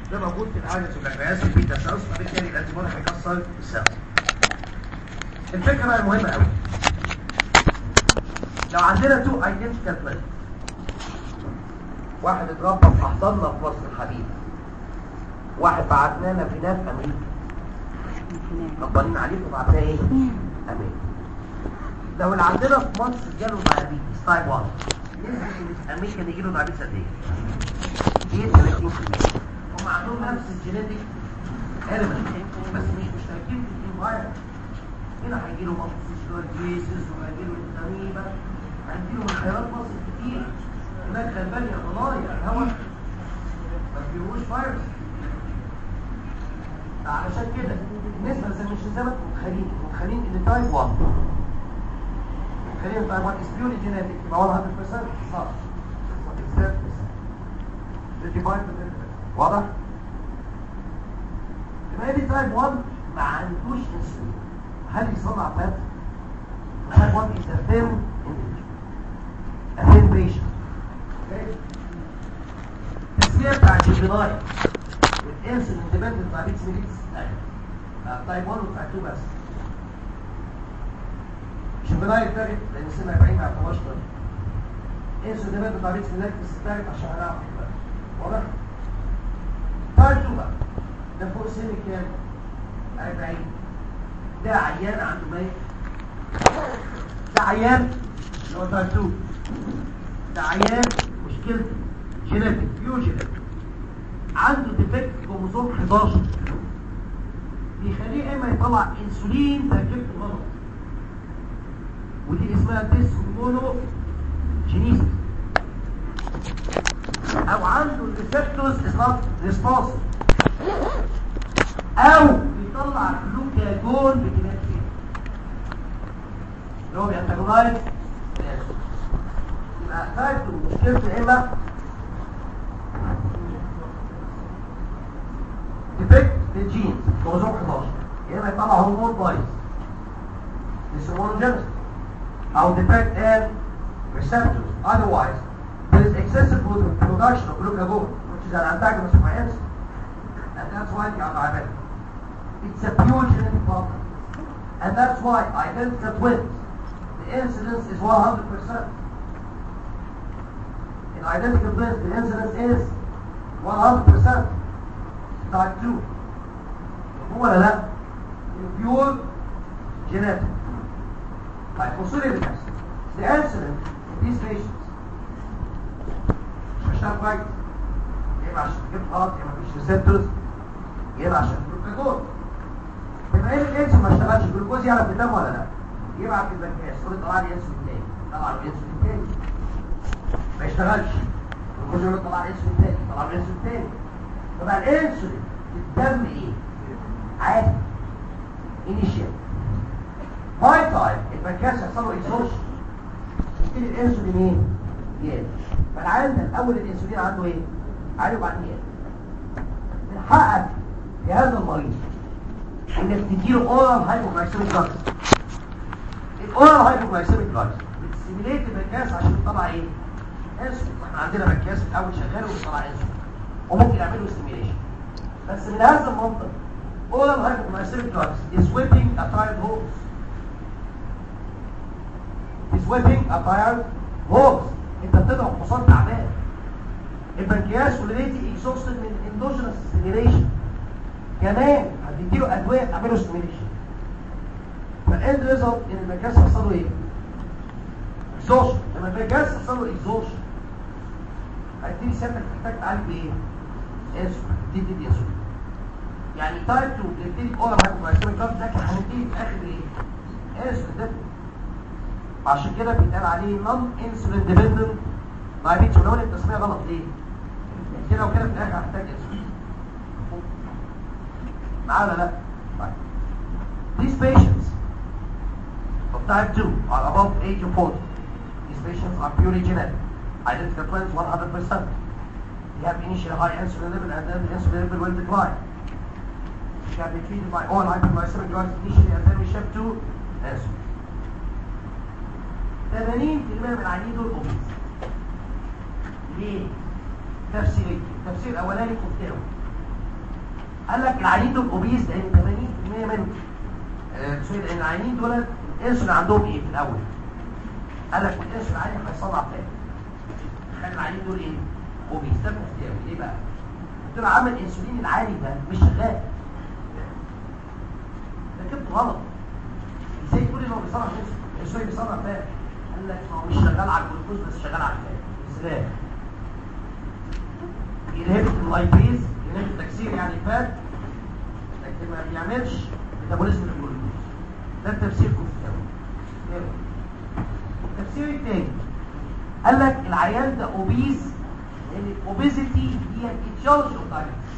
ده موجود في العادة والبنكرياس البيتا سيلز فبالتالي الانتيبون هيكسر السيلز الفكرة بقى المهمة قوي لو عندنا تو ايدنتيكال بلاد واحد اتربى في احضاننا في مصر الحبيب واحد بعتنانا في ناس امريكا ربانين عليكم وبعتنا ايه امريكا لو اللي عندنا في مصر جاله دايابيتس تايب 1 نسبة اللي في امريكا اللي يجيله دايابيتس قد ايه؟ ايه 30% هم عندهم نفس الجينيتك element بس مش مشتركين في الانفايرمنت هنا هيجيله مصر جيسز وهيجيله الغريبة هيجيله من خيارات مصر كتير هناك غلبانيا ضلايا الهواء ما فيهوش فيروس علشان كده النسبة زي مش زي ما انتم متخيلين متخيلين ان تايب 1 متخيلين تايب 1 is purely genetic يبقى 100% صح 35% واضح؟ يبقى دي تايب 1 ما عندوش انسولين هل يصنع فات؟ تايب 1 is a thin individual a thin patient السيرة بتاعت الجناية والانسولين ديبندنت دايابيتس ميليتس تايب 1 وتايب 2 بس مش الجناية التالت لان سنة 40 ما يعتبرش طريق انسولين ديبندنت دايابيتس ميليتس التالت عشان هنعرف دلوقتي واضح؟ تايب 2 بقى ده فوق سن كام؟ 40 ده عيان عنده ميت ده عيان اللي هو تايب 2 ده عيان مشكلته جينيتك بيو جينيتك عنده ديفكت كروموسوم 11 بيخليه اما يطلع انسولين تركيبته غلط ودي اسمها ديسمونو جينيسيس او عنده الريسبتورز از نوت ريسبونسيف او بيطلع جلوكاجون بكميات اللي هو بينتاجونايز يبقى تايب مشكلته اما ديفكت للجينز كروموسوم 11 يا اما يطلع هرمون بايظ ديسهرمونوجينيس او defect in receptors otherwise there is excessive production of glucagon which is an antagonist of insulin and that's why they are diabetic it's a pure genetic problem and that's why identical twins the incidence is 100% in identical twins the incidence is 100% type 2 هو ولا لا pure genetic طيب بصوا لي بالنفس the incident in these patients مش هشتغل كويس يا اما عشان تجيب غلط يا اما مفيش ريسبتورز يا اما عشان الجلوكوز بما ان الانسولين ما اشتغلش الجلوكوز يعرف الدم ولا لا يبعت البنكرياس يقول طلع لي انسولين تاني طلع لي انسولين تاني ما يشتغلش الجلوكوز يقول طلع لي انسولين تاني طلع لي انسولين تاني طبعا الانسولين الدم ايه عادي انيشيال باي تايم البنكرياس يحصل له اكسوشن يبتدي الانسولين ايه يقل فالعيان ده الاول الانسولين عنده ايه عالي وبعدين يقل بنحقق في هذا المريض انك تديله اورال هايبوغلايسيميك دراجز الاورال هايبوغلايسيميك دراجز بتستيميليت البنكرياس عشان يطلع ايه انسولين احنا عندنا بنكرياس الاول شغال وبيطلع انسولين وممكن يعملوا ستيميليشن بس من هذا المنطق oral hypoglycemic drugs is whipping a tired horse is whipping a tired horse انت بتضرب حصان تعبان البنكرياس اوريدي اكزوستد من اندوجينس ستيميليشن كمان هتديله ادويه تعمله ستيميليشن فالاند ريزلت ان البنكرياس يحصل له ايه؟ اكزوشن لما البنكرياس يحصل له اكزوشن هتدي سيادتك محتاج تعالج بايه؟ انسولين تدي دي انسولين يعني تايب 2 بنبتدي اورال هايبوغلايسيميك دراج لكن هنبتدي في الاخر ايه؟ انسولين ده عشان كده بيتقال عليه نون انسولين ديبندنت دايابيتس ولو التسميه غلط ليه؟ كده وكده في الاخر هحتاج انسولين معانا لا؟ طيب These patients of type 2 are above age of 40. These patients are purely genetic. Identical twins 100%. They have initial high insulin level and then the insulin level will decline. They can be treated by all hypoglycemic drugs initially and then we shift to insulin. 80% من العيانين دول اوبيز. ليه؟ تفسيرين. التفسير الاولاني كفتاوي. قال لك العيانين دول اوبيز لان 80% من آه، سوري لان العيانين دول الانسولين عندهم ايه في الاول قال لك الانسولين العالي هيصنع تاني خلي العيانين دول ايه اوبيز ده اختياري ليه بقى قلت له عامل الانسولين العالي ده مش شغال ركبت غلط ازاي تقول ان هو بيصنع انسولين الانسولين بيصنع فات قال لك ما هو مش شغال على الجلوكوز بس شغال على الفات ازاي ينهبط اللايبيز ينهبط التكسير يعني فات لكن ما بيعملش ميتابوليزم للجلوكوز ده التفسير كفايه التفسير الثاني قال لك العيان ده اوبيز لان الاوبيزيتي هي الاتشارج اوف دايبيتس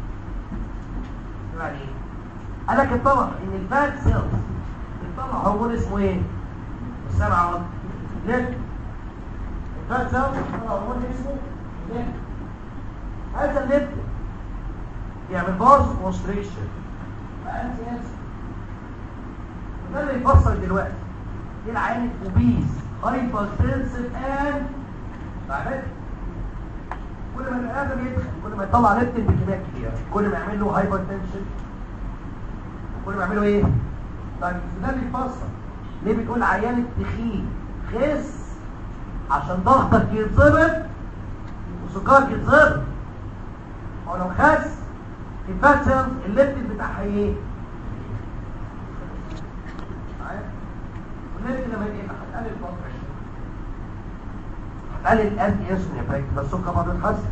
يعني ايه قال لك اتطلع ان الفات سيلز بتطلع هرمون اسمه ايه السبعه ليه الفات سيلز بتطلع هرمون اسمه ليه هذا الليبت يعمل بارز كونستريشن فانت انسى وده اللي يفسر دلوقتي ايه العيان الاوبيز هايبرتنسيف ان فاهمين كل ما البني ادم يدخل كل ما يطلع ليبتين بكميات كبيره كل ما يعمل له هايبرتنشن كل ما يعملوا ايه طيب ده اللي يفسر ليه بتقول عيان التخين خس عشان ضغطك يتظبط وسكرك يتظبط هو لو خس الفات سيلز الليبتين بتاعها ايه معايا؟ والليبتين لما يقل هتقلل البلد بريشر هتقلل الانتي انسولين افكت بس السكر ما بيتحسن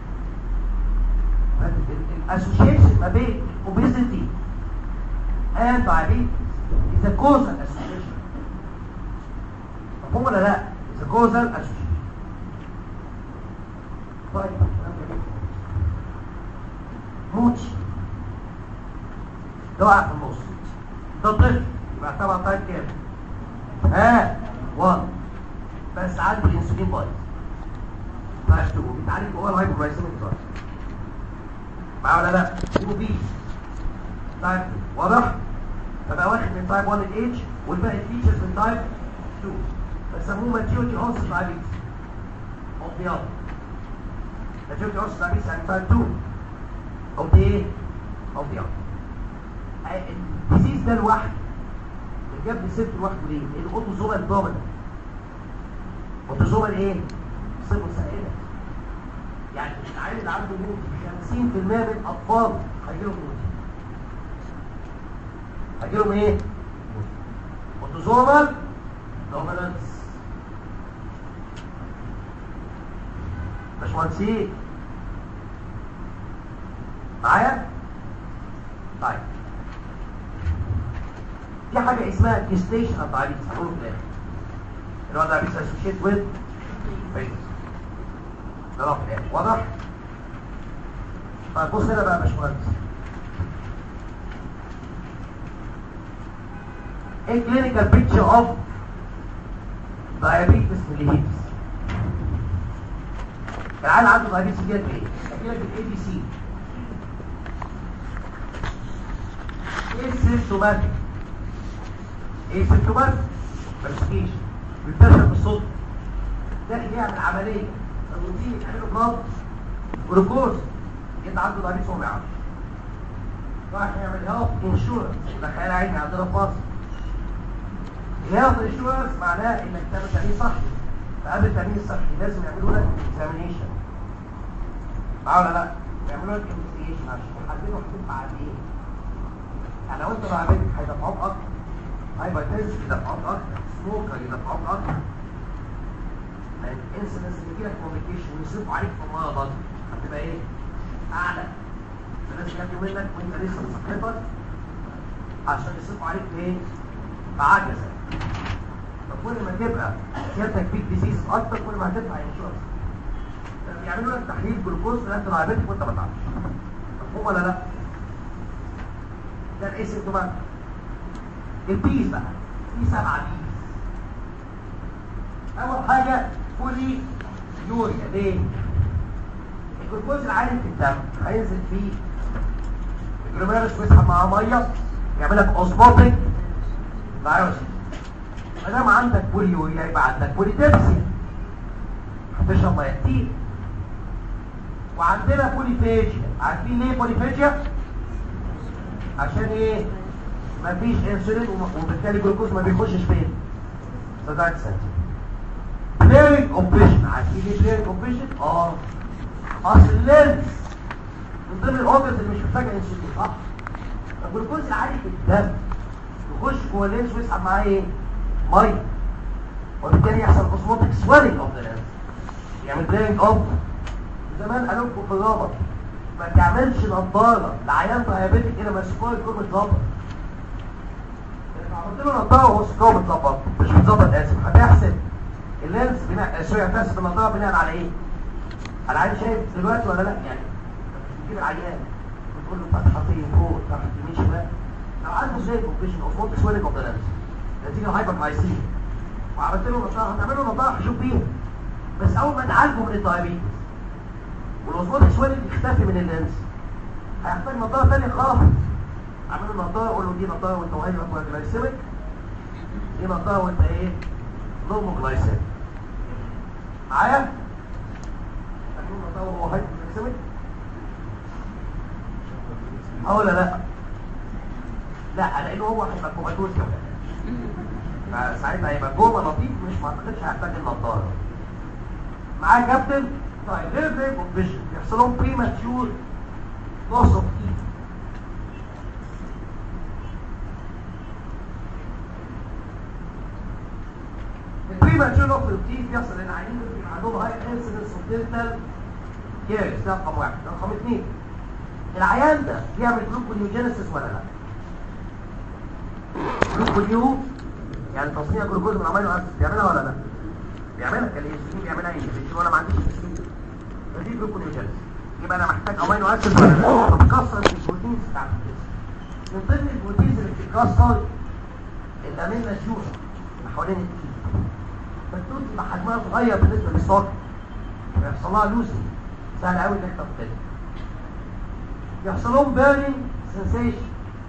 الاسوشيشن ما بين الاوبيزيتي and diabetes is a causal association مفهوم ولا لا is a causal association طيب موتش ده وقع في النص ده طفل يبقى طبعا طيب كام ها 1 بس عنده الانسولين بايظ طيب 2 بيتعالج هو الهايبوغلايسيميك دراج معاه ولا لا وبي طيب واضح فبقى واخد من تايب 1 الاتش والباقي الفيتشرز من تايب 2 بسموه ماتيوريتي اونس دايابيتس اوف ذا اذر ماتيوريتي اونس دايابيتس يعني تايب 2 او دي ايه او دي اذر الديزيز ده لوحده اللي جاب لي ست لوحده ليه؟ لان الاوتوزومال دومينانت اوتوزومال ايه؟ صفه سائله يعني العيل اللي عنده موت 50% من اطفال هيجيلهم موت هيجيلهم ايه اوتوزومال دومينانس باشمهندسين معايا طيب في حاجه اسمها جيستيشن اوف دايابيتس هقوله في الاخر اللي هو دايابيتس اسوشيت وذ فيس ده في الاخر واضح طيب بص هنا بقى يا باشمهندس ايه clinical picture of diabetes mellitus العيال عنده diabetes ديت ايه؟ اجيلك بالاي بي سي ايه السيمتوماتيك؟ ايه السيمتوماتيك؟ برسكيشن بينتشر بالصوت داخل يعمل عمليه الروتين يعمله بلاد جلوكوز يبقى عنده diabetes وهو ما يعرفش راح يعمل هيلث انشورنس دخل عيني عندنا في مصر الهيلث انشورنس معناه انك تعمل تامين صحي فقبل التامين الصحي لازم يعملوا لك اكزامينيشن معاه ولا لا؟ يعملوا لك انفستيجيشن عشان يحددوا هتدفع قد ايه يعني لو انت ضعيف هيدفعوك اكتر هايبر تنس يدفعوك اكتر سموكر يدفعوك اكتر الانسلنس اللي يجيلك كوميونيكيشن ويصرفوا عليك في المرض هتبقى ايه؟ اعلى فلازم ياخدوا منك وانت لسه بصحتك عشان يصرفوا عليك بايه؟ بعجزه فكل ما تبقى سيادتك فيك ديزيز اكتر كل ما هتدفع انشورنس يعملوا لك تحليل جلوكوز انت ضعيفتك وانت ما تعرفش مفهوم ولا لا؟ ده الاسيمتوماتيك البيس بقى في سبعه بيس اول حاجه فولي يوريا ليه؟ الجلوكوز العالي في الدم هينزل فيه الجلوميرس ويسحب معاه ميه يعمل لك اوزموتيك فيروسي ما دام عندك بوليوريا يبقى عندك بوليتبسيا هتشرب ميه كتير وعندنا بوليفيجيا عارفين ليه بوليفيجيا؟ عشان ايه مفيش انسولين وبالتالي الجلوكوز ما بيخشش فين صداعة سنتي بليرنج اوبريشن عارفين ايه بليرنج اوبريشن اه اصل اللينس من ضمن الاوبرز اللي مش محتاجه انسولين صح الجلوكوز العالي في الدم يخش جوه اللينس ويسحب معاه ايه ميه وبالتالي يحصل اوزموتيك سويلنج اوف ذا لينس يعمل بليرنج اوف زمان قالوا لكم في الرابط ما تعملش نظاره لعيان دايابيتك الى ما السكور يكون متظبط عملت له نظاره وهو السكور متظبط مش متظبط اسف هتحسب اللينس بناء سوري هتحسب النظاره بناء على ايه على عين شايف دلوقتي ولا لا يعني تجيب العيان وتقول له فتحه فين فوق تحت يمين شمال لو عنده زي كومبيشن اوف فوت سويلنج اوف ذا لينس نتيجه هايبر جلايسيميا وعملت له نظاره هنعمل له نظاره هشوف بيها بس اول ما نعالجه من الدايابيتس والاوزموتيك سويلنج يختفي من اللينس هيحتاج نظاره ثانيه خالص اعمل له نظاره اقول له دي نظاره وانت هايبر جلايسيميك دي نظاره وانت ايه نورمال جلايسيميك معايا اعمل له نظاره وهو هايبر جلايسيميك اه ولا لا لا لانه هو هيبقى كوماتوز كمان ساعتها هيبقى جوه لطيف مش ما اعتقدش هيحتاج النظاره معايا كابتن طيب غير بريك اوف فيجن يحصل لهم بريماتيور لوس اوف ايد البريماتيور لوس اوف ايد بيحصل ان العيانين بيبقى عندهم هاي انسيدنس اوف دينتال كيرس ده رقم واحد رقم اثنين العيان ده بيعمل جلوكونيوجينيسيس ولا لا؟ جلوكونيو يعني تصنيع جلوكوز من امينو اسيد بيعملها ولا لا؟ بيعملها كالانسولين بيعملها انسولين وانا ما عنديش انسولين فدي جلوكونيوجينيسيس يبقى انا محتاج امينو اسيد ولا لا؟ بتكسر البروتينز بتاعت الجسم من ضمن البروتينز اللي بتتكسر الامينو جوز حوالين التيت فالتوت يبقى حجمها صغير بالنسبه للسكر ويحصل لها لوسي سهل قوي انك تاخدها يحصل لهم بيرنينج سنسيشن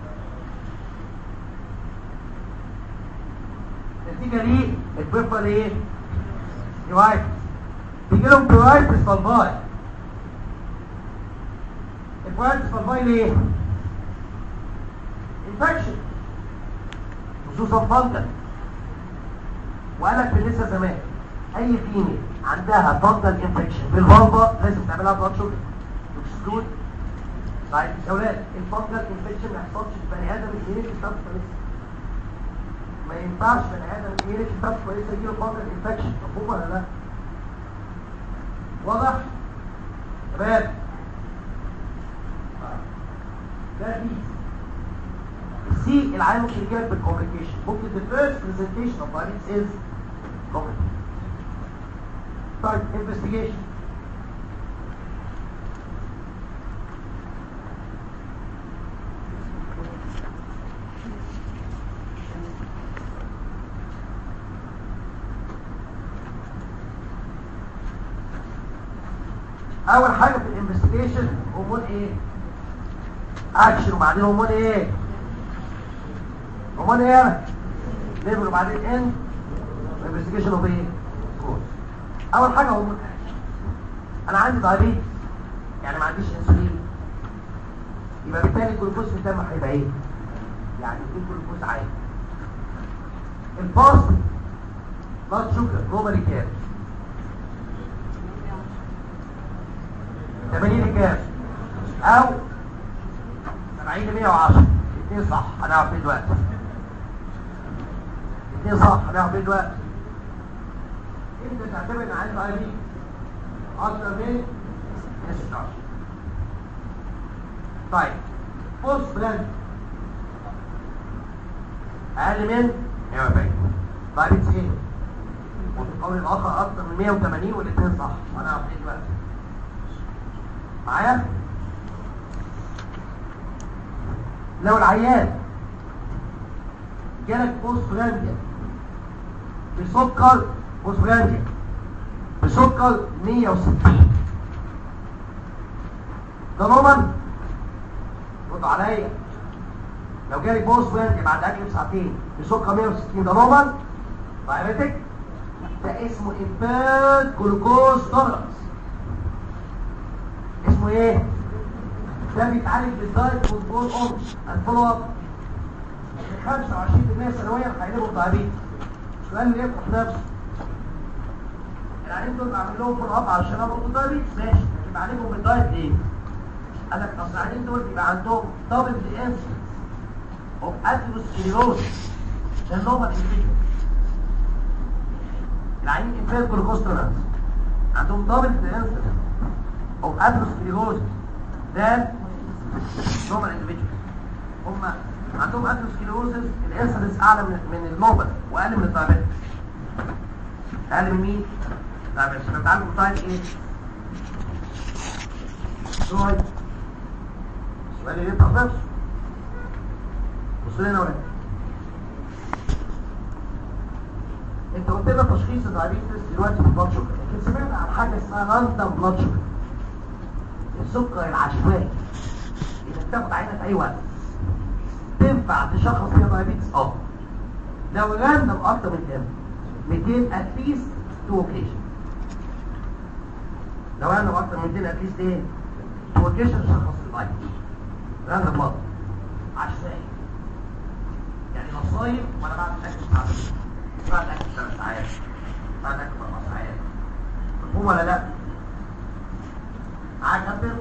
نتيجه ليه البيبر ايه يوايت بيجي لهم برايتس فالفاي البرايتس فالفاي ليه انفكشن خصوصا فانتل وقال لك في لسه زمان اي فيميل عندها فانتل انفكشن بالفالفا لازم تعملها بلاد شوجر تكسكلود طيب يا اولاد الفانتل انفكشن ما يحصلش في بني ادم الجينيك ستاف كويس ما ينفعش بني ادم الجينيك ستاف كويس يجيله فانتل انفكشن مفهوم ولا لا واضح شباب ده دي سي العالم ممكن يجيلك بالكوميونيكيشن ممكن the first presentation of diabetes is communication طيب investigation اول حاجه في الانفستيجيشن هرمون ايه اكشن وبعدين هرمون ايه هرمون ايه ليفل وبعدين ان انفستيجيشن اوف ايه كورس اول حاجه هرمون اكشن انا عندي دايابيتس يعني ما عنديش انسولين يبقى بالتالي الجلوكوز في الدم هيبقى ايه يعني في جلوكوز عالي الفاست بلاد شوجر نومالي كام 80 كام او 70 ل 110 الاثنين صح هنعرف ايه دلوقتي الاثنين صح هنعرف ايه دلوقتي انت تعتبر ان عندي اي بي اكتر من 16 طيب بص بلان اقل من 140 طيب ايه وفي القول الاخر اكتر من 180 والاثنين صح هنعرف ايه دلوقتي معايا لو العيان جالك بوست برانديا بسكر بوست برانديا بسكر 160 ده نورمال رد عليا لو جالي بوست برانديا بعد اكل بساعتين بسكر 160 ده نورمال دايابيتك ده اسمه امبيرد جلوكوز تولرانس اسمه ايه ده بيتعالج بالدايت كنترول اون الفولو اب 25% سنويا هيقلبوا دايابيتس السؤال اللي يفتح نفسه العيانين دول بعمل لهم فولو اب عشان امرض الدايابيتس ماشي لكن بعالجهم بالدايت ليه؟ قال لك اصل العيانين دول بيبقى عندهم دبل دي انسلنس اوف اثيروسكليروسيس ده نورمال انديفيدوال العيانين انفير جلوكوسترانس عندهم دبل دي انسلنس اوف اثيروسكليروسيس ده نورمال انديفيدوال هم عندهم اثيروسكليروسيس الانسلنس اعلى من من النورمال واقل من الدايابيتس اقل من مين؟ الدايابيتس بنتعلم تايب ايه؟ سؤال السؤال اللي يفتح نفسه بص لنا ولا انت قلت لنا تشخيص الدايابيتس دلوقتي بالبلاد شوجر لكن سمعنا عن حاجه اسمها راندوم بلاد شوجر السكر العشوائي انك تاخد عينه في اي وقت تنفع تشخص فيها دايابيتس اه لو راندوم اكتر من كام 200 اتليست تو اوكيشن لو راندوم اكتر من 200 اتليست ايه تو اوكيشن تشخص الدايابيتس راندوم بلاد عشوائي يعني مصايب وانا بعد الاكل ساعات بعد الاكل ثلاث ساعات بعد الاكل اربع ساعات مفهوم ولا لا؟ معاك كابتن؟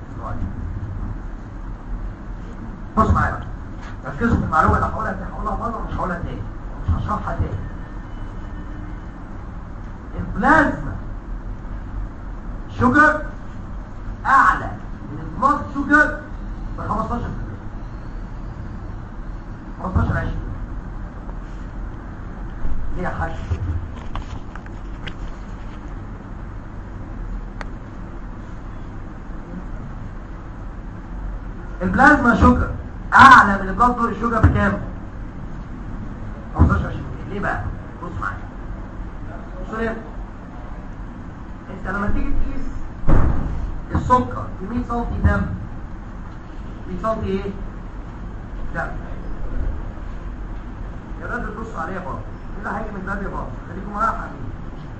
بص معايا بقى ركزوا في المعلومه اللي هقولها دي هقولها مره ومش هقولها تاني ومش هشرحها تاني البلازما شوجر اعلى من البلاد شوجر ب 15 15 20 ليه يا حاج البلازما شوجر اعلى من البلاد دور الشوجر بكام 15 20 ليه بقى بص معايا بص ليه انت لما تيجي تقيس السكر في 100 سم دم 100 سم ايه دم يا راجل بصوا عليا بابا كده هيجي من بدري بابا خليكم معايا يا حبيبي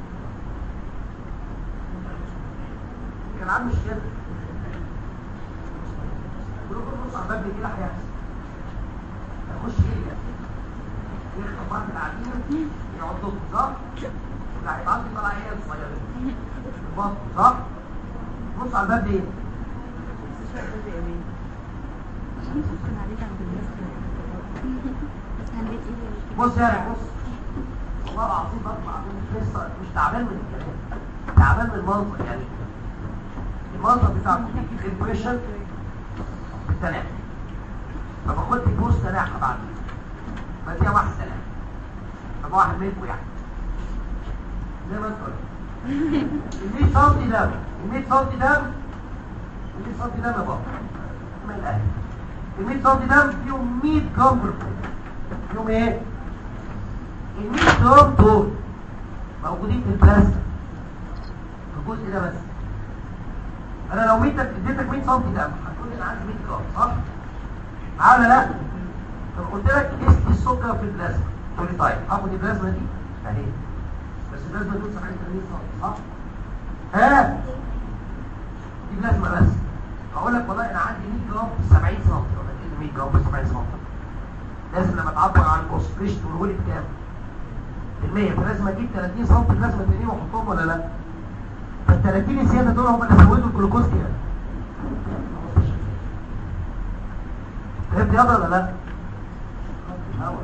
كان عنده مشكله كلكم بصوا على الباب كده هيحصل هيخش ايه ده يخطف واحد العديد يقعدوا صح اللي هيبعت لي طالع عيال صغيره البط صح بص على الباب ايه بص يا ريت بص والله العظيم بطلع مش لسه مش تعبان من الكلام تعبان من المنظر يعني المنظر بتاع الامبريشن بالتناحي فباخد لي جوز تناحة بعد بديها واحد سلام طب واحد منكم يعني زي ما انت قلت ال 100 سم دم ال 100 سم دم ال 100 سم دم يا بابا من الاهل ال 100 سم دم فيهم 100 جرام جلوكوز فيهم ايه؟ ال 100 جرام دول موجودين في البلازما في الجزء ده بس انا لو ميتك اديتك 100 سم دم هتقول لي انا عندي 100 جرام صح؟ معايا ولا لا؟ طب قلت لك قيس السكر في البلازما تقول لي طيب هاخد البلازما دي اهي بس البلازما دول 70 80 سم صح؟ ها؟ دي بلازما بس هقول لك والله انا عندي 100 جرام في 70 سم ولا ايه 100 جرام في 70 سم لازم لما تعبر عن الكونسنتريشن تقوله لي بكام؟ بالمية فلازم اجيب 30 سم لازم تانيين واحطهم ولا لا؟ فال 30 الزياده دول هم اللي زودوا الجلوكوز كده فهمت يا ولا لا؟ الهوا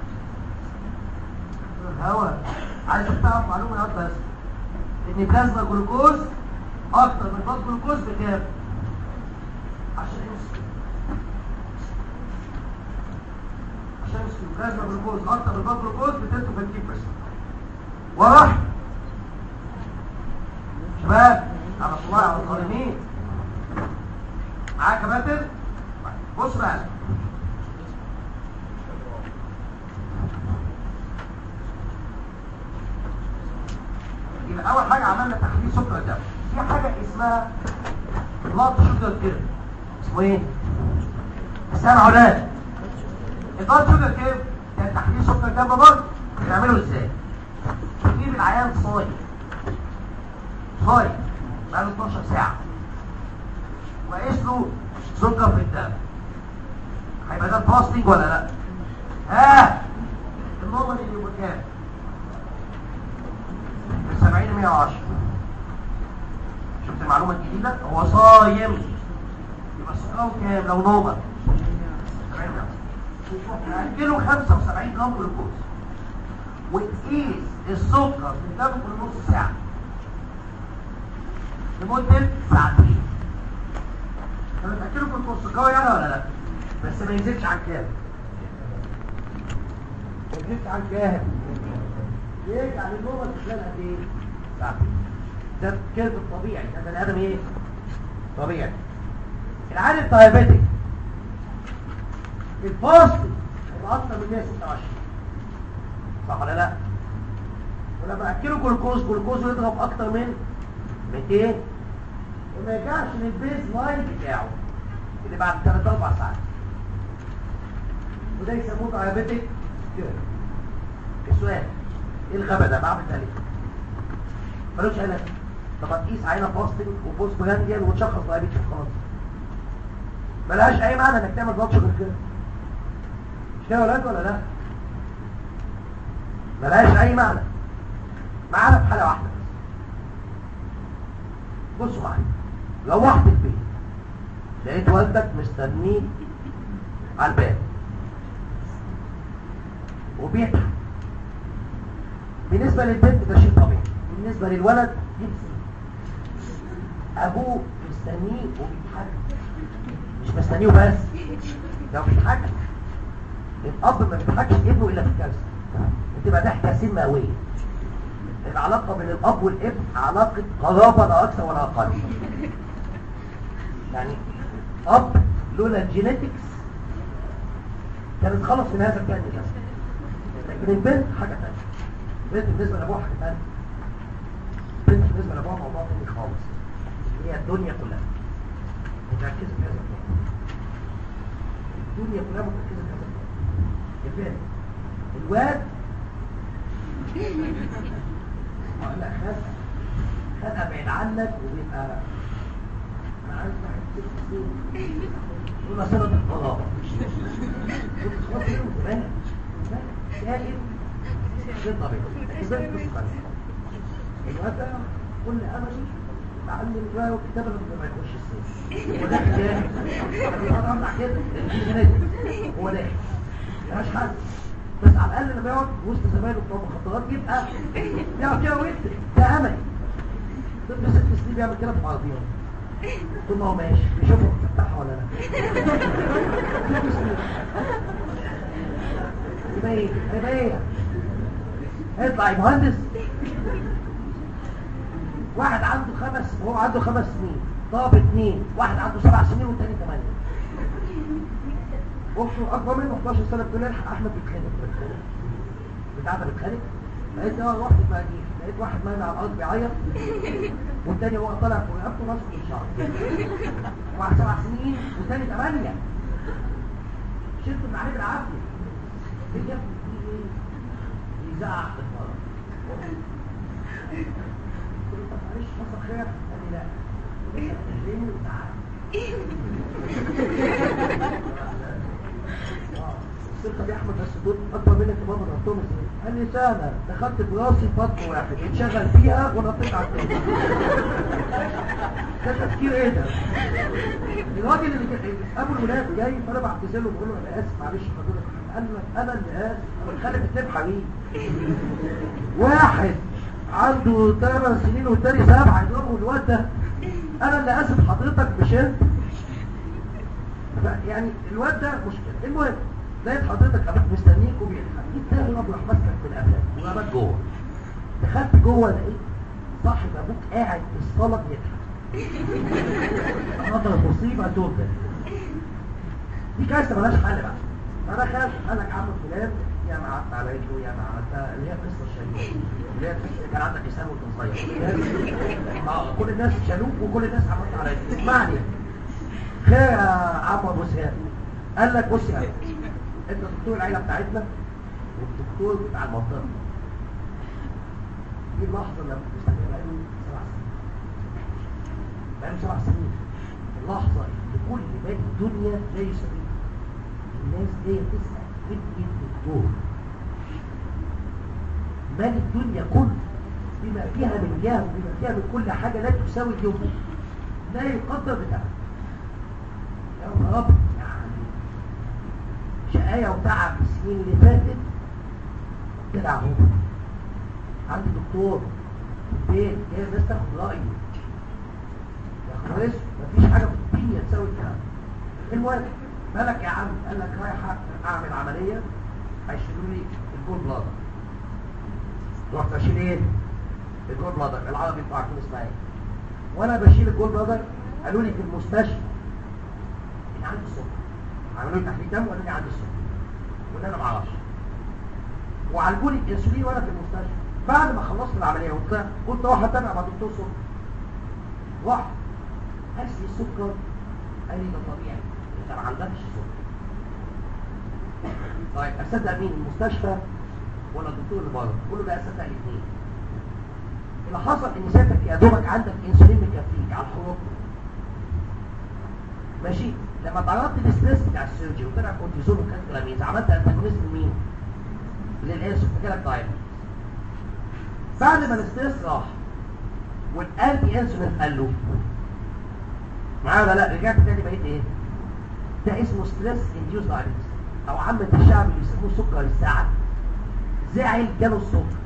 الهوا عايز تعرف معلومه يا بس ان بلازما جلوكوز اكتر من بلاد جلوكوز بكام؟ عشان يمسك عشان يمسك بلازما جلوكوز اكتر من بلاد جلوكوز ب 53% واضح؟ شباب على الله على الظالمين معاك يا كباتن؟ بص بقى يبقى اول حاجه عملنا تحليل سكر الدم في حاجه اسمها بلاد شوجر كيرف اسمه ايه اسمها علاج البلاد شوجر كيرف ده تحليل سكر الدم برضه بنعمله ازاي تجيب العيان صايم صايم بقاله 12 ساعه وقيس له سكر في الدم هيبقى ده فاستنج ولا لا ها النورمال اللي يبقى كام من 70 ل 110 شفت المعلومه الجديده هو صايم يبقى سكره كام لو نورمال 70 كيلو 75 جرام جلوكوز وتقيس السكر في الدم كل نص ساعه لمده ساعتين انا بتاكله في النص قوي يعني ولا لا بس ما يزيدش عن كام ما يزيدش عن كام يجعل النوبه في خلال قد ايه ساعتين ده كده الطبيعي ده بني ادم ايه طبيعي العادي الدايابيتك الفاست هيبقى اكتر من 126 صح ولا لا ولما اكله جلوكوز جلوكوز يضرب اكتر من 200 وما يرجعش للبيز لاين بتاعه اللي بعد 3 4 ساعات وده يسموه دايابيتك كير السؤال ايه الغبا ده بعمل ده ليه ملوش علاج طب هتقيس عينه فاستنج وبوست برانديال وتشخص دايابيتك خلاص ملهاش اي معنى انك تعمل بلاد شوجر كده مش كده ولاد ولا لا ملهاش اي معنى معانا في حاله واحده بس بصوا معايا روحت البيت لقيت والدك مستنيك على الباب وبيضحك بالنسبه للبنت ده شيء طبيعي بالنسبه للولد يبسم ابوه مستنيه وبيضحك مش مستنيه بس لو بيضحك الاب ما بيضحكش ابنه الا في الكارثه بتبقى ضحكه سماويه العلاقه بين الاب والابن علاقه قرابه لا اكثر ولا اقل يعني اب لولا الجينيتكس كانت خلص من هذا الكائن الجسدي لكن البنت حاجه ثانيه البنت بالنسبه لابوها حاجه ثانيه البنت بالنسبه لابوها موضوع ثاني خالص هي الدنيا كلها متركزه في هذا الكائن الدنيا كلها متركزه في هذا الكائن البنت الواد اقول لك خد خد ابعد عنك وبيبقى انا عايز واحد ست سنين يقول مسألة القرابة خلاص كده متبين شاهد غير طبيعي ازاي قصة الواد ده كل املي اتعلم شويه والكتابه لما ما يخش السجن هو ده جاهز انا اطلع كده هو ده ملهاش حل بس على الاقل لما يقعد وسط زمايله بتوع مخدرات يبقى يقعد كده ويكتب ده امل طب ست سنين بيعمل كده في عربيات طول ما هو ماشي بيشوفه بتفتحها ولا لا ست سنين يبقى ايه يبقى ايه هيطلع مهندس واحد عنده خمس وهو عنده خمس سنين طاب اتنين واحد عنده سبع سنين والتاني ثمانية اخته اكبر منه 11 سنه بتقول لي احمد بيتخانق بيتخانق بتاعنا بيتخانق لقيت اه رحت المراجيح لقيت واحد نايم على الارض بيعيط والتاني هو طالع فوق رقبته ماسكه في الشعر واحد سبع سنين والتاني ثمانيه شلت من عليه بالعافيه ايه يا ابني في ايه؟ يزعق في الفرج قلت له طب معلش حصل خير قال لي لا لسه بتهزمني وتعالى السلطه دي احمد بس دول اكبر منك يا بابا ضربتهم ازاي قال لي سهله دخلت براسي بطن واحد اتشغل فيها ونطيت على التاني ده تفكير ايه ده الراجل اللي كان ابو الولاد جاي فانا بعتذر له بقول له انا اسف معلش حضرتك قال لك انا اللي اسف انا خالد التب حبيبي واحد عنده 8 سنين والتاني سبعه يضربوا الواد ده انا اللي اسف حضرتك مش انت يعني الواد ده مشكله المهم لقيت حضرتك ابوك مستنيك وبيضحك جيت تاني رب راح ماسكك في القفا وغابت جوه دخلت جوه لقيت صاحب ابوك قاعد في الصاله بيضحك هذا مصيبه توبه دي كارثه مالهاش حل بقى انا خاف قال لك عم فلان يا ما قعدت على رجله يا ما عملتها اللي هي قصه الشهيره اللي هي قصه كان عندك لسان وانت صغير كل الناس شالوك وكل الناس عملت على رجله اسمعني خير يا عم ابو سهام قال لك بص يا انت دكتور العيله بتاعتنا والدكتور بتاع المنطقه دي اللحظه اللي بتستنى بقاله سبع سنين بقاله سبع سنين لحظة ان كل مال الدنيا لا يساوي الناس جاية تسأل من الدكتور مال الدنيا كله بما فيها من جاه وبما فيها من كل حاجة لا تساوي اليوم لا يقدر بتاعه يا رب يعني شقاية وتعب السنين اللي فاتت طلع هو عندي دكتور في البيت جاي الناس تاخد رأيه يا خلاص مفيش حاجة في الدنيا تساوي الكلام المهم مالك يا عم قال لك رايح اعمل عملية هيشيلوا لي الجول بلادر رحت اشيل ايه الجول بلادر العربي بتاع عارفين اسمها ايه وانا بشيل الجول بلادر قالوا لي في المستشفى ان عندي السكر عملوا لي تحليل دم وقالوا لي عندي السكر وان انا ما اعرفش وعالجوني الانسولين وانا في المستشفى بعد ما خلصت العمليه وطلعت قلت اروح اتابع مع دكتور سكر واحد قاس لي السكر قال لي ده طبيعي انت ما عندكش سكر طيب اصدق مين المستشفى ولا الدكتور اللي بره كله بقى اصدق الاثنين اللي حصل ان سيادتك يا دوبك عندك انسولين مكفيك على الحروب ماشي لما تعرضت للستريس بتاع السيرجي وطلع كورتيزون وكان كلاميز عملت انتاجونيزم لمين؟ للانسولين فجالك دايبيتس بعد ما الاستريس راح والانتي انسولين قال له معايا ولا لا رجعت تاني بقيت ايه؟ ده اسمه ستريس انديوز دايبيتس او عامة الشعب اللي بيسموه سكر السعد زعل جاله السكر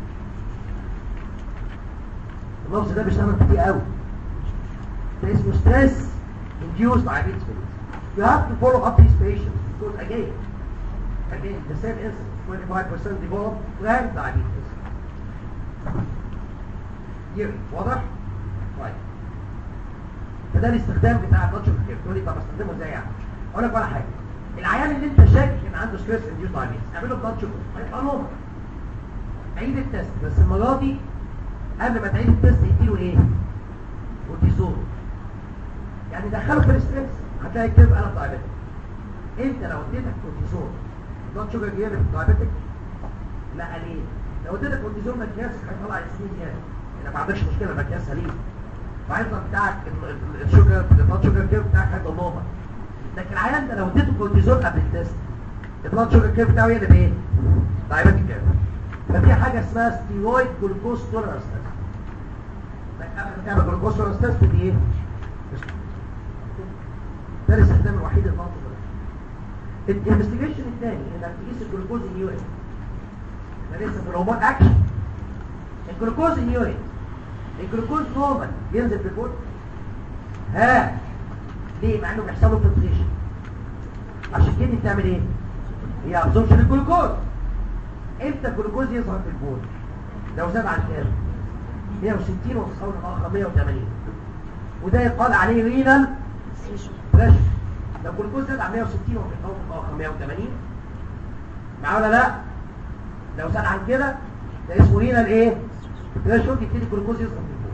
اللفظ ده بيشتغل كتير قوي ده اسمه ستريس induced diabetes mellitus. You have to follow up these patients because again, again the same incidence, 25% develop grand diabetes. يبقى واضح؟ طيب فده الاستخدام بتاع البلاد شوجر كير تقول لي طب استخدمه ازاي يعني؟ اقول لك ولا حاجه العيان اللي انت شاكك ان عنده ستريس انديوز دايبيتس اعمل له بلاد شوجر هيبقى نورمال عيد التست بس المره دي قبل ما تعيد التست اديله ايه؟ كورتيزون يعني دخله في الاستريس هتلاقي الكيرف قلب دايبيتك انت لو اديتك كورتيزون بلاد شوجر جايب دايبيتك لا ليه؟ لو اديتك كورتيزون مكياس هيطلع انسولين زياده انت ما عندكش مشكله المكياس سليم فهيطلع بتاعك الشوجر البلاد شوجر كيرف بتاعك هيبقى نورمال لكن العيان ده لو اديته كورتيزون قبل التست البلاد شوجر كيرف بتاعه يقلب ايه؟ دايبيتك كيرف ففي حاجه اسمها ستيرويد جلوكوز تولرانس تيست قبل ما تعمل جلوكوز تولرانس تيست دي ايه؟ ده الاستخدام الوحيد للمنطق ده الانفستيجيشن الثاني انك تقيس الجلوكوز اليورين ده لسه في الهرمون اكشن الجلوكوز اليورين الجلوكوز نورمال بينزل في البول ها ليه مع انه بيحصل له فلتريشن عشان كده بتعمل ايه هي ابزوربشن الجلوكوز امتى الجلوكوز يظهر في البول لو زاد عن كام 160 وتصور الاخر 180 وده يقال عليه رينال بريشر لو الجلوكوز زاد عن 160 وفي الطرف الاخر 180 معاه ولا لا لو زاد عن كده ده اسمه رينال ايه بريشر يبتدي الجلوكوز يظهر في البول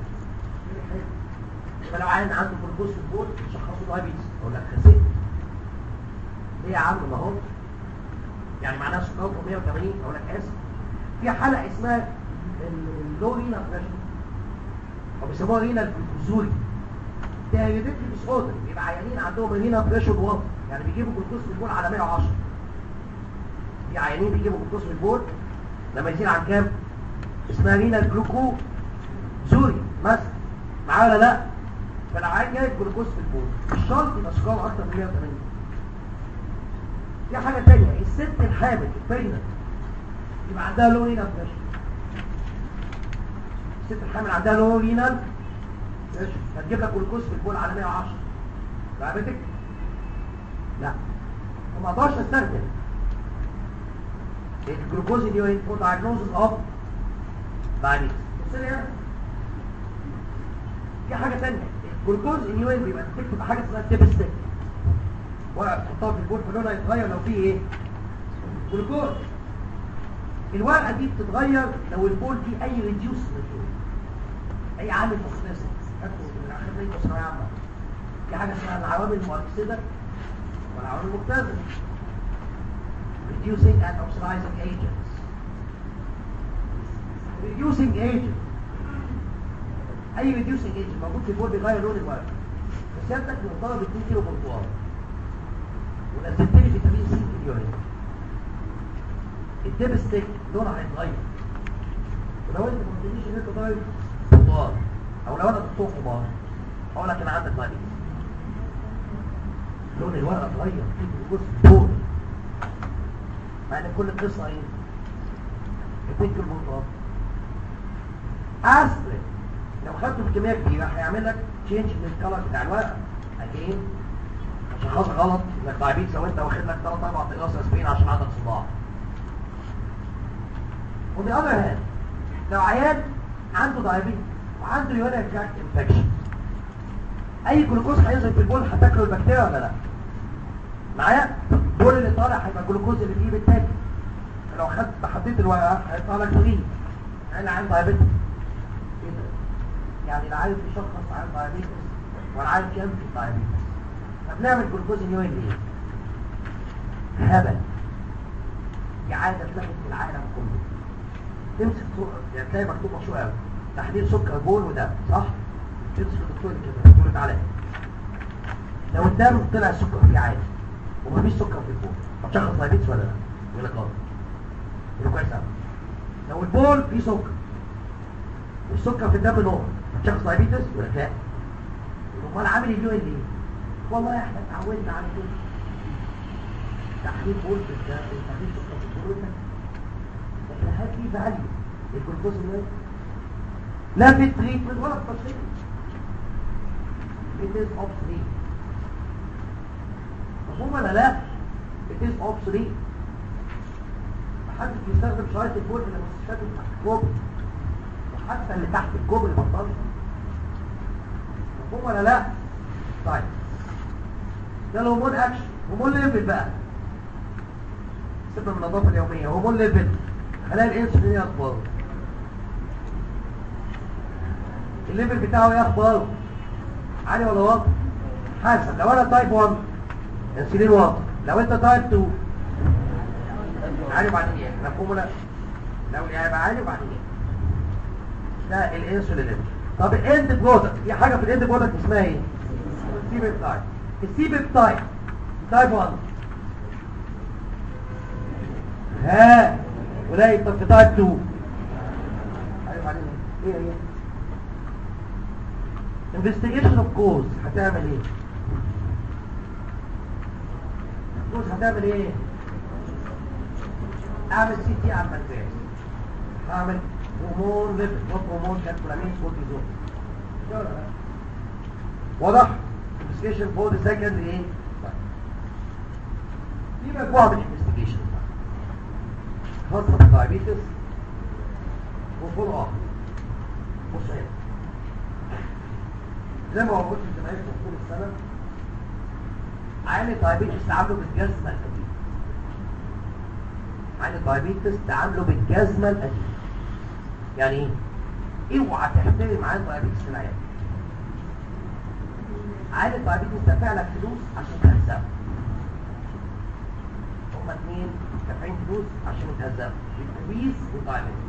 فلو عيان عنده جلوكوز في البول شخصه دايبيتس اقول لك خسيت ليه يا عم ما هو يعني معناها سكر 180 اقول لك اسف في حلقه اسمها اللو رينال بريشر او بيسموها رينال جلوكوزوري ده هيديك ديس اوردر يبقى عيانين عندهم رينال بريشر واطي يعني بيجيبوا جلوكوز في البول على 110 في عيانين بيجيبوا جلوكوز في البول لما يزيد عن كام اسمها رينال جلوكو زوري مثلا معاه ولا لا فلو عيان جايب جلوكوز في البول مش شرط يبقى سكر اكتر من 180 دي حاجه ثانيه الست الحامل البرينت يبقى عندها لو رينال بريشر الست الحامل عندها لو رينال بريشر هتجيب لك جلوكوز في البول على 110 لعبتك لا وما اقدرش استخدم الجلوكوز اليورين فور دايجنوزز اوف دايابيتس بص لي هنا في حاجه ثانيه الجلوكوز اليورين بيبقى تكتب حاجه اسمها تيب ستيك ورقه تحطها في البول فلونها يتغير لو في ايه جلوكوز الورقه دي بتتغير لو البول فيه اي ريديوس اي عامل مختصر اكتب من اخر بيت ثانويه عامه في حاجه اسمها العوامل المؤكسده والعوامل المختزله reducing and oxidizing agents reducing agent اي reducing agent موجود في البول بيغير لون الورق سيادتك مطالب 2 كيلو برتقال ونزلت لي فيتامين سي في اليورين الديب ستيك لونها هيتغير ولو انت ما قلتليش ان انت ضايف برتقال او لو انا دكتور كبار اقول لك انا عندك دايبيتس لون الورقه اتغير في جلوكوز دور مع ان كل القصه ايه؟ البيت البرتقال اسبرين لو خدته بكميه كبيره هيعمل لك تشينج من الكلر بتاع الورقه اكيد عشان خاطر غلط انك دايبيتس لو انت واخد لك 3 4 اقراص اسبرين عشان عندك صداع ودي اذر هاند لو عيان عنده دايبيتس وعنده يورينري تراكت انفكشن اي جلوكوز هينزل في البول هتاكله البكتيريا ولا لا معايا البول اللي طالع هيبقى الجلوكوز اللي فيه بالتالي لو خدت حطيت الورقه هيطلع لك 3 انا عندي دايبيتس ايه ده يعني لا عارف يشخص عن دايبيتس ولا عارف ينفي الدايبيتس طب نعمل جلوكوز نيوين ليه هبل دي عاده اتلغت في العالم كله تمسك صورة يعني تلاقي مكتوب مشهور قوي تحليل سكر بول ودم صح تمسك الدكتور كده تقول تعالى لو الدم طلع سكر فيه عادي ومفيش سكر في البول هتشخص دايبيتس ولا لا يقول لك اه يقول كويس قوي لو البول فيه سكر والسكر في الدم نور هتشخص دايبيتس ولا لا امال عامل اليوم ليه والله احنا اتعودنا على كده تحليل بول في الدم تحليل سكر في البول والدم لكن هل في فاليو للجلوكوز اللي لا في التريتمنت ولا في التشخيص it is obsolete مفهوم ولا لا it is obsolete محدش بيستخدم شرايط البول في المستشفيات اللي تحت الكوبري وحتى اللي تحت الكوبري بطلها مفهوم ولا لا طيب ده الهرمون اكشن هرمون ليفل بقى سيبنا من النظافه اليوميه هرمون ليفل خلايا الانسولين ايه اخباره الليفل بتاعه ايه اخباره عالي ولا واطي حسب لو انا تايب 1 انسولين واطي لو انت تايب 2 عالي وبعدين ايه مفهوم ولا لو هيبقى عالي وبعدين ايه ده الانسولين ليفل طب الاند برودكت في حاجه في الاند برودكت اسمها ايه السي بيبتايد السي بيبتايد تايب 1 ها قليل طب في تايب 2 عارف عليه ايه ايه investigation of cause هتعمل ايه cause هتعمل ايه اعمل سي تي على البنكرياس اعمل هرمون ليفل نوت هرمون كالكولامين كورتيزون واضح investigation for the second ايه في مجموعه من الانفستيجيشن خاصه بالدايابيتس وفول اه بص هنا زي ما قلت زمان في طول السنه عيان الدايابيتس تعامله بالجزمه القديمه عيان الدايابيتس تعامله بالجزمه القديمه يعني ايه اوعى تحترم عيان الدايابيتس في العيان عيان الدايابيتس دافع لك فلوس عشان تهزمه هما اتنين دافعين فلوس عشان يتهزموا الاوبيس والدايابيتس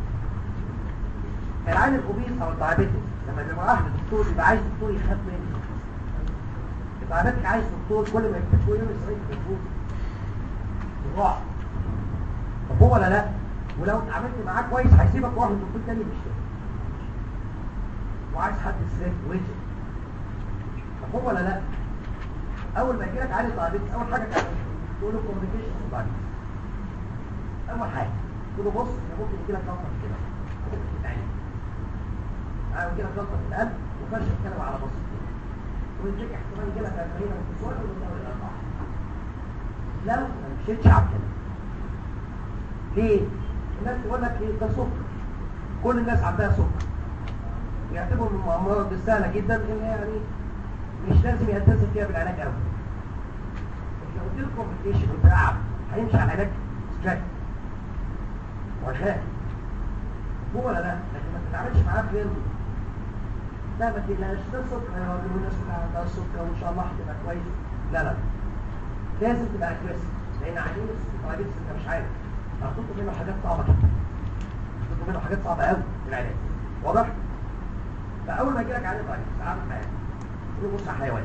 العين الاوبيس او الدايابيتس لما بيبقى واحد دكتور يبقى عايز دكتور يخاف منه الدايابيتس عايز دكتور كل ما يكتبوه يوم يسرق يكتبوه الرعب طب هو ولا لا ولو اتعاملت معاه كويس هيسيبك واحد دكتور تاني بيشتغل وعايز حد يسرق ويجي طب هو ولا لا اول ما يجيلك عيل دايابيتس اول حاجه تعمل تقول له كوميونيكيشن دايابيتس اول حاجه تقول له بص انا ممكن يجي لك جلطه كده ممكن تتعين انا يجي لك جلطه في القلب وفرش الكلام على بص ويديك احتمال يجي لك 40 او 90 ولا الاربعه لو ما مشيتش على الكلام ليه؟ الناس تقول لك ايه ده سكر كل الناس عندها سكر يعتبروا من الامراض السهله جدا ان يعني مش لازم يلتزم فيها بالعلاج قوي لو قلت لكم الكومبليكيشن والتعب هيمشي على العلاج ستريكت وخاف هو ولا لا لكن ما تتعاملش معاه في يوم لا ما تقلقش ده السكر يا راجل والناس كلها عندها السكر وان شاء الله هتبقى كويس لا لا لازم تبقى اجريسيف لان عايزين الدايابيتس انت مش عارف هتطلب منه حاجات صعبه جدا هتطلب منه حاجات صعبه قوي في العلاج واضح فاول ما يجي لك عليه دايابيتس تعامل معاه بص على حيوان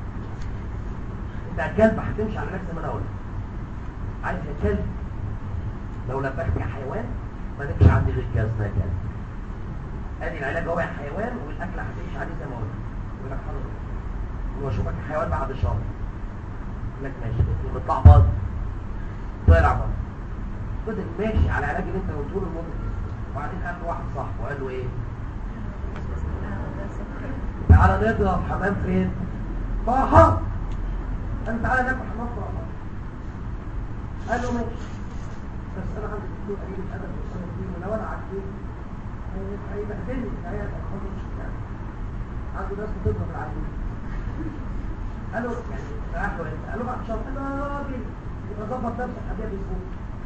انت الكلب هتمشي على نفس ما انا قلت عارف يا كلب لو لبخت يا حيوان ما نمشي عندي غير كاس ده كلب ادي العلاج هو يا حيوان والاكل هتمشي عليه زي ما قلت يقول لك حاضر واشوفك حيوان بعد الشهر يقول لك ماشي بيطلع باظ طلع باظ فضل ماشي على العلاج اللي انت قلته له لمده وبعدين قال له واحد صاحبه قال له ايه تعالى نضرب حمام فين فرحان قال له تعالى ناكل حمام فرحان قال له ماشي بس انا عندي دكتور قريب ادب والسنه دي ولو انا عديت هيبهدلني في العياده مش يعني عنده ناس بتضرب العيان قال له يعني راح له قال له بعد شهر قال له يا راجل يبقى ظبط نفسك قبلها باسبوع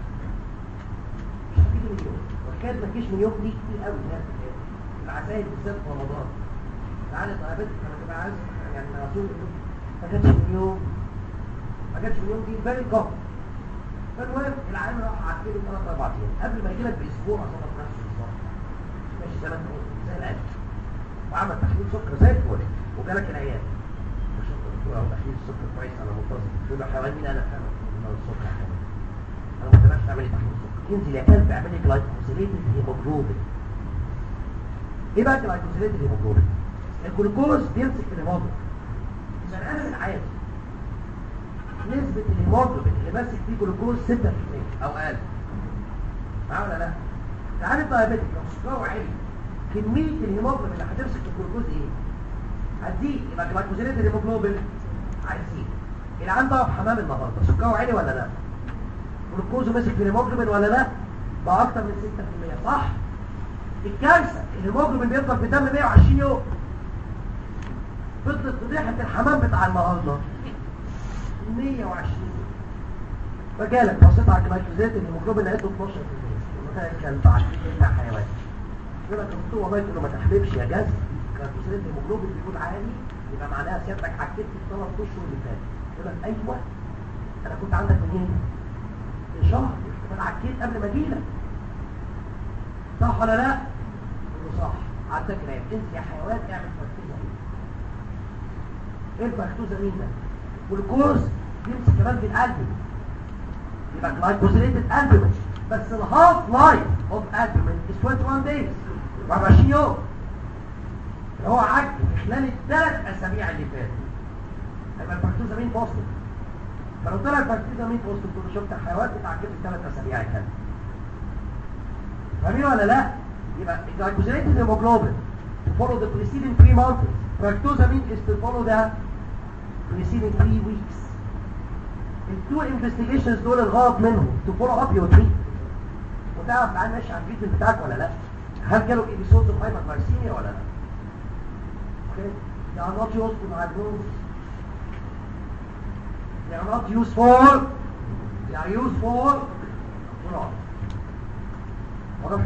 مش هتيجي من يوم وحكايه ما تجيش من يوم دي كتير قوي الناس العساير بالذات في رمضان تعالى طلبتك لما تبقى عايز يعني رسول ما جاتش من يوم ما جاتش من يوم دي بالي كفر فالمهم العالم راح عدله ثلاث اربع ايام قبل ما يجي لك باسبوع ظبط نفسه بالظبط ماشي زي ما انت قلت زي العادي وعمل تحليل سكر زي الفل وجالك العيان شكرا دكتور او تحليل السكر كويس انا منتظم تقول له حيوان مين انا فاهم السكر حيوان انا ما قلتلكش اعملي تحليل سكر انزل يا كلب اعملي جلايكوزيليتد هيموجلوبين ايه بقى الجلايكوزيليتد هيموجلوبين الجلوكوز بيمسك في الهيموجلوبين البني ادم العادي نسبة الهيموجلوبين اللي ماسك فيه جلوكوز 6% او اقل معاه ولا لا؟ تعالى الدايابيتك لو سكره عالي كمية الهيموجلوبين اللي هتمسك في الجلوكوز ايه؟ هتزيد يبقى جلايكوزيليت الهيموجلوبين هيزيد اللي عنده حمام النهارده سكره عالي ولا لا؟ جلوكوزه ماسك في الهيموجلوبين ولا لا؟ بقى اكتر من 6% صح؟ الكارثة الهيموجلوبين بيفضل في الدم 120 يوم فضلت فضيحة الحمام بتاع النهارده 120 فجالك بصيت على الجلايكوزيت الهيموجلوبين لقيته 12% وده كان بعد كده حيوان يقول لك الدكتور والله يقول له ما تحلفش يا جاز الجلايكوزيت الهيموجلوبين بيكون عالي يبقى معناها سيادتك عكيت في الثلاث اشهر اللي فاتوا يقول لك ايوه انا كنت عندك منين؟ من شهر انا عكيت قبل ما اجي لك صح ولا لا؟ يقول له صح عندك نايم انت يا حيوان اعمل تركيزه ايه الفركتوزا مين ده والجلوكوز يمسك كمان في القلب يبقى جلايكوزيليتد البومين بس الهاف لايف اوف البومين از 21 دايز 24 يوم اللي هو عك في خلال الثلاث اسابيع اللي فاتوا هيبقى الفركتوزا مين بوستيف فلو طلع الفركتوزا مين بوستيف كنت شفت الحيوان بتاع كده الثلاث اسابيع كده فاهمين ولا لا؟ يبقى الجلايكوزيليتد هيموجلوبين to follow the preceding three months fructosamine is to follow the preceding three weeks التو انفستيجيشنز دول الغرض منهم to follow up your treatment وتعرف العيان ماشي على التريتمنت بتاعك ولا لا هل جاله episodes of hyperglycemia ولا لا okay they are not used to diagnose they are not used for they are used for follow up واضح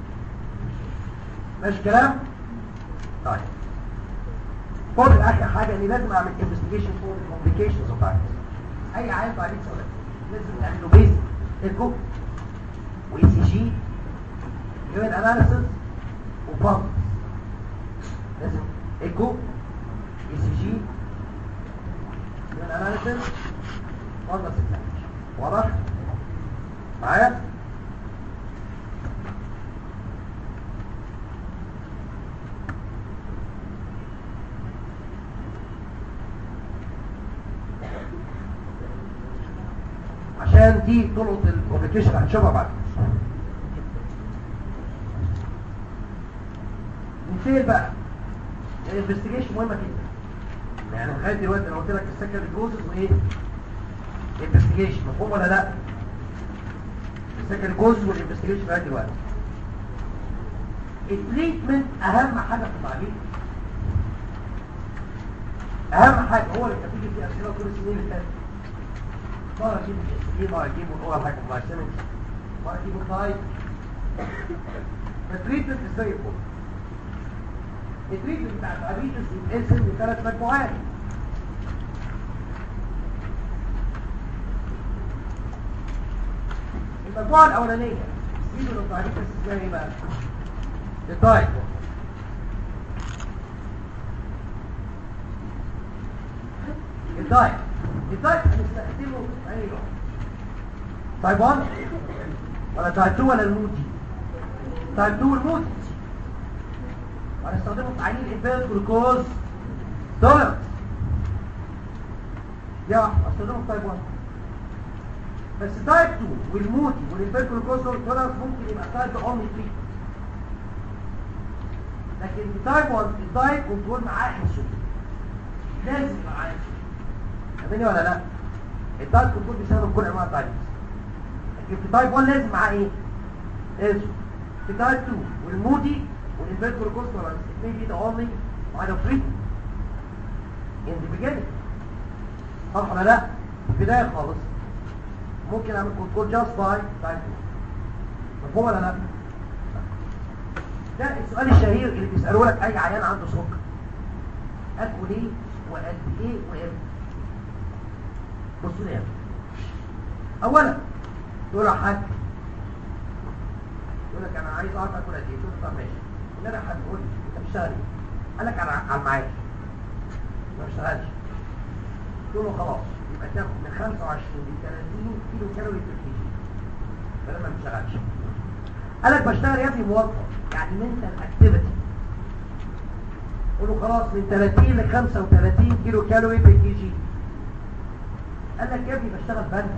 ماشي كلام طيب فاضل اخر حاجه اني لازم اعمل انفستيجيشن فور الكومبليكيشنز اوف diabetes اي عيان diabetes ولا لازم نعمل له بيز ايكو واي سي جي يورين اناليسيس وبامب لازم ايكو اي سي جي يورين اناليسيس ولا واضح معايا عشان دي طرق الكوميونيكيشن هنشوفها بعد ننتقل بقى الانفستيجيشن مهمه جدا يعني لغايه دلوقتي انا قلت لك السكندري كوزز وايه انفستيجيشن مفهوم ولا لا السكندري كوزز والانفستيجيشن لغايه دلوقتي التريتمنت اهم حاجه في التعليم اهم حاجه هو اللي كان بيجي في اسئله كل السنين اللي فاتت مرة اجيب الاستجيب مرة اجيب الاول حاجة ملايسيمنت مرة اجيب الخايف التريتمنت ازاي يكون التريتمنت بتاع الدايابيتس يتقسم لثلاث مجموعات المجموعة الأولانية سيدو الدايابيتس ازاي ايه بقى؟ الدايت الدايت الدايت هنستخدمه في اي نوع تايب 1 ولا تايب 2 ولا المودي تايب 2 المودي وهنستخدمه في عينين الانفيرت جلوكوز تولرنس دي واحده استخدمه في تايب 1 بس تايب 2 والمودي والانفيرت جلوكوز تولرنس ممكن يبقى تايب اونلي تريتمنت لكن في تايب 1 الدايت كنترول معاه انسولين لازم يبقى معاه انسولين فاهمني ولا لا الدايت كنترول بيستخدم كل انواع الدايت لكن في تايب 1 لازم معاه ايه انسولين في تايب 2 والمودي والانفيرت جلوكوز تولرنس الاثنين دي اونلي line of treatment in the beginning صح ولا لا في البدايه خالص ممكن اعمل كنترول just by type 2 مفهوم ولا لا ده السؤال الشهير اللي بيسألوه لك اي عيان عنده سكر اكل ايه وقد ايه وامتى بصوا لي اولا تقول له حاج يقول لك انا عايز اعرف اكل قد ايه تقول له طب ماشي ان انا حد يقول لي انت بتشتغل ايه قال لك على على المعاش ما بشتغلش تقول له خلاص يبقى تاخد من 25 ل 30 كيلو كالوري في الكيجي فانا ما بشتغلش قال لك بشتغل يا ابني موظف يعني منتال اكتيفيتي قول له خلاص من 30 ل 35 كيلو كالوري في الكي جي قال لك يا ابني بشتغل بنا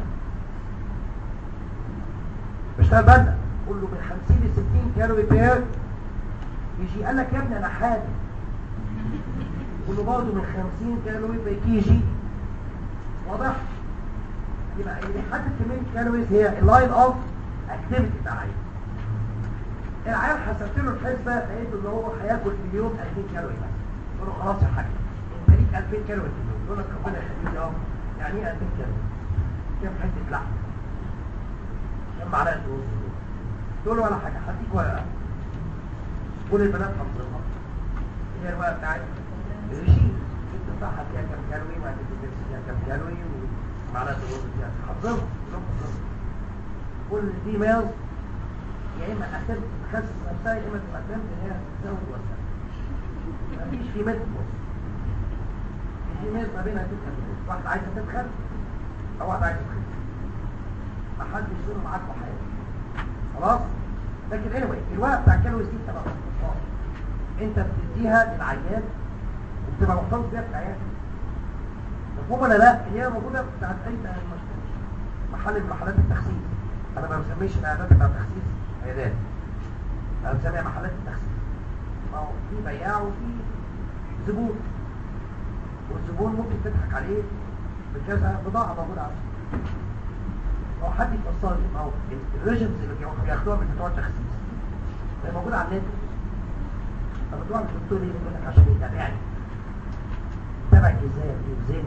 بشتغل بنا قول له من 50 ل 60 كالوري بير كي جي قال لك يا ابني انا حامل قول له برضه من 50 كالوري بير كي جي واضح يبقى اللي بيحدد كميه الكالوريز هي اللاين اوف اكتيفيتي بتاع العيان العيال حسبت له الحسبه لقيت ان هو هياكل في اليوم 2000 كالوري بس قلت له خلاص يا حاج انت ليك 2000 كالوري في اليوم يقول لك ربنا يخليك اه يعني ايه 2000 كالوري كام حته لحم كام معلقه رز تقول له ولا حاجه هديك ورقه كل البنات حافظينها هي الورقه بتاعت الرجيم انت صح فيها كام كالوري وهتدي فيها كام كالوري ومعلقه الرز فيها حافظينها كلهم حافظينها كل دي ميلز يا اما اعتمد تخسس نفسها يا اما تعتمد ان هي تزود وزنها مفيش في ميت بص في ميت ما بينها تتخن واحده عايزه تتخن او واحده عايزه تخس ما حدش يصير معاك في حياتك خلاص لكن anyway الورقه بتاع الكالوريز دي بتبقى باختصار انت بتديها للعيان وبتبقى محتفظ بيها في العيان مفهوم ولا لا اللي هي موجوده بتاعت اي محل من محلات التخسيس انا ما بسميش الاعداد بتاع التخسيس عيادات انا بسميها محلات التخسيس ما هو في بياع وفي زبون والزبون ممكن تضحك عليه بكذا بضاعه موجوده عنده لو حد يفسر لي ما هو الريجنز اللي كانوا بياخدوها من بتوع التخسيس هي موجوده على النت طب بتوع الدكتور ليه يقول لك عشان يتابعني تابع الجزائر يوزن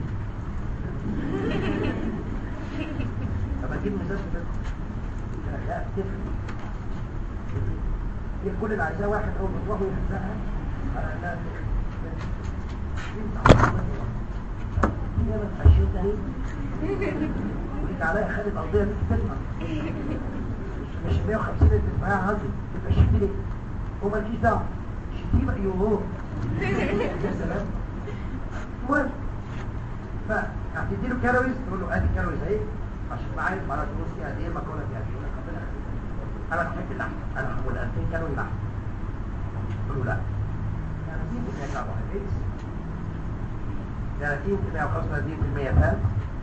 طب اجيب ميزان في بيتكم لا تفرق هي كل اللي عايزاه واحد اول ما تروح يحزقها على انها هي ما تخشيت اهي وليك عليا خدت ارضيه تدفع مش 150 اللي تدفعها عندي تبقى شتي ليه هو مالكيش دعوه شتي بقى يوهو يا سلام المهم فهتدي له كالوريز تقول له ادي كالوريز اهي عشان تبقى عارف على الفلوس دي قد ايه المكرونه دي قد ايه يقول لك ربنا يخليك انا بحب اللحم انا هقول 2000 كالوري لحم قول له لا 30% كربوهيدرات 30% او 35% فات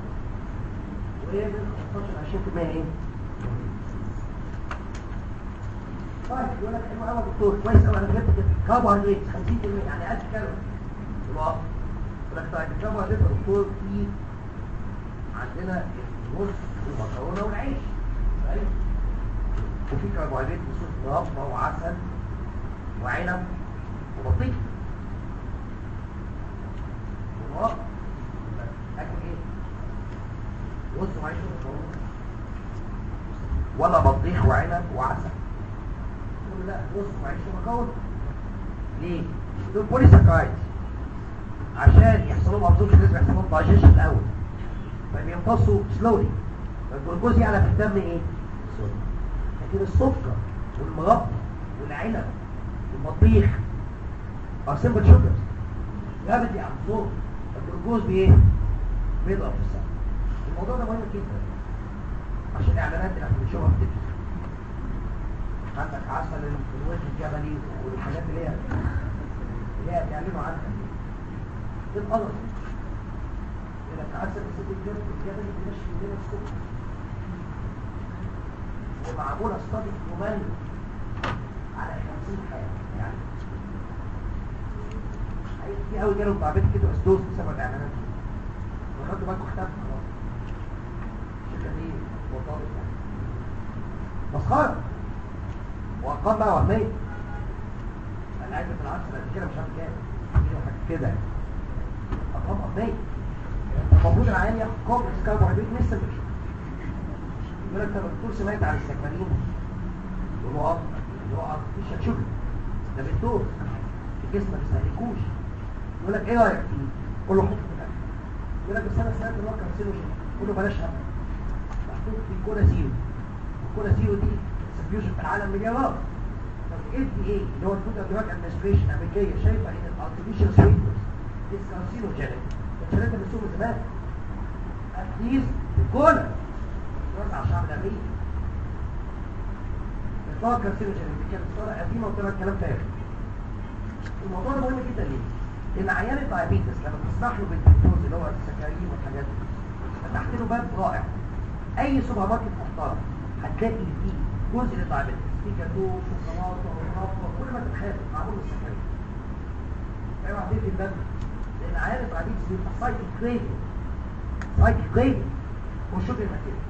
ومن 15 ل 20% ايه؟ طيب يقول لك حلو قوي يا دكتور كويس قوي انا فهمت كده كربوهيدرات 50% يعني 1000 كالوري الوقت يقول لك طيب الكربوهيدرات يا دكتور في عندنا الرز والمكرونه والعيش صحيح وفي كربوهيدرات بصوص مربى وعسل وعنب وبطيخ ومربى اكل ايه رز وعيش ومكرونه ولا بطيخ وعنب وعسل تقول لا رز وعيش ومكرونه ليه دول بوليساكرايد عشان يحصل لهم ابزوربشن لازم يحصل لهم دايجيشن الاول فبيمتصوا سلولي الجلوكوز يعلى في الدم ايه سوري لكن السكر والمربى والعنب والبطيخ ار سمبل شوجرز جابت يابزورب الجلوكوز بايه بيضرب في السماء الموضوع ده مهم جدا عشان الاعلانات اللي احنا بنشوفها في التلفزيون عندك عسل الوجه الجبلي والحاجات اللي هي اللي هي بيعلنوا عنها ايه القدر يقول لك عسل الست الجبل الجبلي بيمشي لنا الصبح ومعموله استادي ممل على 50 حاله يعني هي كتير قوي جالهم تعبان كده اسدوس بسبب الاعلانات دي وخدوا بالكم اختفى خلاص الشركه دي وطالب يعني مسخره وارقام بقى وهميه انا عايز في العصر قد كده مش عارف كام كيلو حاجه كده ارقام وهميه المفروض العيان ياخد كومبلكس كاربوهيدرات لسه مش يقول لك طب الدكتور سمعت عن السكرين يقول له اه يقول له اه مش هتشوف ده بالدور الجسم ما بيستهلكوش يقول لك ايه رايك فيه قول له حط في الاكل يقول لك بس انا سمعت ان هو كان سيرو قول له بلاش هم محطوط في كولا زيرو الكولا زيرو دي سبيوشن في العالم مليارات طب الاف دي اي اللي هو الفود اند دراج ادمنستريشن الامريكيه شايفه ان الارتفيشال سويتنس از كارسينوجينيك الكلام ده بنسوقه زمان اتليست الكولا توزع على الشعب الامريكي الطاقه كارسينوجينيك دي كانت صوره قديمه وطلع الكلام فارغ الموضوع ده مهم جدا ليه؟ لان عيان الدايابيتس لما بتسمح له بالدكتور اللي هو السكرين والحاجات دي فتحت له باب رائع اي سوبر ماركت محترم هتلاقي فيه جزء للدايابيتس في جاتوه شوكولاته مربى كل ما تتخيل معمول بالسكرين ايوه عارفين في الباب لان عيان الدايابيتس بيبقى سايكل كريفنج سايكل كريفنج والشوكر الماتيريال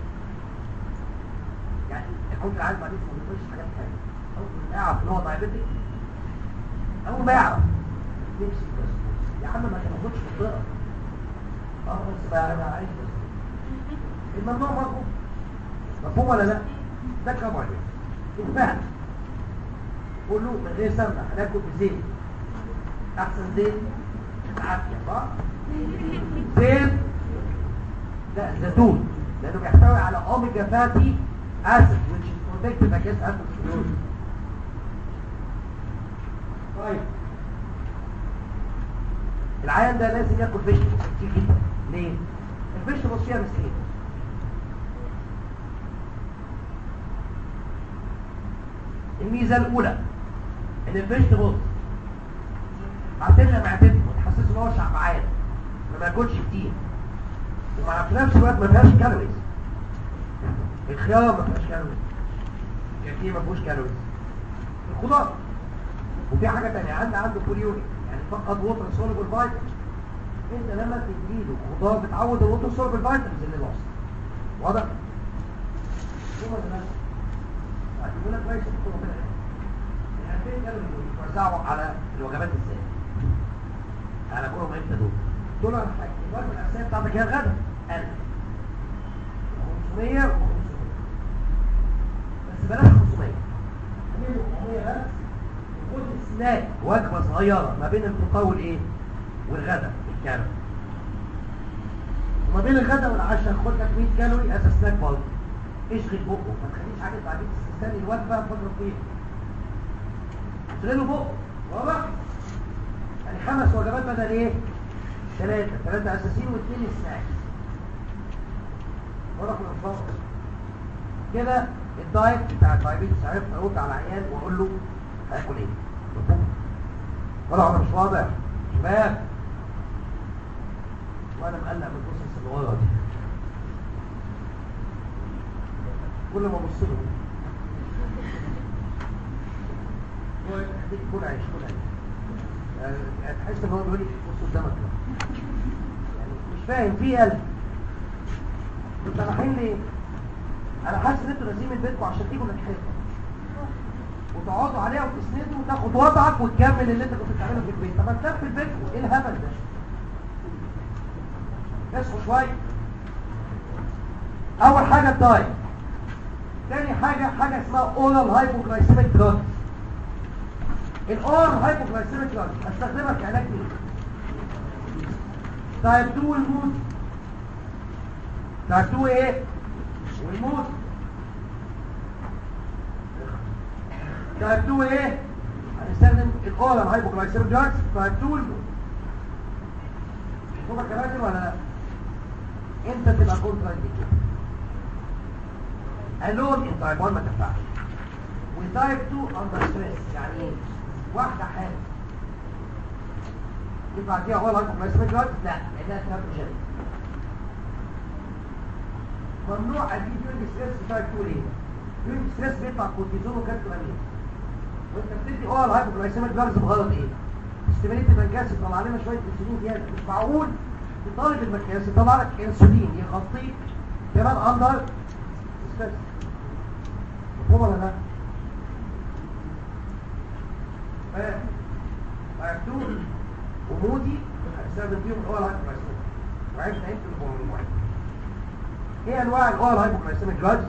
يعني يكون العيان الدايابيتس ما بياكلش حاجات ثانيه اول ما يعرف ان هو دايابيتك اول ما يعرف نفسي بس يا عم ما تاخدش منطقه اه بس بقى انا عايز بس الممنوع مرغوب مفهوم ولا لا ده كربوهيدرات الفهم قول له من غير سمنه هناكل بزيت احسن زيت العافيه صح زيت لا زيتون لانه بيحتوي على اوميجا فاتي اسيد which is protected against atherosclerosis طيب العيان ده لازم ياكل فيجيتابلز كتير جدا ليه الفيجيتابلز فيها مسكين الميزه الاولى ان الفيجيتابلز هتملى معدته وتحسسه ان هو شعبعان ما ياكلش كتير ومع في نفس الوقت ما فيهاش كالوريز الخيار ما فيهاش كالوريز الكاكيه ما فيهوش كالوريز الخضار وفي حاجه ثانيه عندي عنده بوليوري يعني فقد ووتر سوليبل فيتامين انت لما تديله خضار بتعود الووتر سوليبل فيتامينز اللي لوست واضح ثم ده يقول لك كويس الدكتور ربنا يعني فين كانوا يوزعوا على الوجبات ازاي انا بقولهم امتى دول دول على حاجه الوجبه الاساسيه بتاعتك هي الغداء 1000 500 و 500 بس بلاش 500 500 بس خد سناك وجبه صغيره ما بين الفطار والايه والغداء الكالوري وما بين الغداء والعشاء خد لك 100 كالوري از سناك برضه اشغل بقه ما تخليش حاجه بعدين تستني الوجبه فتره طويله اشغله بقه واضح يعني خمس وجبات بدل ايه ثلاثه ثلاثه اساسيين واثنين سناكس واضح ولا كده الدايت بتاع الدايبيتس عرفت ارد على العيان واقول له هياكل ايه مفهوم ولا انا مش واضح شباب وانا مقلق من القصص اللي ورا دي كل ما ابص له هو يديك كل عيش كل عيش يعني تحس ان هو بيقول لي بص قدامك كده يعني مش فاهم في قلب انتوا رايحين ليه؟ انا حاسس ان انتوا نازلين من بيتكم عشان تيجوا نتحاسبوا وتقعدوا عليها وتسندوا وتاخد وضعك وتكمل اللي انت كنت بتعمله في البيت طب ما تنام في البيت ايه الهبل ده اصحوا شويه اول حاجه الدايت تاني حاجه حاجه اسمها اورال هايبوغلايسيميك دراج الاورال هايبوغلايسيميك دراج استخدمها كعلاج ايه تايب 2 والموت تايب 2 ايه والموت تايب 2 ايه هنستخدم الاورال هايبوغلايسيميك دراجز تايب 2 والموت هو كمان ولا لا امتى تبقى كونترا انديكيتد الون ان تايب 1 ما تنفعش وتايب 2 اندر ستريس يعني ايه واحده حاله ينفع فيها اول هايبوكلايسيميك دراج لا لانها تيرابيوجينيك ممنوع ادي ديورنج ستريس تايب 2 ليه ديورنج ستريس بيطلع كورتيزون وكاتوامين وانت بتدي اول هايبوكلايسيميك دراجز بغرض ايه استمريت البنكاس يطلع لنا شويه انسولين زياده مش معقول طالب البنكاس يطلع لك انسولين يغطيك كمان اندر ستريس مفهوم ولا لا؟ فيكتون ومودي هنستخدم فيهم الاول هايبوكلايسيميك وعرفنا يمكن يبقوا من واحد ايه انواع الاول هايبوكلايسيميك دراجز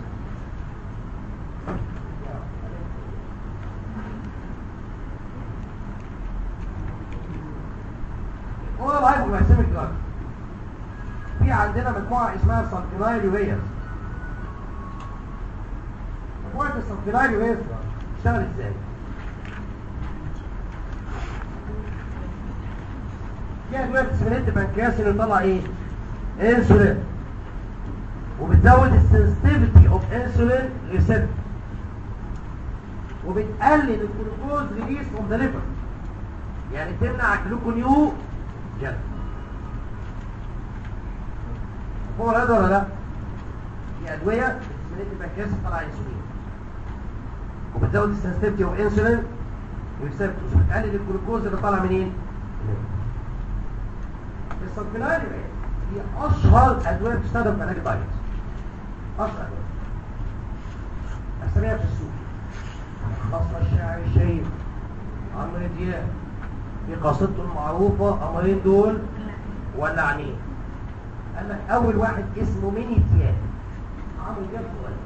الاول هايبوكلايسيميك دراجز في عندنا مجموعه اسمها سالفينايل يورياز مجموعه السالفينايل يورياز بتشتغل ازاي في ادويه بتسمنت بنكرياس اللي طلع ايه انسولين وبتزود السنسيتيفيتي اوف انسولين ريسبتور وبتقلل الجلوكوز ريليس فروم ذا ليفر يعني تمنع الجلوكونيو جلد هو هذا ولا لا دي ادويه بتسمنت بنكرياس طلع انسولين وبتزود السنسيتيفيتي اوف انسولين ريسبتورز وبتقلل الجلوكوز اللي طالع منين السلفينايل هي اشهر ادويه بتستخدم في علاج الدايت اشهر ادويه اساميها في السوق خاصه الشاعر الشهير عمرو دياب في قصيدته المعروفه امرين دول ولعنين قال لك اول واحد اسمه ميني دياب عمرو دياب صغير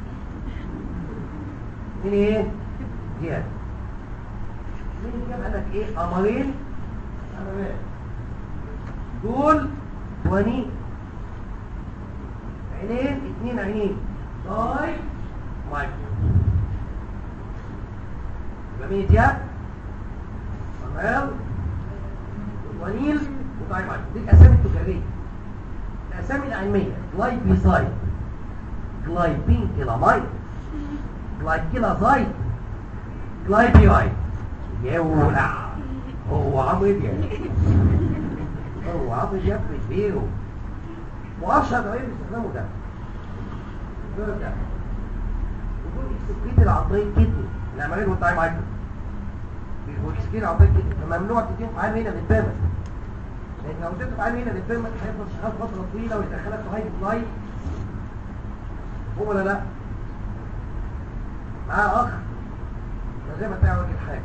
مين ايه دياب ميني دياب قال لك ايه امرين امرين دول وني عينين اتنين عينين طيب مايك يبقى مين دياب صمال ونيل وطيب مايك دي الاسامي التجاريه الاسامي العلميه جلايبيسايد جلايبين كيلامايد جلايكيلازايد جلايبيرايد يولع هو عمرو دياب هو عاطل يفرد بيه واشهر نوعين بيستخدموا ده الدور ده ويكون اكسكريت العضلين كدني العمليه والتايم هايبر بيكون اكسكريت العضلين كدني فممنوع تديهم عين هنا للبيرمنت لان لو اديته عين هنا للبيرمنت هيفضل شغال فتره طويله ويدخلك في هايبر لايف هو ولا لا معاه اخ زي ما تعمل الحاجه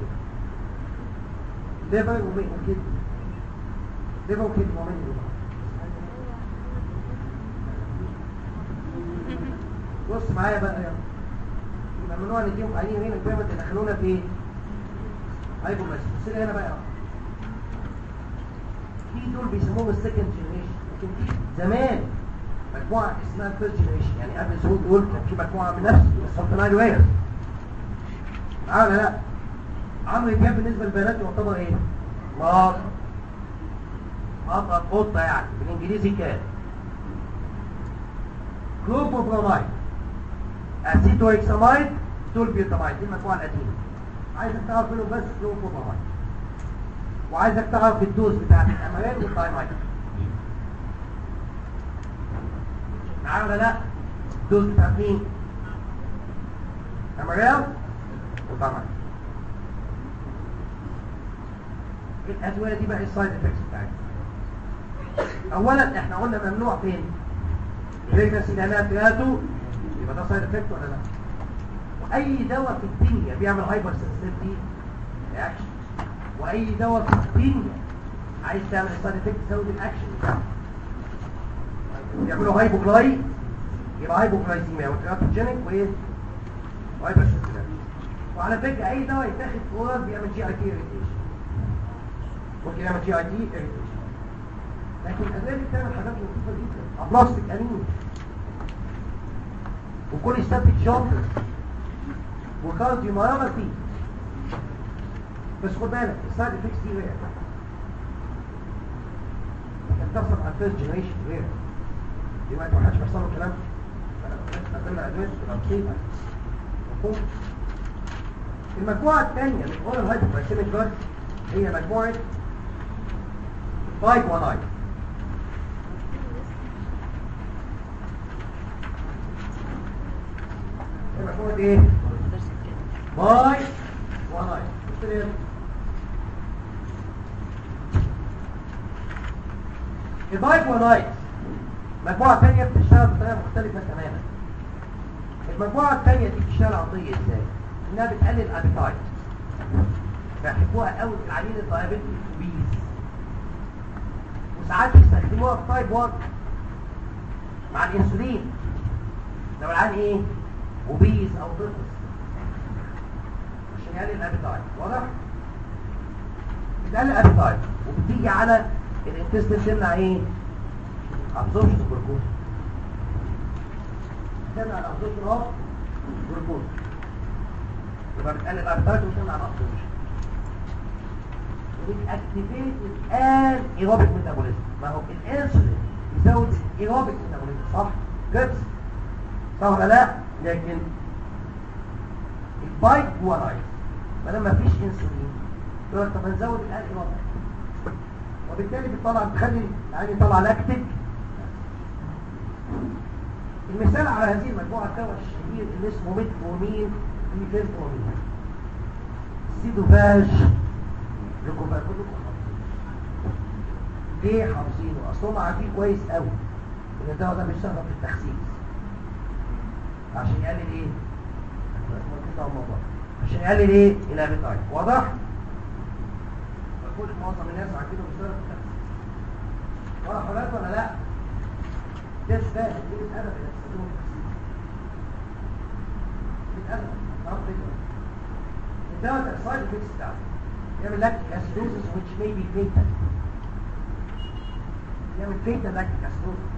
ليفر وكدني ده ممكن مؤمن بص معايا بقى يلا يبقى ممنوع نديهم عينين هنا البيرمنت يدخلونا في ايه؟ هايبوماسيس بص لي هنا بقى في دول بيسموهم السكند جنريشن لكن في زمان مجموعه اسمها الفيرست جنريشن يعني قبل ظهور دول كان في مجموعه من نفس السلطنايل ويرز معايا ولا لا؟ عمرو دياب بالنسبه للبنات يعتبر ايه؟ مرض قطعت قطة يعني بالانجليزي كان كلوبوبرامايد اسيتوهكسامايد تولبيوتامايد دي المجموعة القديمة عايزك تعرف منهم بس كلوبوبرامايد وعايزك تعرف الدوز بتاعت الامارين والتايمايد معايا ولا لا؟ الدوز بتاعت مين؟ امارين وتايمايد الادويه دي بقى السايد افكتس بتاعتها اولا احنا قلنا ممنوع فين بريجنسي لانها تياتو يبقى ده سايد افكت ولا لا واي دواء في الدنيا بيعمل هايبر سنسيتيفيتي رياكشن واي دواء في الدنيا عايز تعمل سايد افكت تزود الاكشن بتاعه يعملوا هايبوكلاي يبقى هايبوكلايسيميا وتراتوجينيك وايه وهايبر سنسيتيفيتي وعلى فكره اي دواء يتاخد فورال بيعمل جي اي تي اريتيشن ممكن يعمل جي اي تي اريتيشن لكن الادويه دي بتعمل حاجات لطيفه جدا ابلاستيك امين وكل ستاتيك جامبر وكارديوميوباثي بس خد بالك السايد افكتس دي رير كانت تحصل على الفيرست جنريشن رير دلوقتي ما حدش بيحصل له الكلام ده قدمنا ادويه تبقى مصيبه مفهوم المجموعه الثانيه من اورال هايبوغلايسيميك دراج هي مجموعه بايك ونايت هي مجموعه ايه باي ونايت قلت لي البايك ونايت مجموعة تانية بتشتغل بطريقة مختلفة تماما المجموعة التانية دي بتشتغل عضية ازاي؟ انها بتقلل الابيتايت بيحبوها قوي في العميل الدايابيتي الكوبيز وساعات يستخدموها في تايب 1 مع الانسولين لو العيان ايه؟ اوبيز او طفل عشان يقلل الابيتايت واضح؟ بتقلل الابيتايت وبتيجي على الانتستين تمنع ايه؟ ابزوربشن الجلوكوز تمنع الابزوربشن اوف الجلوكوز يبقى بتقلل الابيتايت وتمنع الابزوربشن وبتاكتيفيت الان ايروبيك ميتابوليزم ما هو الانسولين يزود الايروبيك ميتابوليزم صح كده صح ولا لا لكن البايك هو رايت ما دام مفيش انسولين يقول لك طب هنزود الان ايروبيك وبالتالي بتطلع بتخلي العين يطلع لاكتيك المثال على هذه المجموعة الدواء الشهير اللي اسمه ميتفورمين ميفينفورمين سيدوفاج لكوفاج كلكم حافظين ليه حافظينه؟ اصل هم عارفين كويس قوي ان الدواء ده بيشتغل في التخسيس عشان يقلل ايه؟ عشان يقلل ايه؟ الابيتايت واضح؟ كل معظم الناس عارفينه بيشتغل في التخسيس ولا حالات ولا لا؟ ده سباق دي ادب اللي بيستخدموه في التخسيس بيتقلب تعرف فكره الدواء ده السايد افكتس بتاعته يعمل لاكتيك اسيدوزس which may be fatal يعمل fatal لاكتيك اسيدوزس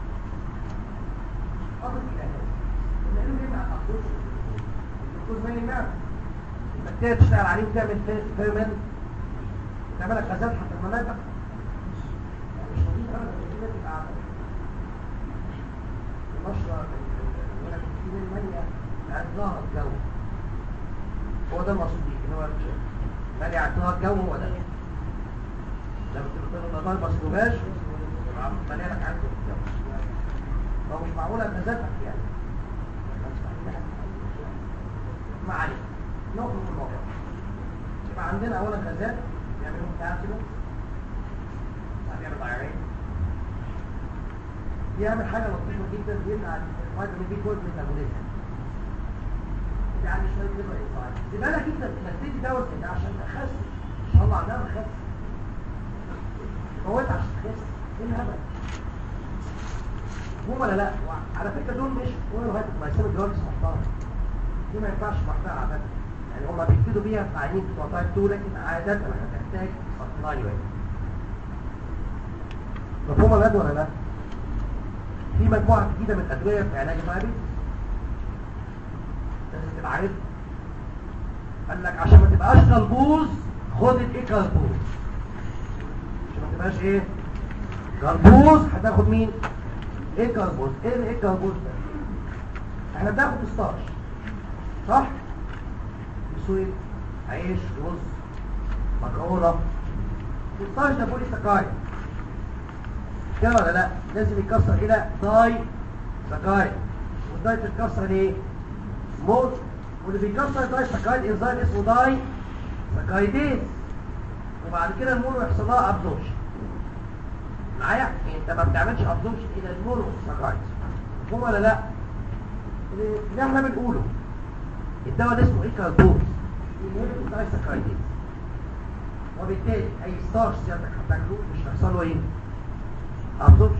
اضف الى هذا لانه يمنع الابزوربشن الجلوكوز ما يمنع البكتيريا تشتغل عليه وتعمل فيرمنت تعمل لك غازات حتى المناطق يعني مش نظيف ابدا الدنيا تبقى عامله النشره ولا في الميه اعتراض الجو هو ده المقصود بيه ان هو مالي اعتراض الجو هو ده لما تبقى تبقى ضربه سلوباش مالي لك عنده الجو هو مش معقوله بمزاجك يعني ما عليك نخرج من الموضوع يبقى عندنا اولا غازات يعملوا كابسولوس بيعمل ضياعين بيعمل حاجة لطيفة جدا بيمنع الفيتامين بي 12 ميتابوليزم يعني شوية ليفر انزايم زبالة جدا انك تدي دواء كده عشان تخس ان شاء الله عندها تخس موت عشان تخس ايه الهبل هم ولا لا على فكرة دول مش ولا هاي ما يسمى دراجز محترم دي ما ينفعش محترم عادة يعني هم بيفيدوا بيها في عينين بتوع تايب 2 لكن عادة هتحتاج سبلاي واحد مفهوم الأد ولا لا؟ في مجموعة جديدة من الأدوية في علاج الدايابيتس لازم تبقى عارف قال لك عشان ما تبقاش قلبوز خد الايكالبوز عشان ما تبقاش ايه قلبوز هتاخد مين ايكالبوز ايه الايكالبوز ده احنا بناخد ستارش صح بسويت عيش رز مكرونه الستارش ده بولي سكايد كده ولا لا لازم يتكسر الى داي سكايد والداي تتكسر ليه موت واللي بيكسر داي سكايد انزيم اسمه داي سكايديز وبعد كده المونو يحصل لها ابزوربشن معايا انت ما بتعملش ابزوربشن الى المونو سكايد مفهوم ولا لا اللي احنا بنقوله الدواء ده اسمه ايكالدوز ينهبط داي سكايديز وبالتالي اي ستارش سيادتك هتاكله مش هيحصل له ايه ابزوربشن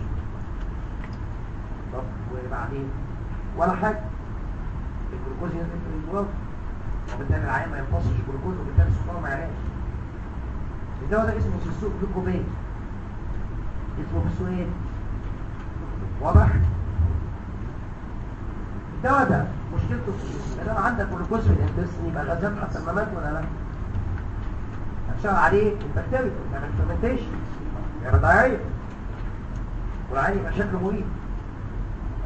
طب وبعدين ولا حاجه الجلوكوز ينزل في الجلوكوز وبالتالي العيان ما يمتصش الجلوكوز وبالتالي السكر ما يعلاش الدواء ده اسمه سيسوق جلوكوبين اسمه بسوين واضح الدواء ده مشكلته في ما دام عندك جلوكوز في الانتستين يبقى غازات حتى الممات ولا لا هتشتغل عليه البكتيريا تعمل فيرمنتيشن يعمل ضياعيه والعين يبقى شكله مريب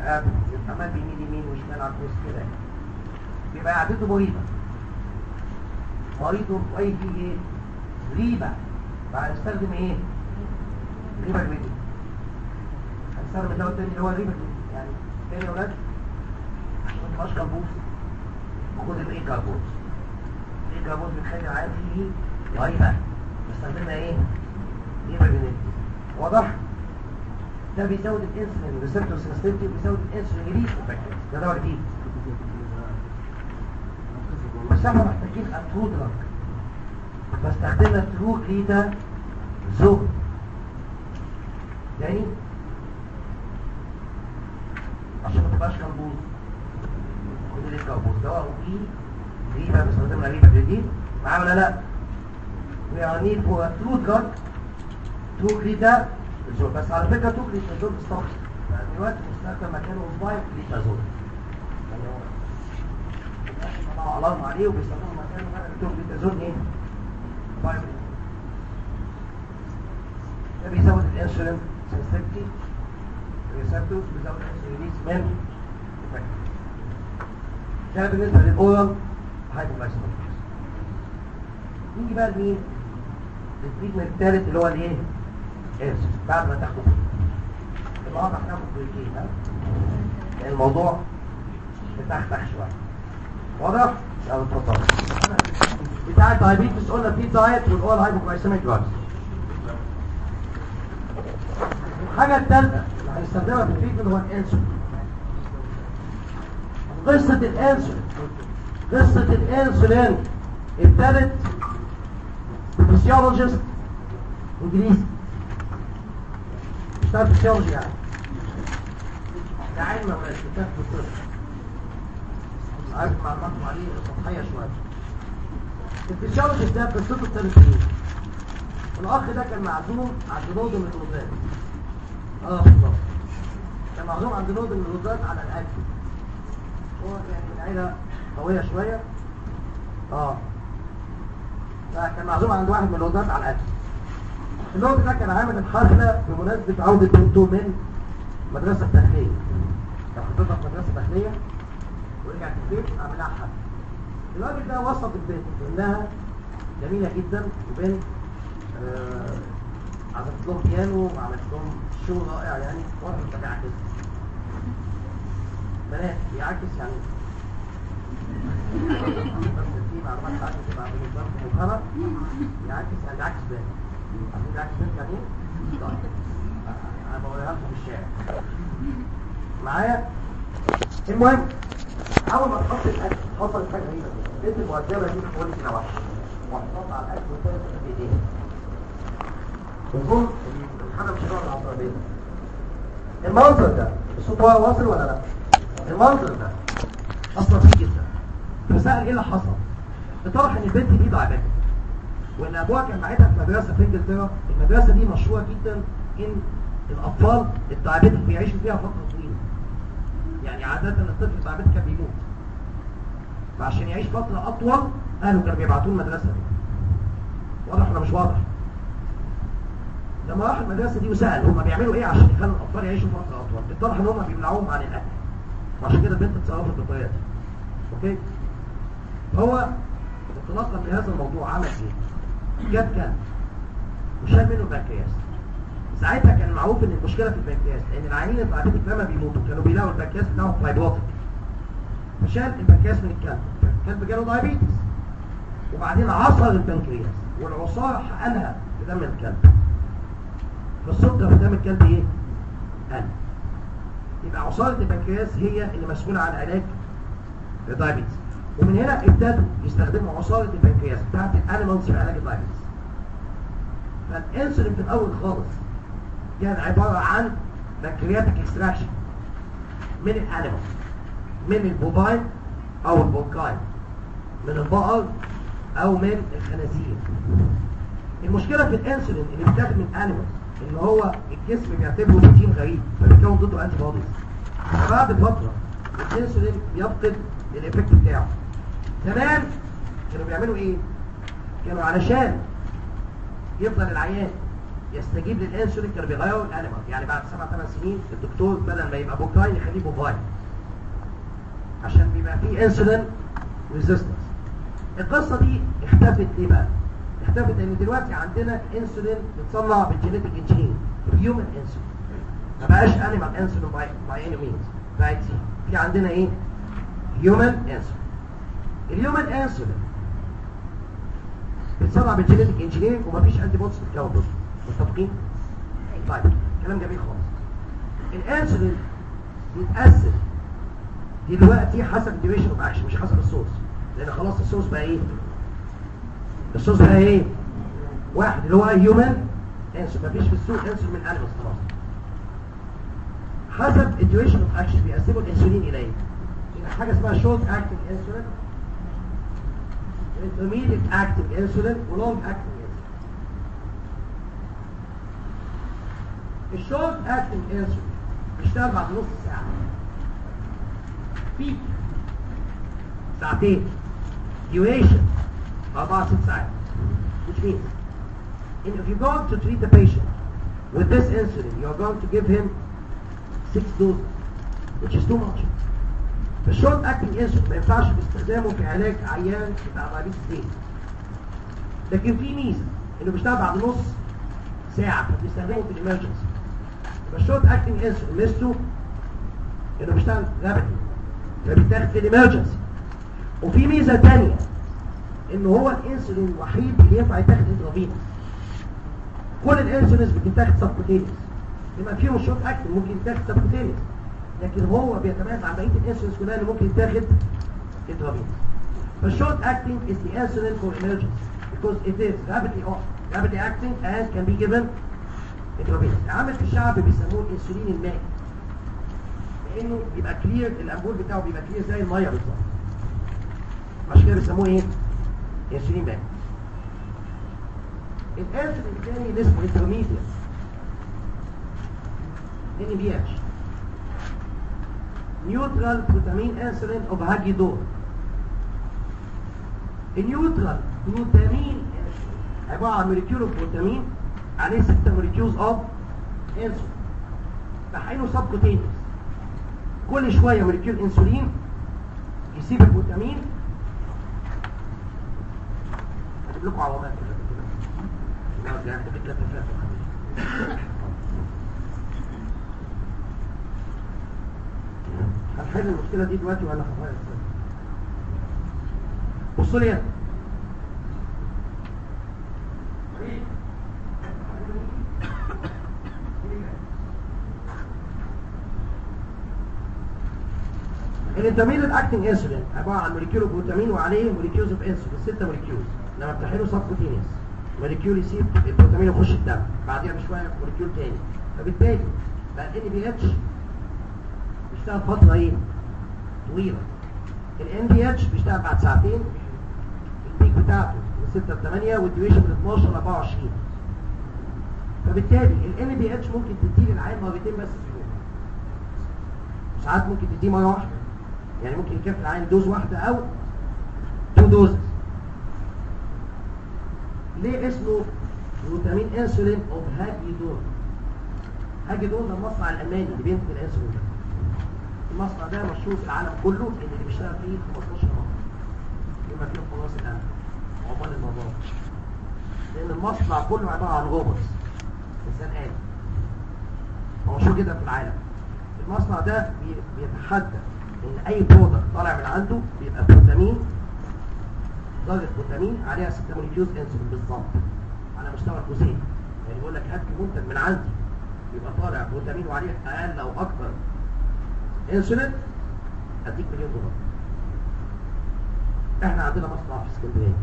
قاعد عمال بيميل يمين وشمال على الكرسي كده يعني. بيبقى قعدته مريضة مريض وأي فيه ايه ريبة فهنستخدم ايه ريبة الميدي هنستخدم الدواء التاني اللي هو الريبة الميدي يعني تاني يا ولاد عشان ما تبقاش كربوز خد الايه كربوز الايه كربوز بتخلي العيان فيه رهيبة بستخدمها ايه ريبة الميدي واضح ده بيزود الانسولين ريسبتور سنسيتيفيتي بيزود الانسولين ريليس افكت ده دواء جديد بس احنا محتاجين اترو دراج بستخدمها ترو كليتا زون يعني عشان ما تبقاش كربوز خد لي كربوز دواء وفي ريبا بستخدمها ريبا جديد معاه ولا لا we are need for a true drug true كليتا زون بس على فكرة true كليتا زون ستوكس دلوقتي مستخدم مكانه فايف كليتا زون يعني هو طلعوا علامة عليه وبيستخدموا مكانه بقى الدكتور بيتازون ايه؟ فايف ده بيزود الانسولين سنسيتيفيتي ريسبتورز بيزود الانسولين ريليز من ده بالنسبة للأورال هايبوغلايسيميك نيجي بقى لمين؟ التريتمنت الثالث اللي هو الايه؟ انسولين بعد ما تاخده النهارده هناخد بريكين ها؟ لأن الموضوع بتختخ شوية واضح؟ يلا اتفضل بتاع الدايابيتس قلنا في دايت والاول هايبوغلايسيميك دراجز الحاجة الثالثة اللي هنستخدمها في التريتمنت هو الانسولين قصة الانسولين قصة الانسولين ابتدت بفسيولوجيست انجليزي اشتغل فسيولوجي يعني ده علم ولا كتاب في الطب عارف معلوماته عليه سطحيه شويه الفسيولوجي ده قصته ابتدت ايه الاخ ده كان معزوم عند نوض من الغدات اه بالظبط كان معزوم عند نوض من الغدات على الاكل هو يعني من عيله قويه شويه اه فكان معزوم عند واحد من الغدات على الاكل النوض ده كان عامل الحفله بمناسبه عوده بنته من مدرسه داخليه كان حضرتها في مدرسه داخليه ورجعت البيت عملها حد الراجل ده وصف البنت بانها جميله جدا وبنت آه عزفت لهم بيانو وعملت لهم شو رائع يعني واحد كان بيعكس بنات بيعكس يعني بس في معلومات ساعات بتبقى بالنسبه لكم مبهمه يعكس يعني بيعكس بنت عارفين بيعكس بنت يعني ايه؟ طيب انا بقولها لكم في الشارع معايا المهم اول ما تحط الاكل حصلت حاجه غريبه البنت المؤدبه دي تقول كده واحده وحطت على الاكل وتاني في ايديها وجم الحاجه مش هتقعد على الترابيزه المنظر ده الصوت هو واصل ولا لا المنظر ده اصلا فيه جدا فسأل ايه اللي حصل اتضح ان البنت دي ضعيفه وان ابوها كان معاها في مدرسه في انجلترا المدرسه دي مشهوره جدا ان الاطفال الدايابيتك بيعيشوا فيها فتره طويله يعني عادة الطفل الدايابيتك كان بيموت فعشان يعيش فترة أطول أهله كانوا بيبعتوه المدرسة دي واضح ولا مش واضح لما راح المدرسة دي وسأل هما بيعملوا إيه عشان يخلوا الأطفال يعيشوا فترة أطول اتضح إن هما بيمنعوهم عن الأكل وعشان كده البنت اتصرفت بالطريقة دي أوكي هو انطلاقا من هذا الموضوع عمل إيه؟ جاب كلب وشال منه البنكرياس ساعتها كان معروف ان المشكله في البنكرياس لان العيانين الدايابيتك لما بيموتوا كانوا بيلاقوا البنكرياس بتاعهم فايبروتيك فشال البنكرياس من الكلب الكلب جاله دايابيتس وبعدين عصر البنكرياس والعصاره حقنها في دم الكلب فالسكر في دم الكلب ايه؟ قل يبقى عصاره البنكرياس هي اللي مسؤوله عن علاج الدايابيتس ومن هنا ابتدوا يستخدموا عصاره البنكرياس بتاعت الانيمالز في علاج الدايابيتس فالانسولين في الاول خالص كان عبارة عن بنكرياتيك اكستراكشن من الانيمال من البوباين او البوكاين من البقر او من الخنازير المشكلة في الانسولين اللي بيتاخد من الانيمال ان هو الجسم بيعتبره بروتين غريب فبيكون ضده انتي بوديز بعد فترة الانسولين بيفقد الايفكت بتاعه زمان كانوا بيعملوا ايه كانوا علشان يفضل العيان يستجيب للانسولين كانوا بيغيروا الانيمال يعني بعد سبع ثمان سنين الدكتور بدل ما يبقى بوكاين يخليه بوفاين عشان بيبقى فيه انسولين ريزيستنس القصه دي اختفت ليه بقى؟ اختفت ان دلوقتي عندنا انسولين بتصنع بالجينيتك انجين هيومن انسولين ما بقاش انيمال انسولين باي باي اني مينز بقت في عندنا ايه؟ هيومن انسولين الهيومن انسولين بتصنع بالجينيتك انجينيرنج ومفيش انتي بودز بتتكون ضده متفقين؟ طيب كلام جميل خالص الانسولين بيتقسم دلوقتي حسب الديوريشن اوف اكشن مش حسب السورس لان خلاص السورس بقى ايه؟ السورس بقى ايه؟ واحد اللي هو هيومن انسولين مفيش في السوق انسولين من انيمالز خلاص حسب الديوريشن اوف اكشن بيقسموا الانسولين الى ايه؟ الى حاجه اسمها شورت اكتنج انسولين intermediate acting insulin ولونج acting insulin الشورت اكتنج انسولين بيشتغل بعد نص ساعة بيك ساعتين duration أربعة ست ساعات which means and if you're going to treat the patient with this insulin you're going to give him six doses which is too much الشورت اكتنج انسولين ما ينفعش باستخدامه في علاج عيان بتاع دايابيتس دي لكن في ميزه انه بيشتغل بعد نص ساعه فبنستخدمه في الامرجنسي الشورت اكتنج انسولين ميزته انه بيشتغل رابيدلي فبيتاخد في الامرجنسي وفي ميزه ثانيه ان هو الانسولين الوحيد اللي ينفع يتاخد انترافينوس كل الانسولينز بتتاخد سبكوتينيوس بما فيهم الشورت اكتنج ممكن يتاخد سبكوتينيوس لكن هو بيتميز عن بقيه الانسولينز كلها اللي ممكن يتاخد انترافينوس فالشورت اكتنج is the insulin for emergency because it is rapidly rapidly acting and can be given intravenous عامل في الشعب بيسموه الانسولين المائي لانه بيبقى كلير الامبول بتاعه بيبقى كلير زي الميه بالظبط عشان كده بيسموه ايه انسولين مائي الانسولين الثاني اللي اسمه انترميديت ان بي اتش نيوترال جلوتامين انسولين اوف هاجيدور النيوترال جلوتامين عباره عن موليكيول اوف جلوتامين عليه 6 موليكيولز اوف انسولين بحينه سبكوتينيوس كل شويه موليكيول انسولين يسيب الجلوتامين هجيب لكم علامات كده كده لا ده كده كده هنحل المشكله دي دلوقتي ولا هغير ازاي بصوا لي هنا الانترميديت اكتنج انسولين عباره عن موليكيول جلوتامين وعليه موليكيولز اوف انسولين ستة موليكيولز لما بتحيله سبكوتينيوس موليكيول يسيب الجلوتامين يخش الدم بعديها بشويه موليكيول تاني فبالتالي بقى الان بي اتش بيشتغل فتره ايه طويله الان بي اتش بيشتغل بعد ساعتين البيك بتاعته من 6 ل 8 والديويشن من 12 ل 24 فبالتالي الان بي اتش ممكن تديه للعيان مرتين بس في اليوم ساعات ممكن تديه مره واحده يعني ممكن يكفي العيان دوز واحده او تو دوز ليه اسمه جلوتامين انسولين اوف هاجيدون هاجيدون ده المصنع الالماني اللي بينتج الانسولين ده المصنع ده مشهور في العالم كله ان اللي بيشتغل فيه 15 مصنع بما فيهم خلاص الان عمال الموضوع لان المصنع كله عباره عن روبوتس انسان آلي هو مشهور جدا في العالم المصنع ده بيتحدى ان اي برودكت طالع من عنده بيبقى بروتامين درجه بروتامين عليها 6 موليكيولز انسولين بالظبط على مستوى الجزيء يعني بيقول لك هات منتج من عندي يبقى طالع بروتامين وعليه اقل او اكثر انسولين اديك مليون دولار احنا عندنا مصنع في اسكندريه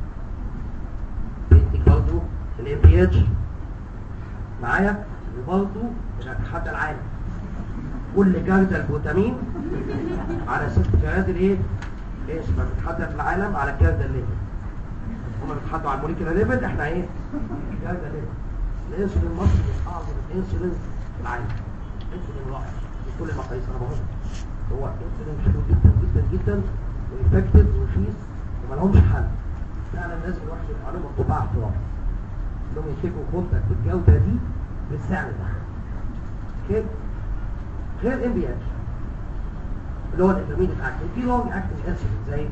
بينتج برضه الام بي اتش معايا وبرضه بنتحدى العالم كل جردل البروتامين على ست جرادل ايه؟ ايش بنتحدى في العالم على الجردل ليفل هما بيتحدوا على الموليكولا ليفل احنا ايه؟ جردل ليفل الانسولين المصري من اعظم الانسولين في العالم انسولين رائع بكل المقاييس انا بقول هو انسولين حلو جدا جدا جدا وافكتيف ورخيص وما لهمش حل فعلا لازم الواحد يبقى عليهم الطباع احترام انهم يتفقوا كونتاكت بالجوده دي بالسعر ده اوكي غير ام بي اتش اللي هو الانترميديت اكتنج في لونج اكتنج انسولين زي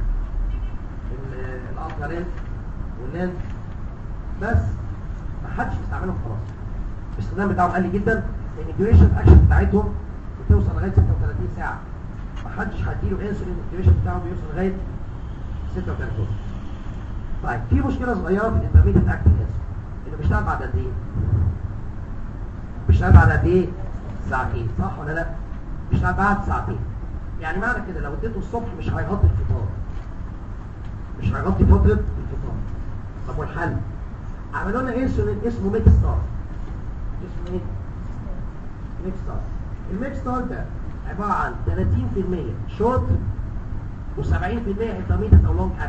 الالترالين واللين بس ما حدش بيستعملهم خلاص الاستخدام بتاعهم قل جدا لان الديوريشن اكشن بتاعتهم بتوصل لغايه 36 ساعه ما حدش هيديله انسولين الديوريشن بتاعه بيوصل لغايه 36 طيب في مشكله صغيره في الانترميديت اكتنج انه بيشتغل بعد قد ايه بيشتغل بعد قد ايه ساعتين صح ولا لا بيشتغل بعد ساعتين يعني معنى كده لو اديته الصبح مش هيغطي الفطار مش هيغطي فتره الفطار طب والحل عملوا لنا انسولين اسمه ميك ستار اسمه ايه ميك ستار الميك ستار ده عباره عن 30% شورت و70% انترميديت او لونج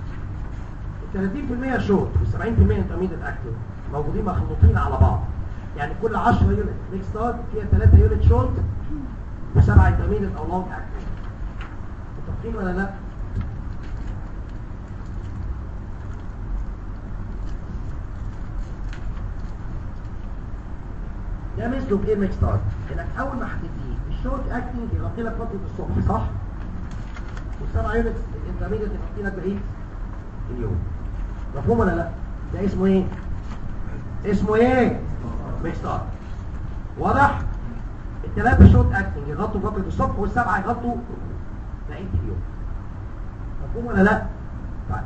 اكتف 30% شورت و70% انترميديت اكتف موجودين مخلوطين على بعض يعني كل 10 يونت ميك ستار فيها 3 يونت شورت و7 انترميديت او لونج اكتف متفقين ولا لا؟ ده مثله بايه ميك ستار انك اول ما هتديه الشورت اكتنج يغطي لك فتره الصبح صح والسبع يونت الانترميديت يغطي لك بقيه اليوم مفهوم ولا لا ده اسمه ايه اسمه ايه ميك ستار واضح الثلاثه شورت اكتنج يغطوا فتره الصبح والسبعه يغطوا بقيه اليوم مفهوم ولا لا طيب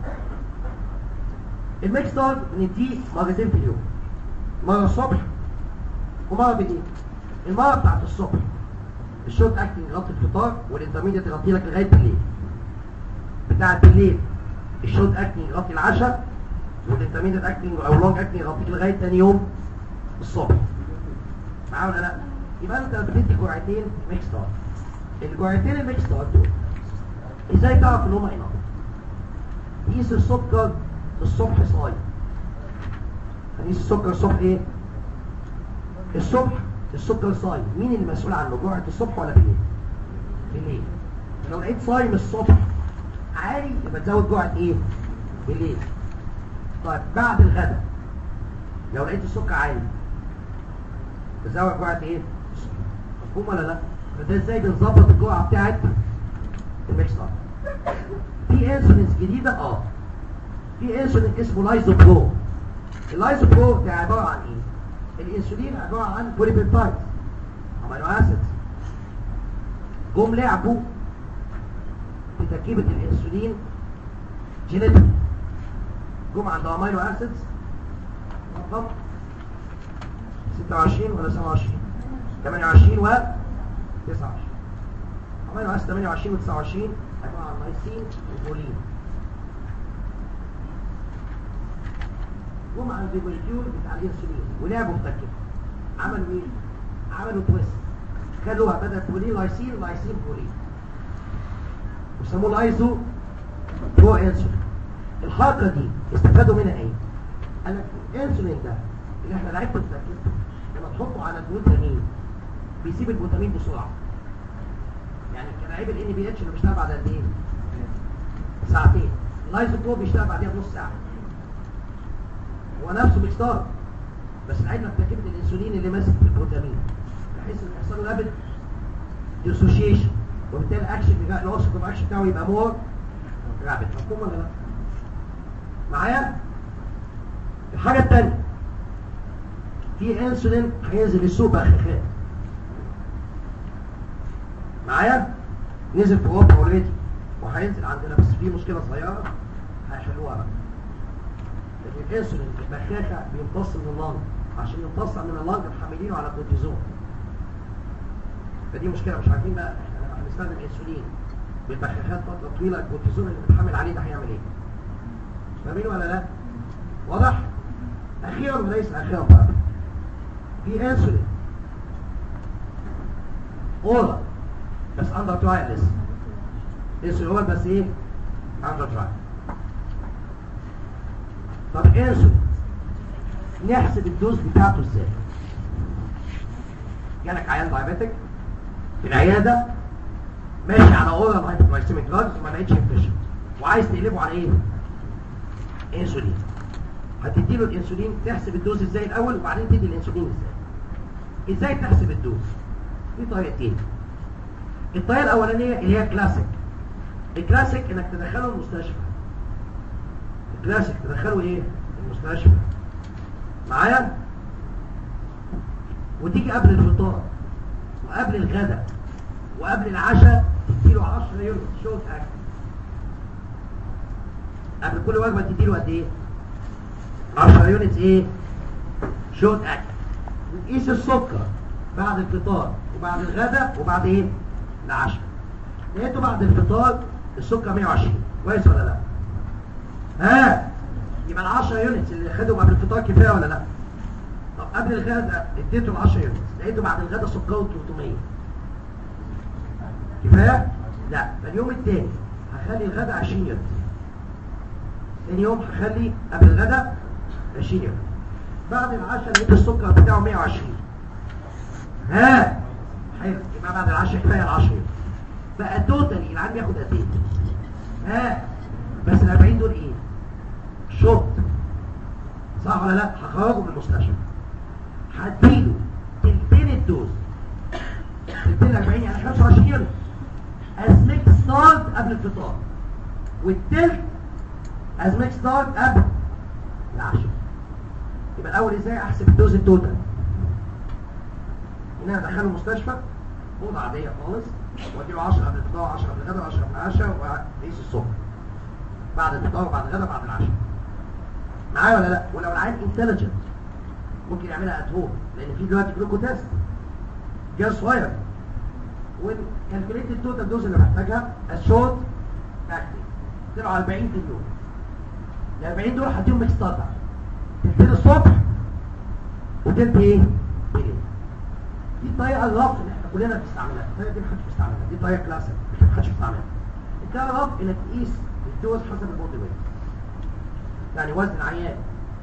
الميك ستار بنديه مرتين في اليوم مره الصبح ومره بالليل المره بتاعت الصبح الشورت اكتنج يغطي الفطار والانترميديت يغطي لك لغايه بالليل بتاعت بالليل الشورت اكتنج يغطي العشاء والانترميديت اكتنج او لونج اكتنج يغطيك لغايه ثاني يوم الصبح معايا ولا لا يبقى انت بتدي جرعتين ميكس ستار الجرعتين الميكس ستار دول ازاي تعرف ان هم انقط قيس السكر الصبح صايم هنقيس السكر الصبح ايه الصبح السكر صايم مين اللي مسؤول عنه جرعه الصبح ولا بالليل بالليل لو لقيت صايم الصبح عالي يبقى تزود جرعه ايه بالليل طيب بعد الغداء لو لقيت السكر عالي تزود جرعه ايه مفهوم ولا لا فده ازاي بنظبط الجرعه بتاعت الميكس اب في انسولينز جديده اه في انسولين اسمه لايزوبرو اللايزوبرو ده عباره عن ايه الانسولين عباره عن بوليبيبتايد امينو اسيدز جم لعبوا في تركيبه الانسولين جينيتيك جم عند امينو اسيدز رقم 26 ولا 27 28 و 29 امينو اسيد 28 و 29 عباره عن لايسين وبولين جم عند الموليكيول بتاع الانسولين ولعبوا في تركيبه عملوا ايه؟ عملوا تويست خدوها بدل بولين لايسين لايسين بولين وسموه لايزو برو انسولين الحركه دي استفادوا منها ايه؟ قال لك الانسولين ده اللي احنا لعبنا في تركيبته لما تحطه على الجلوتامين بيسيب الجلوتامين بسرعه يعني كلاعب الان بي اتش اللي بيشتغل بعد قد ايه؟ ساعتين اللايزو برو بيشتغل بعديها بنص ساعه هو نفسه مكستار بس لعبنا في تركيبه الانسولين اللي ماسك في الجلوتامين بحيث ان يحصل له رابد ديسوشيشن وبالتالي الاكشن بتاع الاوكسيد الاكشن بتاعه يبقى مور رابد مفهوم ولا لا؟ معايا؟ الحاجه الثانيه في انسولين هينزل السوق بخاخات معايا؟ نزل في اوروبا اوريدي وهينزل عندنا بس في مشكله صغيره هيحلوها بقى لان الانسولين البخاخه بيمتص من اللنج عشان يمتص من اللنج محملينه على كورتيزون فدي مشكله مش عارفين بقى احنا لما هنستخدم انسولين بالبخاخات فتره طويله الكورتيزون اللي متحمل عليه ده هيعمل ايه؟ فاهمين ولا لا؟ واضح؟ اخيرا وليس اخيرا بقى في انسولين اورال بس اندر ترايل لسه انسولين اورال بس ايه؟ اندر ترايل طب انسولين نحسب الدوز بتاعته ازاي؟ جالك عيان دايابيتك في العياده ماشي على اورال هايبوغلايسيميك دراجز وما لقيتش انفيشن وعايز تقلبه على ايه؟ انسولين هتدي له الانسولين تحسب الدوز ازاي الاول وبعدين تدي الانسولين ازاي ازاي تحسب الدوز في طريقتين الطريقه الاولانيه اللي هي كلاسيك الكلاسيك انك تدخله المستشفى الكلاسيك تدخله ايه المستشفى معايا وتيجي قبل الفطار وقبل الغداء وقبل العشاء تديله 10 يورو شوت اكل قبل كل وجبه تديله قد ايه 10 يونتس ايه شوت اكل وتقيس السكر بعد الفطار وبعد الغداء وبعد ايه العشاء لقيته بعد الفطار السكر 120 كويس ولا لا ها يبقى ال 10 يونتس اللي خدهم قبل الفطار كفايه ولا لا طب قبل الغداء اديته ال 10 يونتس لقيته بعد الغداء سكره 300 كفايه لا فاليوم الثاني هخلي الغداء 20 يونتس ثاني يوم هخلي قبل الغداء 20 يونتس بعد العشاء لقيت السكر بتاعه 120 ها حلو يبقى بعد العشاء كفايه ال 10 يونتس بقى توتالي العيان بياخد قد ايه ها بس ال 40 دول ايه شوط صح ولا لا هخرجه من المستشفى هديله تلتين الدوز تلتين 40 يعني 25 يورو ازميك ستارت قبل الفطار والتلت ازميك ستارت قبل العشاء يبقى الاول ازاي احسب الدوز التوتال ان انا ادخله المستشفى اوضه عاديه خالص واديله 10 قبل الفطار 10 قبل الغداء 10 قبل العشاء واقيس الصبح بعد الفطار بعد الغداء بعد العشاء معايا ولا لا ولو العيان انتليجنت ممكن يعملها ات هوم لان في دلوقتي جلوكو تيست جهاز صغير والكالكوليت التوتال دوز اللي محتاجها الشوت تاكتيك طلعوا 40 في اليوم ال 40 دول هديهم ميكس تاتا تلتين الصبح وتلت ايه؟ بالليل دي الطريقه الرف اللي احنا كلنا بنستعملها الطريقه دي محدش بيستعملها دي طريقه كلاسيك مش محدش بيستعملها الطريقه الرف انك تقيس الدوز حسب البودي ويت يعني وزن العيان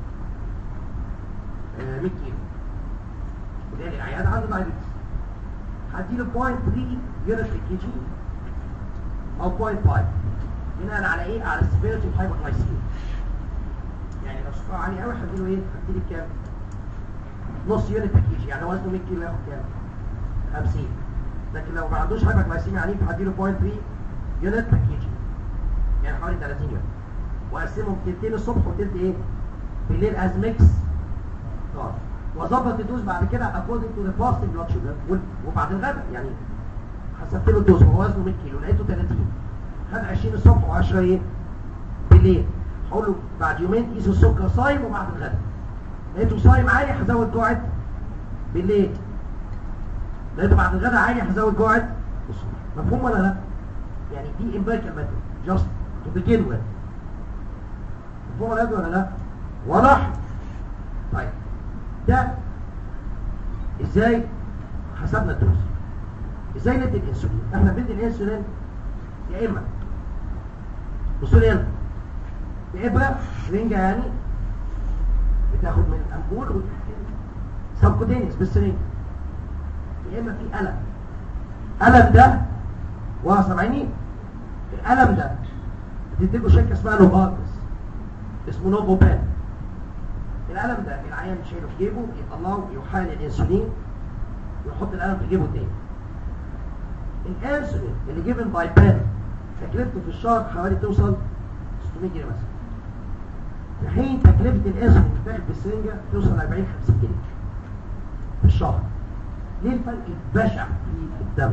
آه 100 كيلو وده العيان عنده دايبيتس هديله 0.3 يونت في الكي جي او 0.5 بناء على ايه؟ على السيفيرتي اوف هايبوغلايسيميا يعني لو سكر عالي قوي هديله ايه؟ هديله كام؟ نص يونت في الكي جي يعني وزنه 100 كيلو ياخد كام؟ 50 لكن لو ما عندوش هايبوغلايسيميا عنيف هديله 0.3 يونت في الكي جي يعني حوالي 30 يونت واقسمهم تلتين الصبح وتلت ايه بالليل از ميكس طار واظبط الدوز بعد كده according to the fasting blood sugar وبعد الغداء يعني حسبت له الدوز وهو وزنه 100 كيلو لقيته 30 خد 20 الصبح و10 ايه بالليل هقول له بعد يومين قيس السكر صايم وبعد الغداء لقيته صايم عالي هزود جرعه بالليل لقيته بعد الغداء عالي هزود جرعه الصبح مفهوم ولا لا يعني دي empirical method just to begin with مفهوم ولا ولا لا واضح طيب ده ازاي حسبنا الدوز ازاي ندي الانسولين احنا بندي الانسولين يا اما بصوا لي هنا بإبرة سرنجة يعني بتاخد من الأنبول سبكوتينيس بالسرنجة يا اما في ألم ألم ده ورا سامعيني الألم ده بتديله شركة اسمها نوفارتس اسمه نوفو بان الألم ده العيان شايله في جيبه يطلعه يحال الانسولين ويحط الألم في جيبه تاني الانسولين اللي جيفن باي بان تكلفته في الشهر حوالي توصل 600 جنيه مثلا في حين تكلفة الانسولين اللي بتاخد بالسرنجة توصل 40 50 جنيه في الشهر ليه الفرق البشع في الدم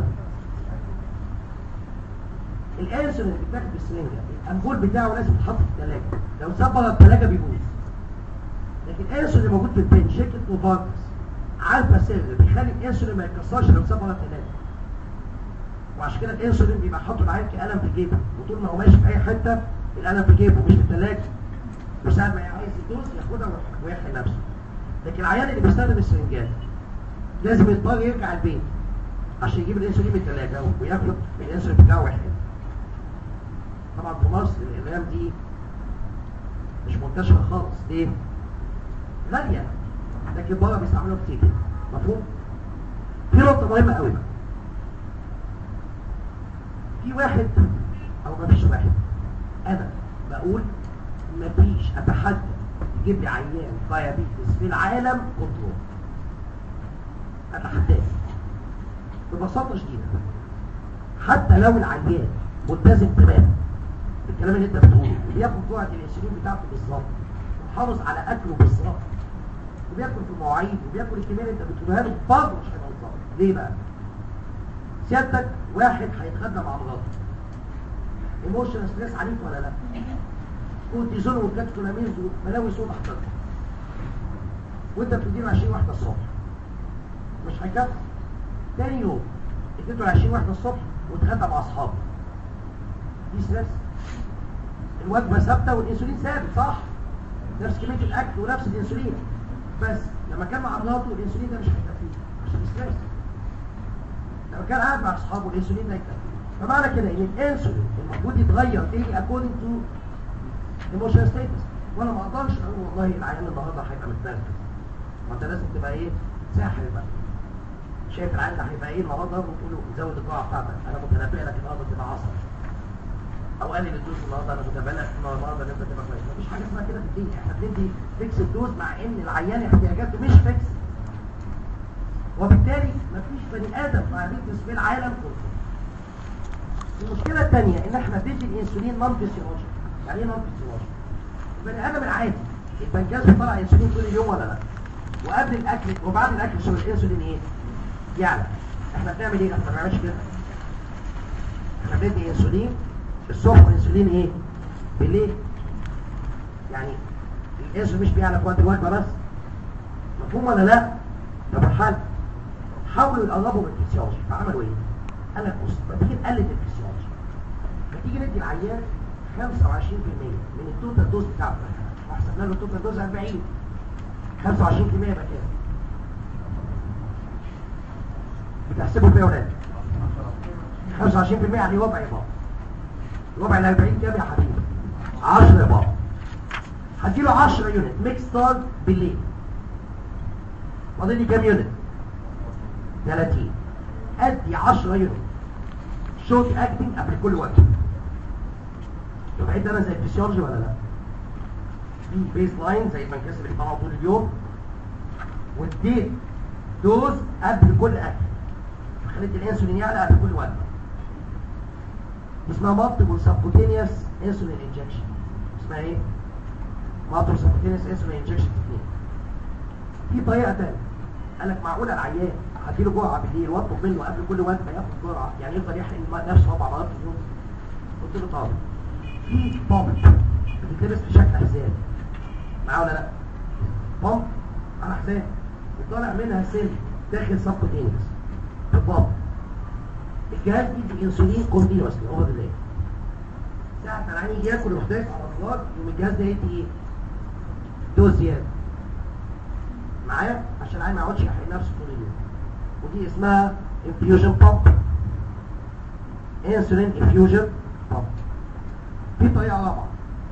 الانسولين اللي بتاخد بالسرنجة الانبول بتاعه لازم يتحط في الثلاجة لو اتساب بره الثلاجة بيبوظ لكن الانسولين اللي موجود في البين شركة نوفارتس عارفة سر بيخلي الانسولين ما يتكسرش لو اتساب بره الثلاجة وعشان كده الانسولين بيبقى حاطه العين كقلم في جيبه وطول ما هو ماشي في اي حته القلم في جيبه مش في الثلاجه وساعة ما عايز يدوس ياخدها ويحيي نفسه لكن العيان اللي بيستخدم السرنجات لازم يضطر يرجع البيت عشان يجيب الانسولين من الثلاجه وياخد الانسولين بتاعه ويحيي طبعا في مصر الايام دي مش منتشره خالص ليه؟ غاليه لكن بره بيستعملوها كتير مفهوم؟ في نقطه مهمه قوي بقى في واحد او ما فيش واحد انا بقول ما فيش اتحدى تجيب لي عيان دايابيتس في العالم كنترول اتحداك ببساطه شديده حتى لو العيان ملتزم تماما بالكلام اللي انت بتقوله وبياخد جرعه الانسولين بتاعته بالظبط ومحافظ على اكله بالظبط وبياكل في المواعيد وبياكل الكميه اللي انت بتقولها له برضه مش هيبقى بالظبط ليه بقى؟ سيادتك واحد هيتغدى مع مراته ايموشنال ستريس عليك ولا لا؟ كورتيزون وكاتكولامينز وملاوي سودا حضرتك وانت بتديله 20 واحده الصبح مش هيكفي تاني يوم اديته 20 واحده الصبح واتغدى مع اصحابه دي ستريس الوجبه ثابته والانسولين ثابت صح نفس كميه الاكل ونفس الانسولين بس لما كان مع مراته الانسولين ده مش هيكفيه عشان ستريس لما كان قاعد مع اصحابه الانسولين ده يكفيه فمعنى كده ان الانسولين المفروض يتغير daily according to emotional status وانا ما اقدرش اقول والله العيان النهارده هيبقى متنرفز ما انت لازم تبقى ايه ساحر بقى شايف العيان ده هيبقى ايه النهارده وتقول له زود الجرعه بتاعتك انا متنبئ لك النهارده تبقى عصبي او قلل الدوز النهارده انا متنبئ لك النهارده ان انت تبقى كويس مفيش حاجه اسمها كده في الدنيا احنا بندي فيكس الدوز مع ان العيان احتياجاته مش فيكس وبالتالي مفيش بني ادم دايابيتس في العالم كله المشكله الثانيه ان احنا بندي الانسولين نون فيسيولوجي يعني ايه نون فيسيولوجي البني ادم العادي البنكاس بيطلع انسولين طول اليوم ولا لا وقبل الاكل وبعد الاكل شو الانسولين ايه يعلى احنا بنعمل ايه احنا ما بنعملش كده احنا بندي انسولين الصبح والانسولين ايه بالليل يعني الانسولين مش بيعلى في وقت الوجبه بس مفهوم ولا لا طب الحل حاولوا يقربوا من الفسيولوجي فعملوا ايه قال لك بص ما تيجي نقلل الفسيولوجي ما تيجي ندي العيان 25% من التوتال دوز بتاعته وحسبنا له التوتال دوز 40 25% يبقى كام بتحسبوا فيها ولاد 25% يعني ربع يا بابا ربع ال 40 كام يا حبيبي 10 يا بابا هديله 10 يونت ميكس ستارت بالليل فاضل لي كام يونت 30 ادي 10 يونت شورت اكتنج قبل كل وقت يبقى ده انا زي الفسيولوجي ولا لا في بيز لاين زي المنكسر اللي بيطلعوا طول اليوم واديت دوز قبل كل اكل خليت الانسولين يعلى قبل كل وجبه اسمها مالتيبل سبكوتينيوس انسولين انجكشن اسمها ايه مالتيبل سبكوتينيوس انسولين انجكشن تكنيك في طريقه ثانيه قال لك معقوله العيان هديله جرعه بالليل واطلب منه قبل كل وجبه ياخد جرعه يعني يفضل يحرق نفسه اربع مرات في اليوم قلت له طبعا في بامب بتتلبس بشكل حزام معاه ولا لا بامب على حزام وطالع منها سن داخل سبكوتينيوس في البامب الجهاز بيدي انسولين كونتينوسلي اوفر ذا ساعة ما العين يجي ياكل ويحتاج على الاطلاق يقوم الجهاز ده يدي ايه؟ دوز زيادة معايا عشان العين ما يقعدش يحرق نفسه طول اليوم ودي اسمها انفيوجن بامب انسولين انفيوجن بامب في طريقة رابعة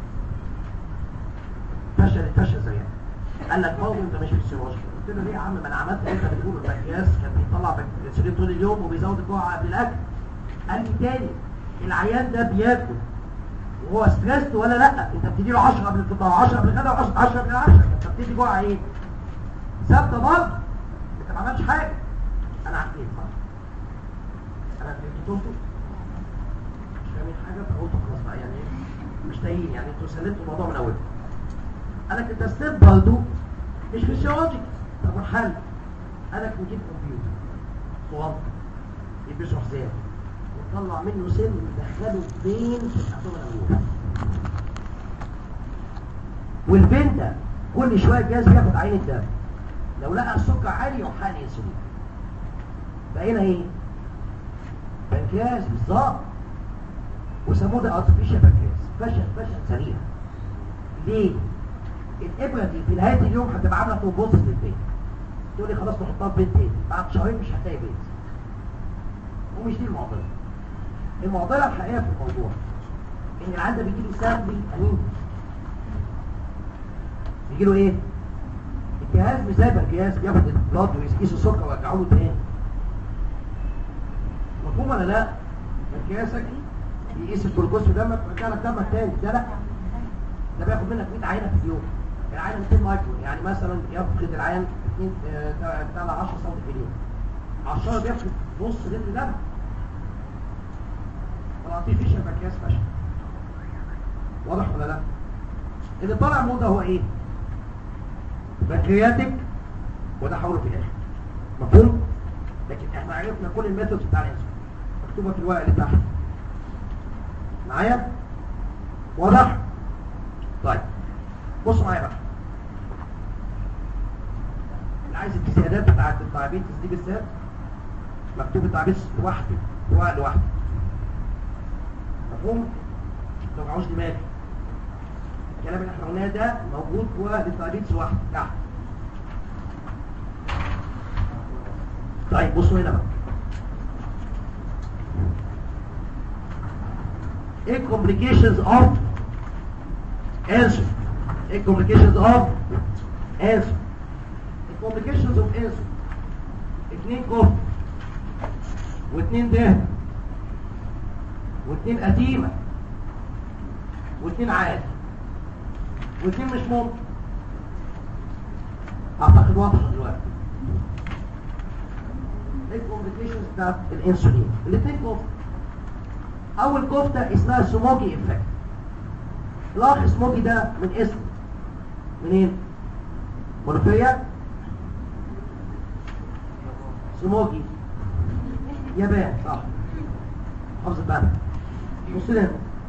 فشلت فشل زيها قال لك برضه انت مش فيسيولوجي قلت له ليه يا عم ما انا عملت اللي انت بتقوله البنكرياس كان بيطلع انسولين طول اليوم وبيزود الجرعه قبل الاكل قال لي تاني العيان ده بياكل وهو ستريسد ولا لا انت بتدي له 10 قبل الفطار 10 قبل الغداء و10 10 قبل العشاء انت بتدي جرعه ايه ثابته برضه انت ما عملتش حاجه انا عديت صح انا اديتكم مش فاهمين حاجه فقلت خلاص بقى يعني ايه مش تايهين يعني انتوا سلمتوا الموضوع من اوله قال لك انت ستيب برضه مش فيسيولوجيك طب والحل قال لك نجيب كمبيوتر صغير يلبسه حزام ونطلع منه سن ندخله فين في الابدومين والفين ده كل شويه الجهاز بياخد عين الدم لو لقى السكر عالي يروح حقن انسولين بقينا ايه بنكرياس بالظبط وسموه ده ارتفيشال بنكرياس فشل فشل سريع ليه الابره دي في نهايه اليوم هتبقى عامله ترومبوزس للبيت تقول لي خلاص نحطها في بيت تاني بعد شهرين مش هتلاقي بيت ومش دي المعضله المعضله الحقيقيه في الموضوع ان العيان ده بيجي له سامبل انيميا بيجي له ايه الجهاز مش زي البنكرياس بياخد البلاد ويقيس السكر ويرجعه له تاني مفهوم ولا لا بنكرياسك بيقيس الجلوكوز في دمك ويرجع لك دمك تاني ده لا ده بياخد منك 100 عينه في اليوم العين 200 مايكرون يعني مثلا يفقد العين 2 بتاع 10 سم في اليوم 10 بيفقد نص لتر دم والارتيفيشال بنكرياس فشل واضح ولا لا اللي طالع موضه هو ايه بنكرياتيك وده حوله في الاخر مفهوم لكن احنا عرفنا كل الميثودز بتاع الانسولين مكتوبه في الورق اللي تحت معايا واضح طيب بصوا معايا بقى اللي عايز الزيادات بتاعت الدايابيتس دي بالذات مكتوب الدايابيتس لوحده ورق لوحده مفهوم لو عاوز دماغي الكلام اللي احنا قلناه ده موجود جوه الدايابيتس لوحده تحت طيب بصوا هنا بقى ايه complications of answer ايه complications of answer complications of answer اتنين كفر واتنين دهن واتنين قديمة واتنين عادي واتنين مش ممكن اعتقد واضحة دلوقتي ايه الكومبليكيشنز بتاعت الانسولين الاثنين كفر اول كفته اسمها سموكي افكت الاخ سموكي ده من اسم منين منوفيه سموكي يابان صح حافظ بالك بص لنا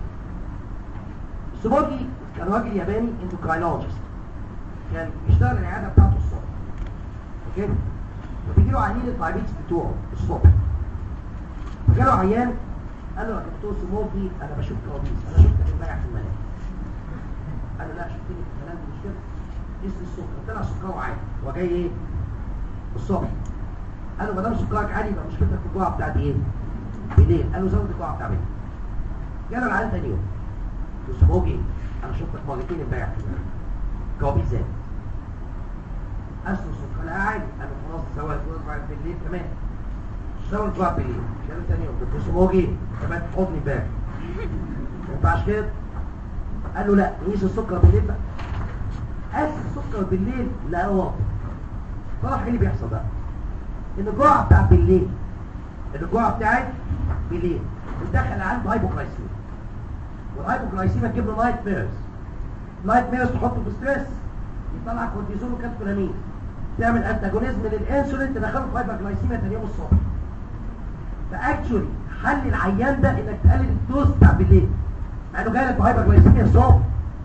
سموكي كان راجل ياباني اندوكراينولوجيست كان بيشتغل العياده بتاعته الصبح اوكي وبيجي له عيانين الدايابيتس بتوعه الصبح فجاله عيان قال له يا دكتور سموكي انا بشوف كوابيس انا شفتك امبارح في المنام قال له لا شفتني في المنام دي مش كده اسم السكر طلع سكره عالي هو جاي ايه الصبح قال له ما دام سكرك عالي يبقى مشكلتك في الجوع بتاعت ايه بالليل قال له زود الجوع بتاع بالليل جاله العيان تاني يوم قال له سموكي انا شفتك مرتين امبارح في المنام كوابيس زاد اسمه السكر لا عادي قال له خلاص سوى الجوع بالليل كمان سوى الجوع بالليل جاله تاني يوم قلت له سموكي كمان حضني امبارح ما ينفعش كده قال له لا نقيس السكر بالليل بقى قاس السكر بالليل لا واطي طلع ايه اللي بيحصل بقى ان الجوع بتاع بالليل ان الجوع بتاعي بالليل ودخل عنده هايبوكلايسيميا والهايبوكلايسيميا تجيب له نايت ميرز نايت ميرز تحطه في ستريس يطلع كورتيزون وكاتكولامين تعمل انتاجونيزم للانسولين تدخله في هايبوكلايسيميا تاني يوم الصبح فاكشولي حل العيان ده انك تقلل الدوز بتاع بالليل مع انه جاي لك بهايبوكلايسيميا الصبح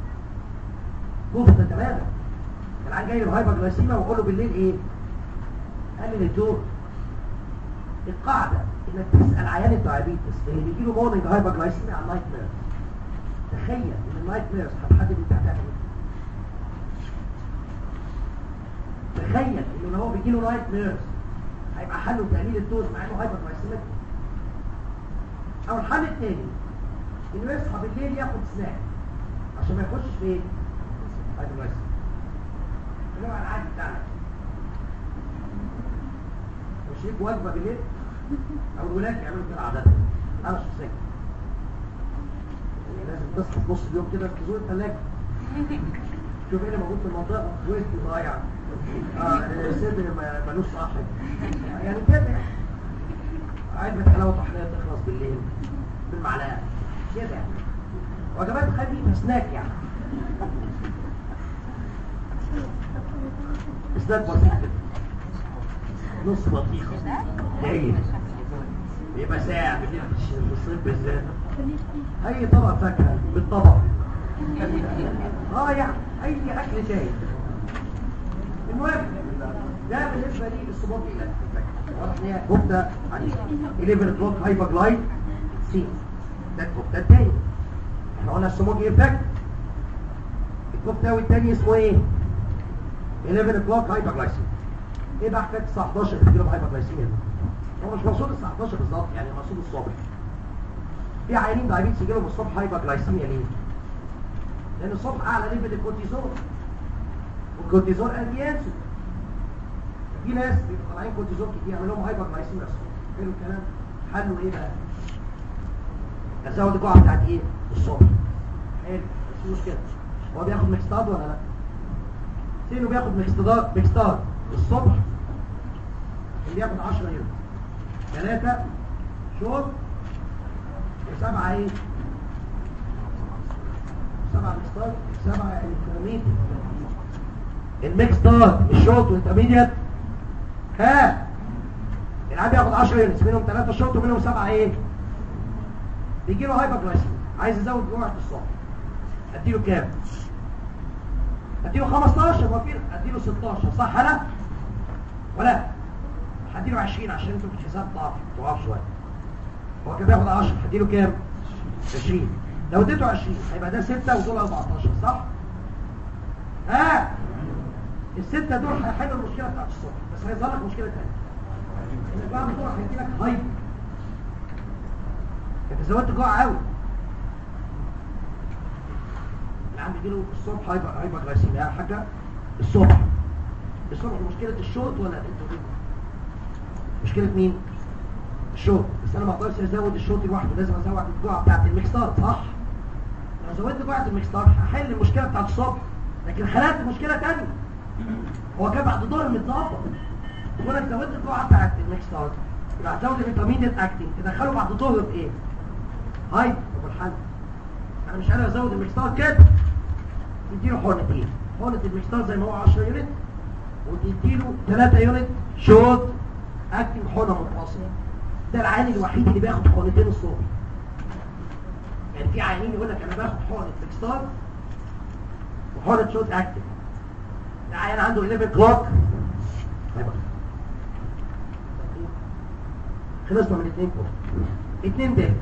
كفته تماما العيان جاي له هايبوكلايسيميا وقول له بالليل ايه قلل الدوز القاعده انك تسال عيان الدايابيتس اللي بيجي له مورنينج هايبوكلايسيميا على النايت ميرز تخيل ان النايت ميرز هتحدد انت هتعمل ايه تخيل انه لو هو بيجي له نايت ميرز هيبقى حله تقليل الدوز مع انه هايبوكلايسيميا او الحل الثاني انه يصحى بالليل ياخد سناك عشان ما يخشش في ايه هايبوكلايسيميا اللي هو العادي بتاعنا مش ليك وجبه بالليل او الولاد يعملوا كده عاده انا شخصيا لازم تصحى في نص اليوم كده تزور الثلاجه شوف ايه اللي موجود في المنطقه ويست ضايع اه صدر ما- ملوش صاحب يعني كده علبة حلاوة طحينية تخلص بالليل بالمعلقة كده يعني وجبات خفيفة سناك يعني سناك بسيط كده نص بطيخة جيد يبقى ساعة بالليل في الصيف بالذات أي طبق فاكهة بالطبق اه يعني أي أكل تاني المهم ده بالنسبة لي الصباط إلى واضح ان هي كفتة عنيفة 11 كلوك هايبر جلايد سي ده الكفتة التاني احنا قلنا السموكي افكت الكفتة والتاني اسمه ايه 11 كلوك هايبر جلايسيميا ايه بقى حكايه الساعه 11 اللي بيجيله هايبر جلايسيميا هو مش مقصود الساعه 11 بالظبط يعني مقصود الصبح في عيانين دايابيتس يجيلهم الصبح هايبر جلايسيميا ليه؟ لان الصبح اعلى ليفل الكورتيزون والكورتيزون انتي انسولين في ناس بيبقوا طالعين كورتيزون كتير يعمل لهم هايبر جلايسيميا الصبح حلو الكلام حله ايه بقى؟ ازود الجرعه بتاعت ايه؟ الصبح حلو بس مشكله هو بياخد ميكستاد ولا لا؟ سينو بياخد ميكستار ميكستار الصبح اللي بياخد 10 يوم ثلاثة شوط وسبعة ايه سبعة ميكستار سبعة انترميديت الميكستار الشوط والانترميديت ها العيال بياخد 10 يونتس منهم 3 شوط ومنهم 7 ايه بيجي له هايبرجلايسيميا عايز يزود جرعه الصبح اديله كام اديله 15 موافقين اديله 16 صح لا ولا هديله 20 عشان انتوا في الحساب ضعف ضعاف شويه هو كان بياخد 10 هديله كام 20 لو اديته 20 هيبقى ده 6 ودول 14 صح ها الستة دول هيحلوا المشكلة بتاعت الصبح بس هيظهر لك مشكلة تانية ان بعد الظهر هيجي لك هايب انت زودت جوع قوي العم بيجي له الصبح هايبر هايبر جلايسيميا يا حاجه الصبح الصبح مشكله الشوط ولا الانترفيو مشكله مين الشوط بس انا ما اقدرش ازود الشوط لوحده لازم ازود الجوع بتاعت الميكستار صح لو زودت جوعه الميكستار هحل المشكله بتاعت الصبح لكن خلقت مشكله ثانيه هو كان بعد الظهر متظبط تقول لك زودت الجوعه بتاعت الميكستار يبقى هتزود الانترميديت اكتنج تدخله بعد الظهر بايه هاي طب الحل انا مش قادر ازود الميكستار كده تديله حقنتين حقنه الميكستار زي ما هو 10 يونت وتديله 3 يونت شوت اكتنج حقنه متواصله ده العيان الوحيد اللي بياخد حقنتين الصبح يعني في عيانين يقول لك انا باخد حقنه ميكستار وحقنه شوت اكتنج ده عيان عنده 11 كلوك هيبقى خلصنا من الاثنين كله اثنين ده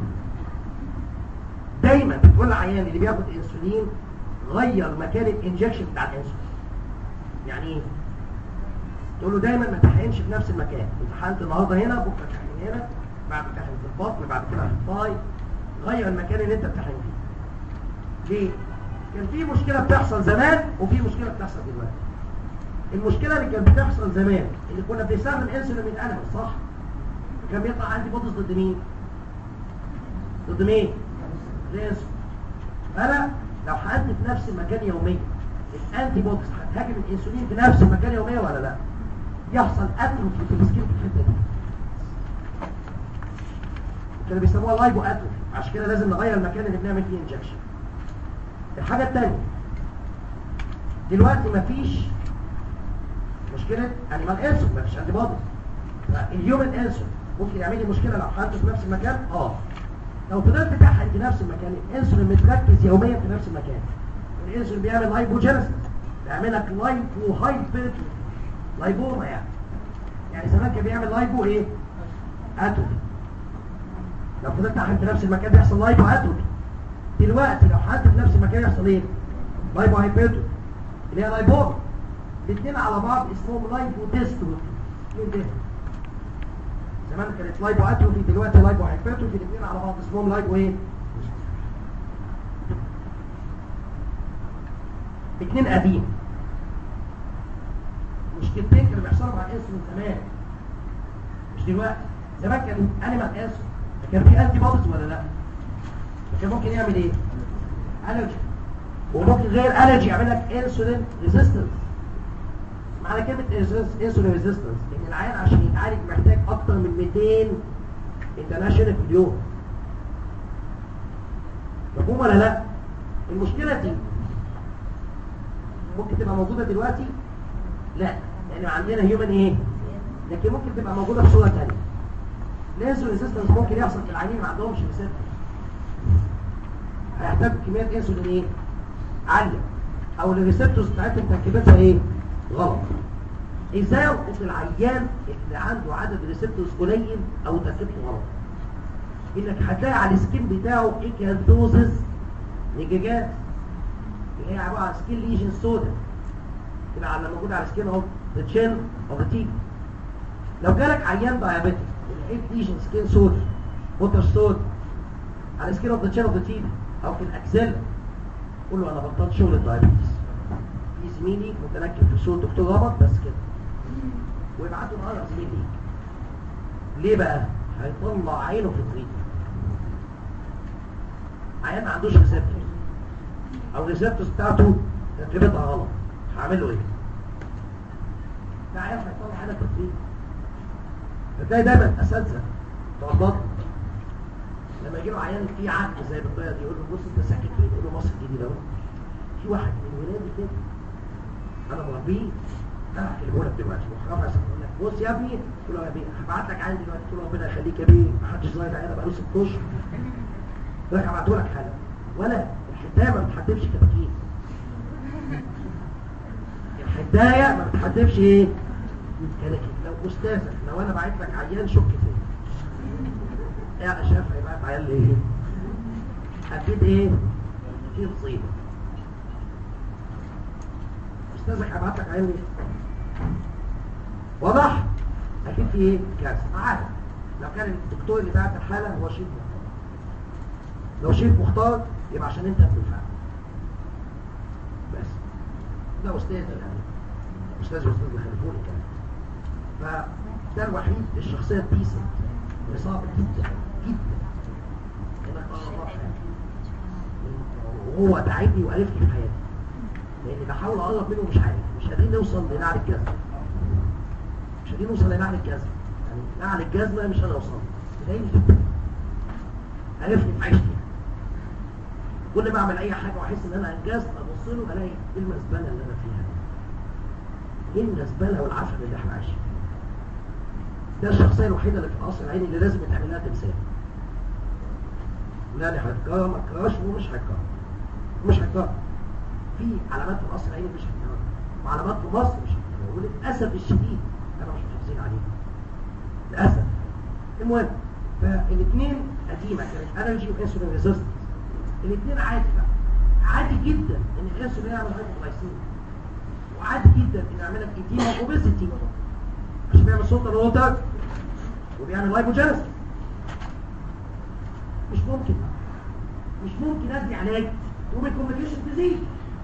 دايما بتقول العيان اللي بياخد انسولين غير مكان الانجكشن بتاع الانسولين يعني ايه تقول له دايما ما تحقنش في نفس المكان امتحنت النهارده هنا بكره تحقن هنا بعد تحقن في البطن بعد كده في الطاي غير المكان اللي انت بتحقن فيه ليه كان في مشكله بتحصل زمان وفي مشكله بتحصل دلوقتي المشكله اللي كانت بتحصل زمان اللي كنا بنستخدم انسولين من انيمال صح كان بيطلع عندي بوتس ضد مين ضد مين الانسولين انا لو حقنت في نفس المكان يوميا الانتي بوكس هتهاجم الانسولين في نفس المكان يوميا ولا لا يحصل اتروفي في السكين في الحته دي كانوا بيسموها لايبو اتروفي عشان كده لازم نغير المكان اللي بنعمل فيه انجكشن الحاجه الثانيه دلوقتي مفيش مشكله انيمال انسولين مفيش انتي بوديز اليومن انسولين ممكن يعمل لي مشكله لو حقنته في نفس المكان اه لو فضلت تحقن في نفس المكان الانسولين متركز يوميا في نفس المكان الانسولين بيعمل لايبوجينيسيس بيعمل لك لايبو هايبر لايبوما يعني يعني زمان كان بيعمل لايبو ايه اتروفي لو فضلت تحقن في نفس المكان بيحصل لايبو اتروفي دلوقتي لو حقنت في نفس المكان يحصل ايه لايبو هايبرتروفي اللي هي لايبوما الاثنين على بعض اسمهم لايبو ديستروفي مين ده زمان كانت لايبو اتروفي دلوقتي لايبو هايبرتروفي الاثنين على بعض اسمهم لايبو ايه اثنين قديم مشكلتين كانوا بيحصلوا مع الانسولين زمان مش دلوقتي زمان كان انيمال انسولين كان في انتي بوديز ولا لا كان ممكن يعمل ايه الرجي وممكن غير الرجي يعمل لك انسولين ريزيستنس معنى كلمه انسولين ريزيستنس ان العيان عشان يتعالج محتاج اكتر من 200 انترناشونال في اليوم مفهوم ولا لا المشكله دي ممكن تبقى موجوده دلوقتي لا لان عندنا هيومن ايه لكن ممكن تبقى موجوده بصوره ثانيه الانسولين ريزيستنس ممكن يحصل في العيانين ما عندهمش ريسبتور هيحتاجوا كميه انسولين ايه عاليه او الريسبتورز بتاعتهم تركيبتها ايه غلط ازاي يلقط العيان اللي عنده عدد ريسبتورز قليل او تركيبته غلط انك هتلاقي على السكين بتاعه ايكالدوزز نجاجات اللي هي عباره عن سكين ليجن سودا تبقى على موجوده على السكين اوف ذا تشين اوف ذا تيك لو جالك عيان دايابيتك الايت ليجن سكين سودا ووتر سودا على السكين اوف ذا تشين اوف ذا تيك او في الاكسل قول له انا بطلت شغل الدايابيتس في زميلي متنكب في صوت دكتور ربط بس كده ويبعتوا معايا زميلي ليه بقى هيطلع عينه في الطريق عيان ما عندوش ريسبتورز او الريسبتورز بتاعته تركيبتها غلط هعمل له ايه ده عارف هيطلع على تطبيق فتلاقي دايما اساتذه بتوع البطن لما يجي له عيان فيه عقل زي بالطريقه دي يقول له بص انت ساكت ليه؟ يقول له مصر الجديده اهو في واحد من ولادي كده انا مربيه انا هحكي لك دلوقتي وخلاص عشان اقول لك بص يا ابني قلت له يا بيه هبعت لك عيان دلوقتي قلت له ربنا يخليك يا بيه ما حدش زايد عيان بقاله ست اشهر قلت لك هبعته لك حالا ولا الحدايه ما بتحدفش كتاكيت الحدايه ما بتحدفش ايه كتاكيت لو استاذك لو انا بعت لك عيان شك فيه يا شاف هيبعت عيان ليه اكيد ايه في مصيبه استاذك هبعت لك عيان ليه واضح اكيد في ايه كارثه عادي لو كان الدكتور اللي بعت الحاله هو شيخ مختار لو شيخ مختار يبقى عشان انت بتفهم بس ده استاذ يعني استاذ واستاذ اللي خلفوني كمان فده الوحيد الشخصيه الديسنت اللي صعب جدا جدا انك تقرب وهو تعبني وقرفني في حياتي لاني بحاول اقرب منه مش عارف مش قادرين نوصل لنعل الجزمه مش قادرين نوصل لنعل الجزمه يعني نعل الجزمه مش هنوصل تلاقيني جدا عرفني في عيشتي كل ما اعمل اي حاجه واحس ان انا انجزت ابص له الاقي ايه المزبله اللي انا فيها ايه المزبله والعفن اللي احنا عايشين ده الشخصيه الوحيده اللي في القصر العيني اللي لازم يتعمل لها تمثال لا انا هتكرر ما تكررش ومش هتكرر مش هتكرر في علامات في القصر العيني مش هتكرر وعلامات في مصر مش هتكرر وللاسف الشديد انا مش محافظين عليها للاسف المهم فالاثنين قديمه كانت انرجي وانسولين ريزيستنس الاثنين عادي بقى عادي جدا ان الانسولين يعمل هايبوغلايسيميا وعادي جدا ان يعمل لك ايديما اوبيسيتي عشان بيعمل صوت الوتر وبيعمل لايبوجينيس مش ممكن مش ممكن ادي علاج تقوم الكومبليكيشن تزيد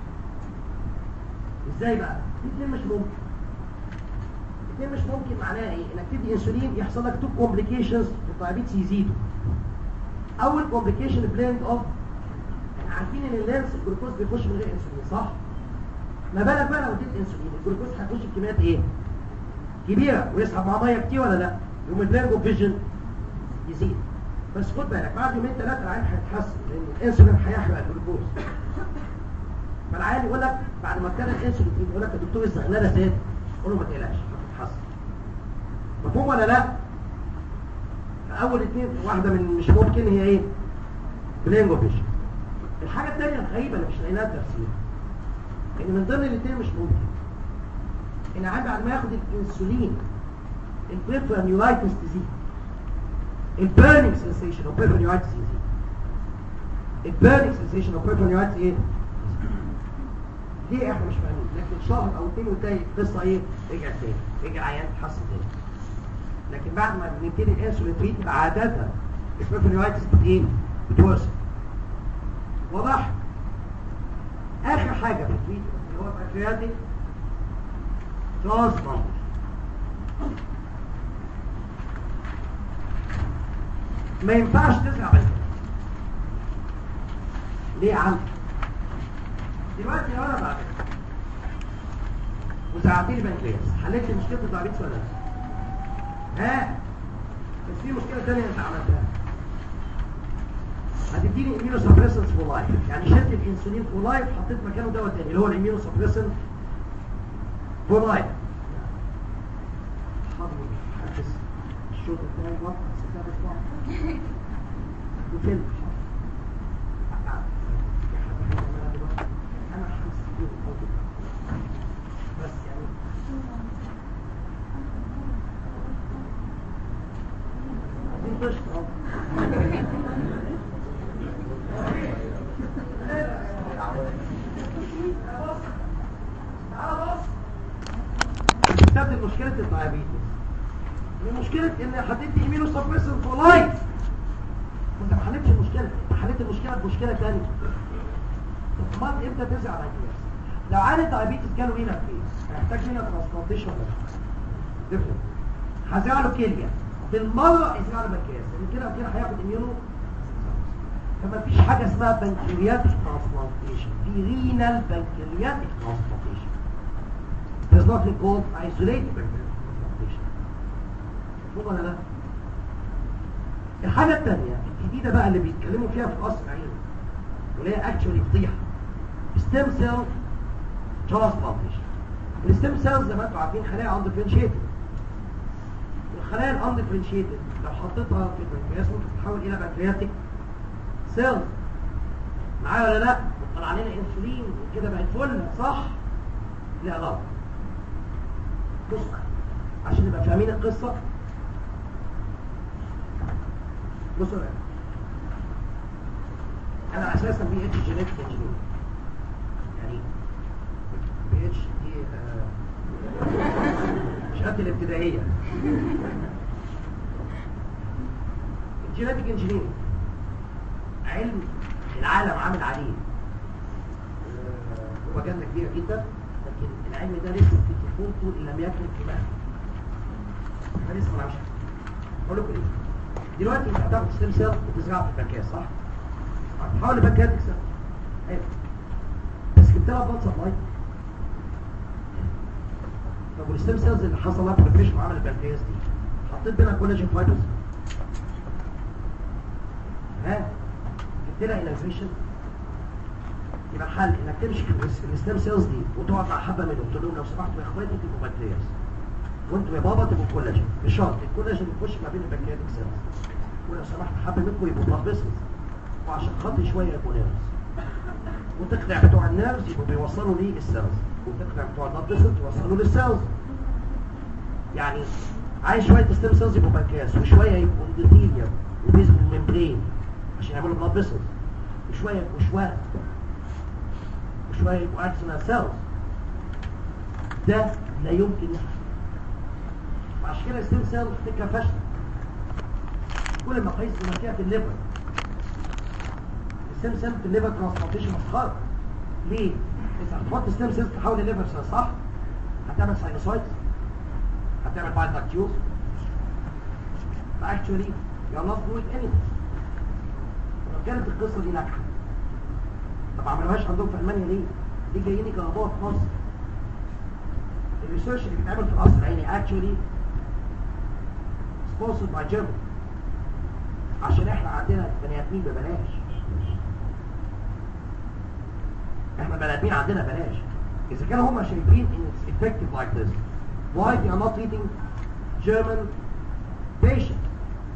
ازاي بقى الاثنين مش ممكن الاثنين مش ممكن معناها ايه انك تدي انسولين يحصل لك تو كومبليكيشنز في الدايابيتس يزيدوا اول كومبليكيشن بليند اوف احنا عارفين ان اللينس الجلوكوز بيخش من غير انسولين صح ما بالك بقى لو اديت انسولين الجلوكوز هيخش بكميات ايه كبيره ويسحب معاه ميه كتير ولا لا يوم البليند اوف فيجن يزيد بس خد بالك بعد يومين ثلاثه العين هيتحسن لان الانسولين هيحرق الجلوكوز فالعيال يقول لك بعد ما ابتدى الانسولين يقول لك يا دكتور الزغلله زاد قول له ما تقلقش هتتحسن مفهوم ولا لا اول اثنين واحده من مش ممكن هي ايه بلينجو فيجن الحاجه الثانيه الغريبه اللي مش لاقي لها تفسير ان من ضمن الاثنين مش ممكن ان عاد بعد ما ياخد الانسولين البريفرال نيورايتس تزيد البيرنينج سنسيشن او بريفرال نيورايتس يزيد البيرنينج سنسيشن او بريفرال نيورايتس ايه ليه احنا مش فاهمين لكن شهر او اثنين وتلاقي القصه ايه رجع تاني رجع عيان تحسن تاني لكن بعد ما بنبتدي الانسولين تريت عاده البريفرال نيورايتس ايه بتورث واضح اخر حاجه في التريت اللي هو البنكرياتيك ترانسبلانت ما ينفعش تزرع بنكرياس ليه يا عم دلوقتي لو انا بعد وزرعت لي بنكرياس حليت لي مشكله الدايابيتس ولا لا ها بس في مشكله ثانيه انت عملتها هتديني اميونو سبريسنس فور لايف يعني شلت الانسولين فور لايف حطيت مكانه دواء تاني اللي هو الاميونو سبريسنس فور لايف حافظ الشوط بتاعي بقى السكاب بتاعي وفيلم انا حاسس بيه بس يعني دي قشطه بتستبدل مشكلة الدايابيتس من مشكلة ان هتدي ايمينو سبريسن فور لايف انت ما حلتش المشكلة انت حلت المشكلة بمشكلة ثانية طب امال امتى تزرع بنكرياس لو عانى الدايابيتس جاله هنا فيس هيحتاج هنا ترانسبلانتيشن ولا لا ديفرنت هزرع له كلية بالمرة يزرع له بنكرياس لان كده كده هياخد ايميونو فما فيش حاجة اسمها بنكرياتيك ترانسبلانتيشن في رينال بنكرياتيك ترانسبلانتيشن there's nothing called isolated pancreatic transplantation مفهوم ولا لا؟ الحاجة الثانية الجديدة بقى اللي بيتكلموا فيها في القصر العيني واللي هي اكشولي فضيحة ستيم سيل ترانسبلانتيشن الستيم سيلز زي ما انتم عارفين خلايا اندفرنشيتد الخلايا الاندفرنشيتد لو حطيتها في البنكرياس ممكن تتحول الى بنكرياتيك سيلز معايا ولا لا؟ طلع علينا انسولين وكده بقت فل صح؟ لا غلط بص عشان نبقى فاهمين القصة بصوا بقى انا اساسا بي اتش جينيتك انجينير يعني بي اتش دي آه، شهادتي الابتدائيه الجينيتك انجينير علم العالم عامل عليه آه، هو جنة كبيرة جدا لكن العلم ده لسه في طفولته إن لم يكن في مهد احنا لسه ما نعرفش اقول لكم ايه دلوقتي انت هتاخد ستيم سيل وتزرعها في البنكاس صح؟ هتحاول البنكاس تكسب حلو بس جبت لها بلاد سبلاي طب والستيم سيلز اللي حصل لها بريفيشن وعمل البنكاس دي حطيت بينها كولاجين فايبرز ها جبت لها انفيشن يبقى الحل انك تمشي في الستيم سيلز دي وتقعد مع حبه منهم تقول لهم لو سمحتوا يا اخواتي تبقوا بنكرياس وانتوا يا بابا تبقوا كولاجين مش شرط الكولاجين يخش ما بين البنكرياتيك سيلز ولو سمحت حبه منكم يبقوا بلاد فيسلز وعشان خاطر شويه يبقوا نيرفز وتقنع بتوع النيرفز يبقوا بيوصلوا ليه السيلز وتقنع بتوع البلاد فيسلز يوصلوا للسيلز يعني عايز شويه ستيم سيلز يبقوا بنكرياس وشويه يبقوا اندوثيليوم وبيزم الممبرين عشان يعملوا بلاد فيسلز وشويه يبقوا شويه وشويه يبقوا اكسنال سيلز ده لا يمكن يحصل وعشان كده الستيم سيل فكره فاشله كل ما قيس المنطقه في الليفر الستيم سيل في الليفر ترانسبلانتيشن مسخره ليه؟ انت هتحط ستيم سيل تحول الليفر سيل صح؟ هتعمل ساينوسايتس هتعمل بايتاكتيوز فاكشولي يو ار نوت دوينج اني لو كانت القصه دي ناجحه طب ما عملوهاش عندهم في المانيا ليه؟ ليه جايين يجربوها في مصر؟ الريسيرش اللي بيتعمل في القصر العيني اكشولي sponsored by Germany عشان احنا عندنا بني ادمين ببلاش احنا بني ادمين عندنا بلاش اذا كانوا هم شايفين ان it's effective like this why they are not treating German patients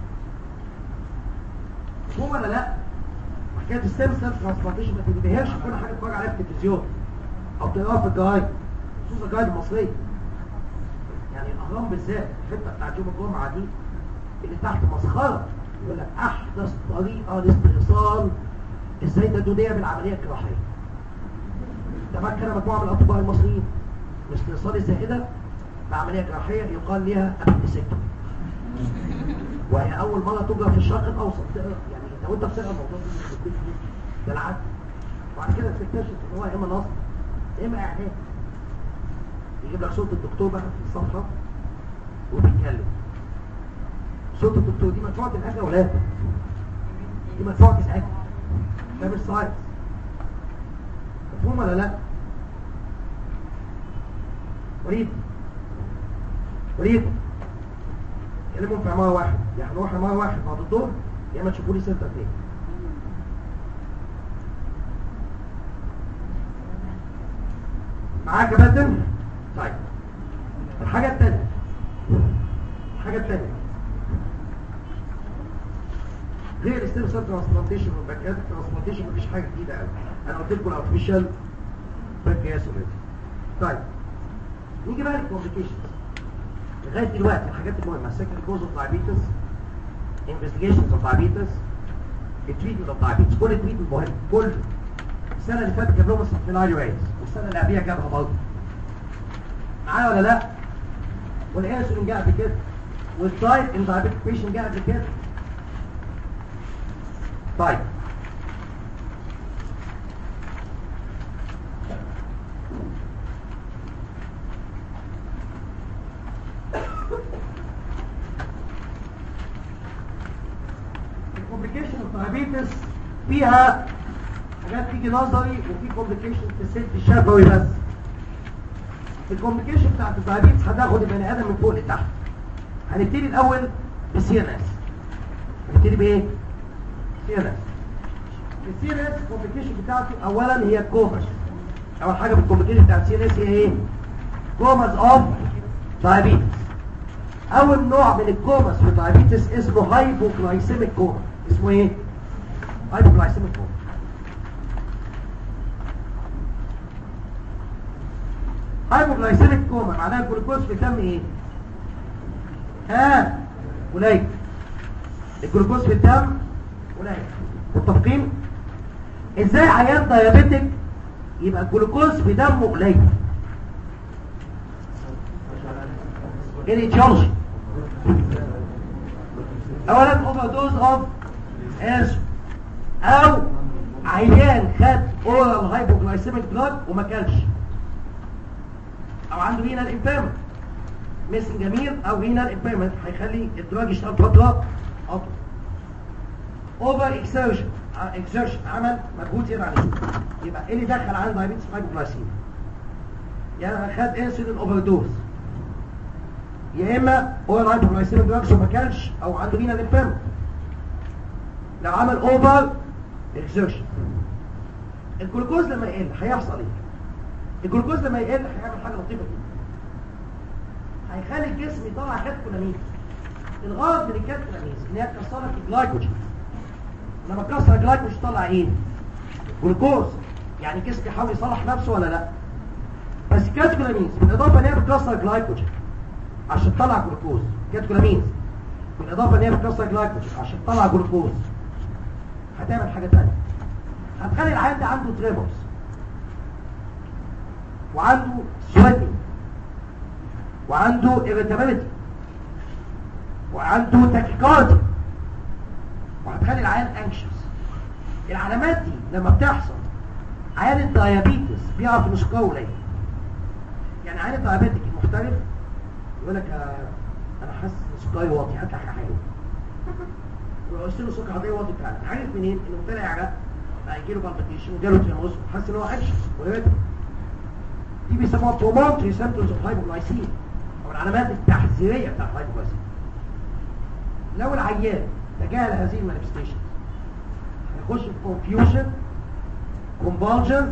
هو ولا لا حكايه الستيم سيل ترانسبلانتيشن ما تنتهيش كل حاجه تتفرج عليها في التلفزيون او تقراها في الجرايد خصوصا الجرايد المصريه يعني الاهرام بالذات الحته بتاعت يوم الجمعه دي اللي تحت مسخره يقول لك احدث طريقه لاستئصال الزايده الدوديه بالعمليه الجراحيه تمكن مجموعه من الاطباء المصريين لاستئصال الزائده بعمليه جراحيه يقال لها ابندسكتومي وهي اول مره تجرى في الشرق الاوسط يعني لو انت بتقرا الموضوع ده ده العدل وبعد كده تكتشف ان هو يا اما نصب يا اما اعلان يجيب لك صوت الدكتور بقى في الصفحه وبيتكلم صوت الدكتور دي مدفوعه الاجر ولا دي مدفوعه الاجر ده مش ساينس مفهوم ولا لا وليد وليد كلمهم في عماره واحد يعني نروح عماره واحد بعد الظهر يا اما تشوفوا لي سنتر تاني معاك يا باسم طيب الحاجه الثانيه الحاجه الثانيه غير الستيم سيل ترانسبلانتيشن والبنكرياتيك ترانسبلانتيشن مفيش حاجه جديده قوي انا قلت لكم الارتفيشال بنكرياس اوريدي طيب نيجي بقى للكومبليكيشنز لغايه دلوقتي الحاجات المهمه سكند كوز اوف دايابيتس انفستيجيشنز اوف دايابيتس التريتمنت اوف دايابيتس كل التريتمنت مهم كل السنه اللي فاتت جاب لهم السبتيناريو ايدز والسنه اللي قبليها جابها برضه معايا ولا لا والانسولين جه قبل كده والدايت ان دايابيتك بيشن جه قبل كده طيب الكومبليكيشن اوف دايابيتس فيها حاجات تيجي نظري وفي كومبليكيشن في الست الشفوي بس الكومبليكيشن بتاعت الدايابيتس هتاخد البني ادم من فوق لتحت هنبتدي الاول بالسي ان اس هنبتدي بايه سي ان اس السي ان اس الكومبليكيشن بتاعته اولا هي الكوماس اول حاجه في الكومبليكيشن بتاعت السي ان اس هي ايه كوماس اوف دايابيتس اول نوع من الكوماس في الدايابيتس اسمه هايبوغلايسيميك كوما اسمه ايه هايبوغلايسيميك كوما هايبوغلايسيميك كوما معناها الجلوكوز في الدم ايه ها قليل الجلوكوز في الدم قليل متفقين ازاي عيان دايابيتك يبقى الجلوكوز في دمه قليل الاتيولوجي اولا اوفر دوز اوف اس او عيان خد اورال هايبوغلايسيميك دراج وما كلش او عنده رينال امبيرمنت ميسنج جميل او رينال امبيرمنت هيخلي الدراج يشتغل فتره اطول اوفر اكسيرشن اكسيرشن عمل مجهود زياده عن اللزوم يبقى ايه اللي دخل عنده دايابيتس هايبوغلايسيميا يعني خد انسولين اوفر دوز يا اما اورال هايبوغلايسيميك دراجز وما كلش او عنده رينال امبيرمنت لو عمل اوفر اكسيرشن الجلوكوز لما يقل هيحصل ايه الجلوكوز لما يقل هيعمل حاجه لطيفه جدا هيخلي الجسم يطلع كاتكولامين الغرض من الكاتكولامين ان هي تكسر لك الجلايكوجين لما تكسر الجلايكوجين تطلع ايه جلوكوز يعني الجسم يحاول يصلح نفسه ولا لا بس الكاتكولامين بالاضافه ان هي بتكسر الجلايكوجين عشان تطلع جلوكوز كاتكولامين بالاضافه ان هي بتكسر الجلايكوجين عشان تطلع جلوكوز هتعمل حاجه ثانيه هتخلي العيان ده عنده تريمورز وعنده سويتنج وعنده irritability وعنده تاكيكاردي وهتخلي العيان anxious العلامات دي لما بتحصل عيان الديابيتس بيعرف ان سكره قليل يعني عيان الديابيتك المحترف يقول لك آه انا حاسس ان سكري واطي هات لك حاجه ويقص له سكر عاديه واطي فعلا عارف منين انه طلع يعرق بقى يجي له بالبيتيشن وجاله تيموس وحاسس ان هو anxious ويرتب دي بيسموها برومونتري سيمبتومز اوف هايبوغلايسيميا او العلامات التحذيريه بتاعت الهايبوغلايسيميا لو العيان تجاهل هذه المانيفستيشن هيخش في كونفيوجن كومبالجن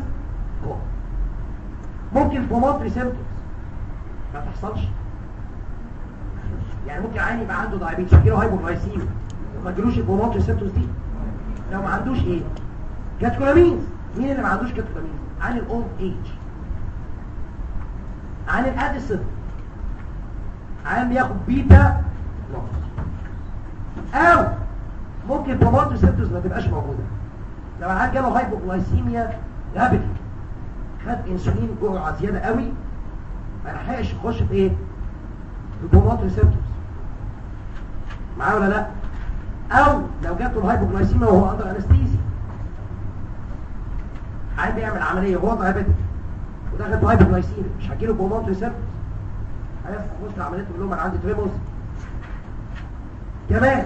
ممكن البرومونتري سيمبتومز ما تحصلش يعني ممكن عيان يبقى عنده دايابيتس يجيله هايبوغلايسيميا وما يجيلوش البرومونتري سيمبتومز دي لو ما عندوش ايه كاتكولامينز مين اللي ما عندوش كاتكولامينز عن الاولد ايج عن الاديسون عن بياخد بيتا او ممكن بروموتو سيبتوز ما تبقاش موجوده لو العيان جاله هايبوغلايسيميا رابيدلي خد انسولين جرعه زياده قوي ما لحقش يخش في ايه في بروموتو سيبتوز معاه ولا لا او لو جات له الهايبوغلايسيميا وهو اندر انستيزي عيان بيعمل عمليه وهو دايابيتك ودخل في هايبوغلايسيميا مش هجيله بومونت ريسبتورز هيفتح وسط العمليه تقول لهم انا عندي تريموس كمان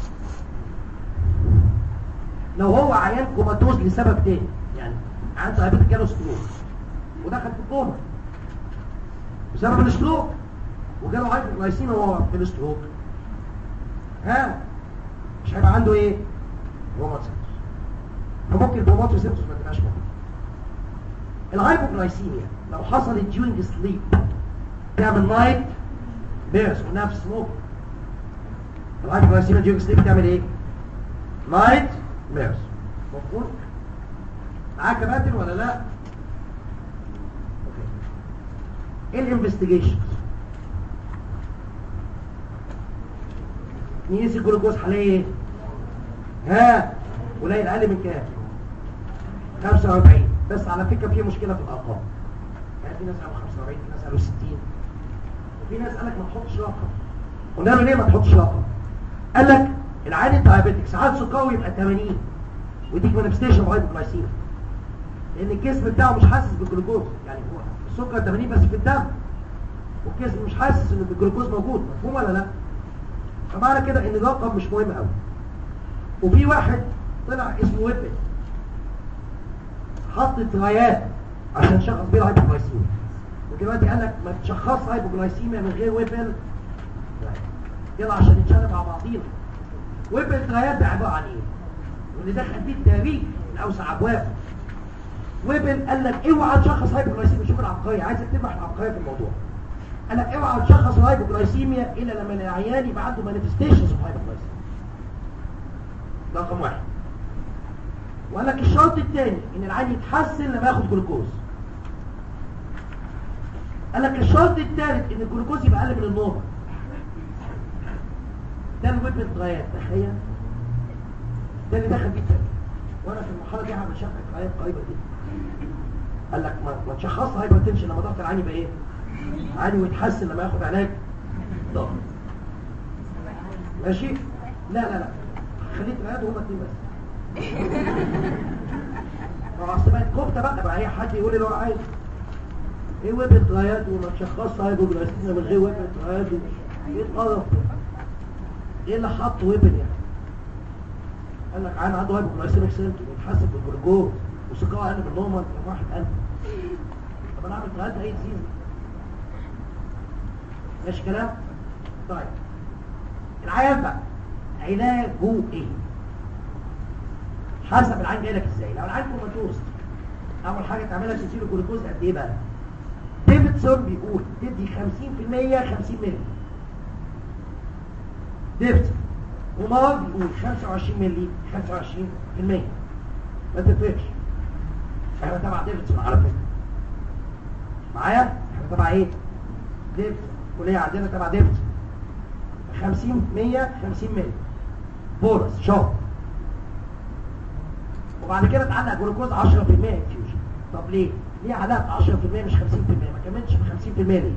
لو هو عيان كوماتوز لسبب تاني يعني عنده دايابيتك جاله ستروك ودخل في الكوما بسبب الستروك وجاله هايبوغلايسيميا وهو في الستروك ها مش هيبقى عنده ايه بومونت فممكن البومونت ريسبتورز ما تبقاش موجوده الهايبوغلايسيميا لو حصلت during sleep تعمل نايت بيرس ونفس سموك الهايبوغلايسيميا during sleep تعمل ايه نايت بيرس مفهوم معاك يا باتن ولا لا ايه الانفستيجيشنز نقيس الجلوكوز حاليا ايه ها قليل اقل من كام 45 بس على فكرة في مشكلة في الأرقام يعني في ناس قالوا 45 في ناس قالوا 60 وفي ناس قال لك ما تحطش رقم قلنا له ليه ما تحطش رقم قال لك العين الدايابيتك ساعات سكره يبقى 80 وديك مانيفستيشن اوف هايبوغلايسيميا لان الجسم بتاعه مش حاسس بالجلوكوز يعني هو السكر 80 بس في الدم والجسم مش حاسس ان الجلوكوز موجود مفهوم ولا لا فمعنى كده ان الرقم مش مهم قوي وفي واحد طلع اسمه ويبن حط ترايات عشان شخص بيه الهايبوغلايسيميا ودلوقتي قال لك ما تشخص هايبوجلايسيميا من غير ويبل يلا عشان نتشرب مع بعضينا ويبل ترايات ده عباره عن ايه واللي دخل فيه التاريخ من اوسع ابوابه ويبل قال لك اوعى تشخص هايبوجلايسيميا شوف العبقريه عايزك تفهم العبقريه في الموضوع قال لك اوعى تشخص الهايبوجلايسيميا الا لما العيان يبقى عنده مانيفستيشنز اوف هايبوجلايسيميا ده رقم واحد وقال لك الشرط الثاني ان العيان يتحسن لما ياخد جلوكوز قال لك الشرط الثالث ان الجلوكوز يبقى اقل من النورمال ده الويب الغايات تخيل ده اللي دخل جدا وانا في المرحله دي هعمل شفره غايات قريبه جدا قال لك ما, ما تشخص هايبرتنشن لما ضغط العين يبقى ايه عالي ويتحسن لما ياخد علاج ضغط ماشي لا لا لا خليت العياد هما اتنين بس ما اصل بقت كفته بقى بقى اي حد يقول لي لو عايز ايه ويب الغايات وما تشخصش هايبوجلايسيميا من غير ويب الغايات ايه القرف ده ايه اللي حط ويبن يعني قال لك عين عنده هايبوجلايسيميك سيمتوم يتحسب بالجلوكوز وسكره اقل من النورمال كان واحد قلب طب انا اعمل غايات اي ديزيز ماشي كلام طيب العيان بقى علاجه ايه حسب العين جاي لك ازاي لو العين كوماتوز اول حاجه تعملها تديله جلوكوز قد ايه بقى ديفيدسون بيقول تدي 50% 50 مللي ديفيدسون ومار بيقول 25 مللي 25% ما تفرقش احنا تبع ديفيدسون على فكره معايا احنا تبع ايه ديفيدسون الكليه عندنا تبع ديفيدسون 50 100 50 مللي بولس شهر وبعد كده تعلق جلوكوز 10% انفيوجن طب ليه ليه علقت 10% مش 50% ما كملتش ب 50% ليه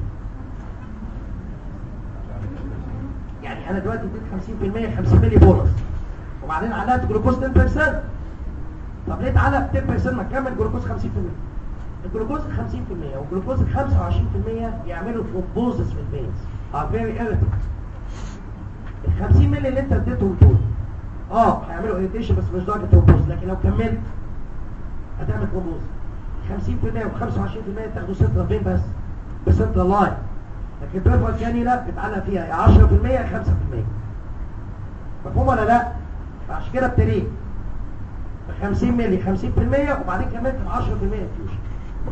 يعني انا دلوقتي اديت 50% 50 مللي بونص وبعدين علقت جلوكوز 10% طب ليه اتعلق 10% ما تكمل جلوكوز 50% الجلوكوز 50% والجلوكوز 25% يعملوا ثرومبوزس في الفينز ار فيري irritant ال 50 مللي اللي انت اديتهم دول اه هيعملوا اريتيشن بس مش درجه ثرومبوز لكن لو كملت هتعمل ثرومبوز 50% و25% تاخدوا سنترال فين بس بسنترال لاين لكن بيرفال كانيولا بتعلق فيها يا 10% يا 5% مفهوم ولا لا؟ فعشان كده ابتديت ب 50 مللي 50% وبعدين كملت ب 10% انفيوجن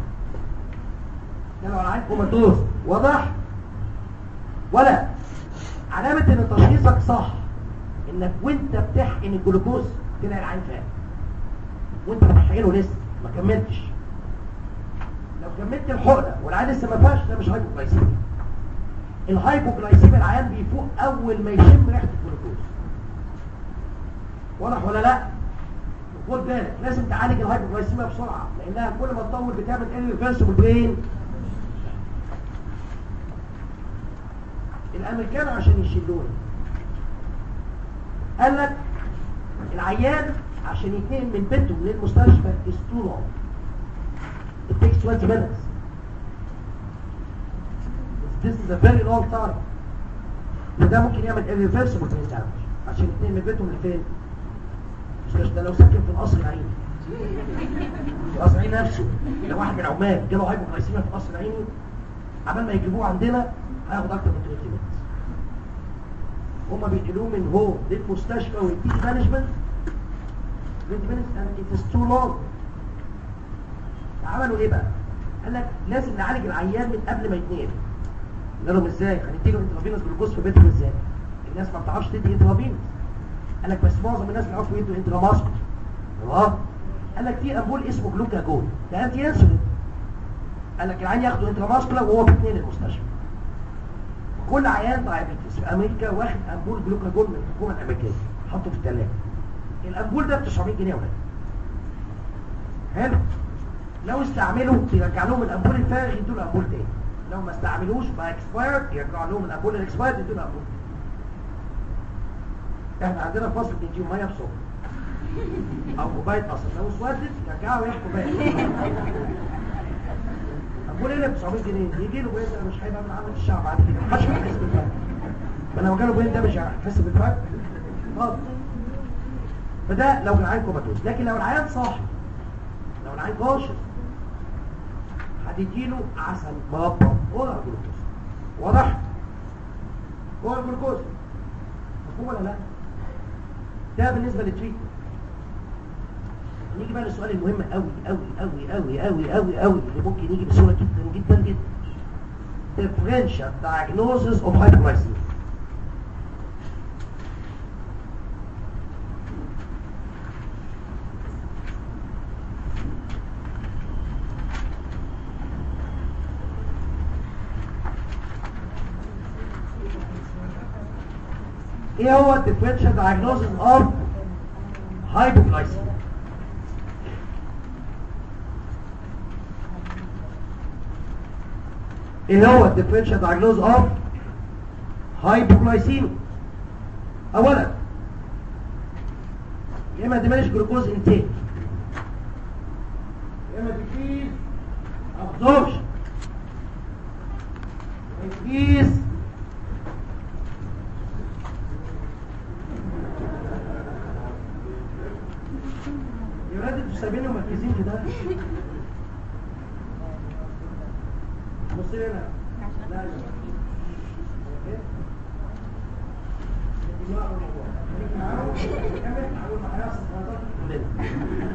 ده لو العين كوماتوز واضح؟ ولا علامة ان تشخيصك صح انك وانت بتحقن الجلوكوز تلاقي العين فاهم وانت بتحقنه لسه ما كملتش لو كملت الحقنه والعين لسه ما فيهاش ده مش هايبوجلايسيميا الهايبوجلايسيميا العيان بيفوق اول ما يشم ريحه الجلوكوز واضح ولا لا خد بالك لازم تعالج الهايبوجلايسيميا بسرعه لانها كل ما تطول بتعمل irreversible برين الامريكان عشان يشيلوني قال لك العيان عشان يتنقل من بيته للمستشفى is too long it takes 20 minutes this is a very long time وده ممكن يعمل irreversible brain damage عشان يتنقل من بيتهم لفين مش ده لو ساكن في القصر العيني في القصر العيني نفسه لو واحد من العمال جاله هايبوغلايسيميا في القصر العيني عبال ما يجيبوه عندنا هياخد اكتر من 20 minutes هما بينقلوه من هو للمستشفى ويديه مانجمنت 20 minutes and it is too long عملوا ايه بقى قال لك لازم نعالج العيان من قبل ما يتنقل قال لهم ازاي هنديله انترافينوس جلوكوز في بيتهم ازاي الناس ما بتعرفش تدي انترافينوس قال لك بس معظم الناس بيعرفوا يدوا انتراماسكول اه قال لك في امبول اسمه جلوكاجون ده انتي انسولين قال لك العيان ياخده انتراماسكولا وهو بيتنقل المستشفى كل عيان دايابيتس في امريكا واخد امبول جلوكاجون من الحكومه الامريكيه حطه في الثلاجه الامبول ده ب 900 جنيه ولا حلو لو استعملوا يرجع لهم الامبول الفارغ يدوا له امبول تاني لو ما استعملوش بقى اكسبايرد يرجع لهم الامبول الاكسبايرد يدوا له امبول احنا عندنا فصل بنديهم ميه بصوت او كوبايه قصب لو اسودت يرجعوا يحكوا كوبايه امبول ايه ب 900 جنيه يجي له بيت مش هيبقى من عامل الشعب بعد كده محدش هيحس بالفرق ما لو جاله بيت ده مش هيحس بالفرق خالص فده لو العيان كوماتوز لكن لو العيان صاحي لو العيان كوشس هتديله عسل مربى ولا جلوكوز واضح هو الجلوكوز مفهوم ولا لا ده بالنسبه للتريتمنت نيجي بقى للسؤال المهم قوي قوي قوي قوي قوي قوي قوي اللي ممكن يجي بسهوله جدا جدا جدا differential diagnosis of hypoglycemia ايه هو differential diagnosis of hypoglycemia ايه هو differential diagnosis of hypoglycemia اولا يا اما diminish glucose intake يا اما decrease absorption increase يا ولاد انتوا سايبيني مركزين في ده بص لي هنا لا لا اوكي دماغ الموضوع خليك معاهم كمل اول ما هيحصل غلطات كلنا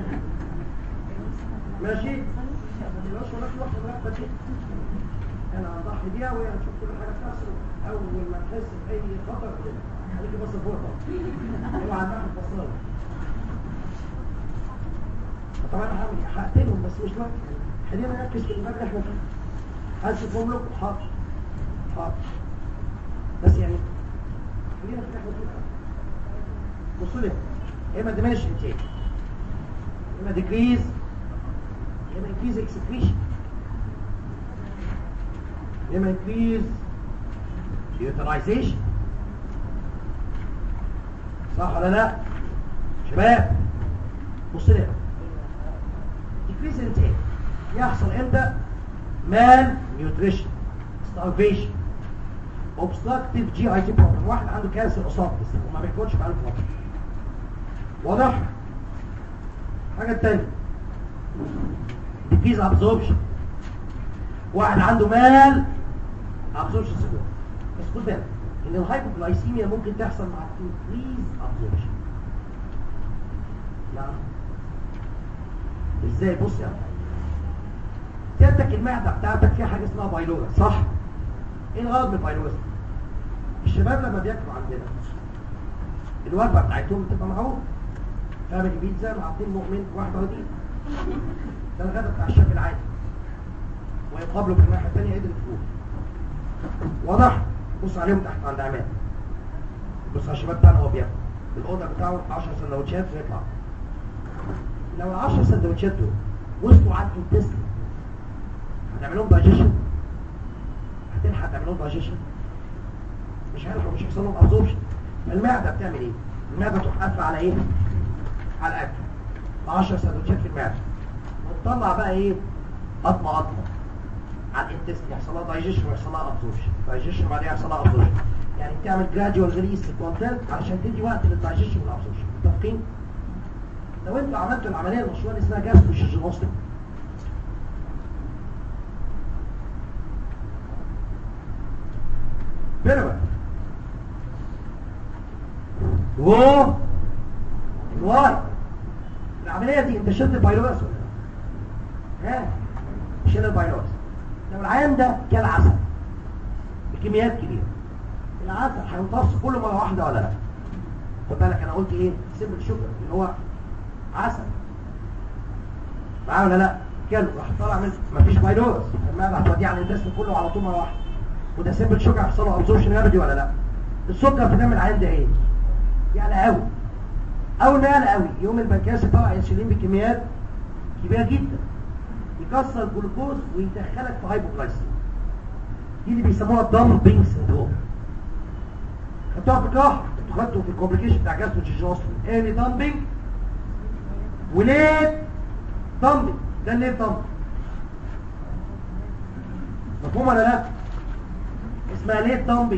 ماشي ما تبقاش وراك واحده مركبه دي انا هضحي بيها وهي هتشوف كل حاجه بتحصل اول ما تحس باي خطر كده خليكي بص فوق اوعى تاخد بصاله طبعا انا هعمل هقتلهم بس مش دلوقتي خلينا نركز في المادة احنا فيه هنشوفهم لكم حاضر حاضر بس يعني خلينا في احنا فيه بصوا لي يا اما دماش انتاج يا اما ديكريز يا اما انكريز اكسكريشن يا اما انكريز يوتيلايزيشن صح ولا لا شباب بص لي decrease intake يحصل امتى مال نيوتريشن starvation obstructive جي اي تي problem واحد عنده كانسر اسوفجس وما بياكلش بقاله فتره واضح الحاجه الثانيه decrease absorption واحد عنده مال absorption syndrome بس خد بالك ان الهايبوغلايسيميا ممكن تحصل مع increase absorption نعم ازاي بص يا سيادتك المعده بتاعتك فيها حاجه اسمها بايلورا صح ايه الغرض من البايلورا الشباب لما بياكلوا عندنا الوجبه بتاعتهم بتبقى معروف فاهم البيتزا مع اثنين مؤمن واحد رديء ده الغدا بتاع الشاب العادي ويقابله في الناحيه الثانيه قدر الفول واضح بص عليهم تحت عند عماد بص على الشباب بتاعنا وهو بياكل الاوضه بتاعه 10 سندوتشات ويطلع لو العشر سندوتشات دول وصلوا على الانتست هتعمل لهم دايجيشن هتلحق تعمل لهم دايجيشن مش عارف مش هيحصل لهم ابزوربشن المعده بتعمل ايه المعده تروح قافله على ايه على الاكل 10 سندوتشات في المعده وتطلع بقى ايه قطمه قطمه على الانتست يحصل لها دايجيشن ويحصل لها ابزوربشن دايجيشن وبعدين يحصل لها ابزوربشن يعني بتعمل جراديوال ريليس للكونتنت علشان تدي وقت للدايجيشن والابزوربشن متفقين لو انتوا عملتوا العمليه المشهوره اللي اسمها جاستروشيجينوستيك بيرما و الواي العمليه دي انت شلت البايلورس ولا لا؟ ها شيل البايلورس لو العيان ده كان عسل بكميات كبيره العسل هيمتص كله مره واحده ولا لا؟ خد بالك انا قلت ايه؟ سيمبل شوجر اللي هو عسل معاه ولا لا كله راح طالع من مفيش فيروس المعده هتوديه على الجسم كله على طول مره واحده وده سيمبل شوجر هيحصل له ابزوربشن ابدي ولا لا السكر بتعمل العين ده ايه يعلى قوي اول ما يعلى قوي يوم البنكرياس يطلع انسولين بكميات كبيره جدا يكسر الجلوكوز ويدخلك في هايبوغلايسيميا دي اللي بيسموها الدامبينج سندروم خدتوها في الجراحه انتوا خدتوا في الكومبليكيشن بتاع جاستروجيجوستومي ايه دامبينج وليه ضمبي ده ليه ضمبي مفهوم ولا لا اسمها ليه ضمبي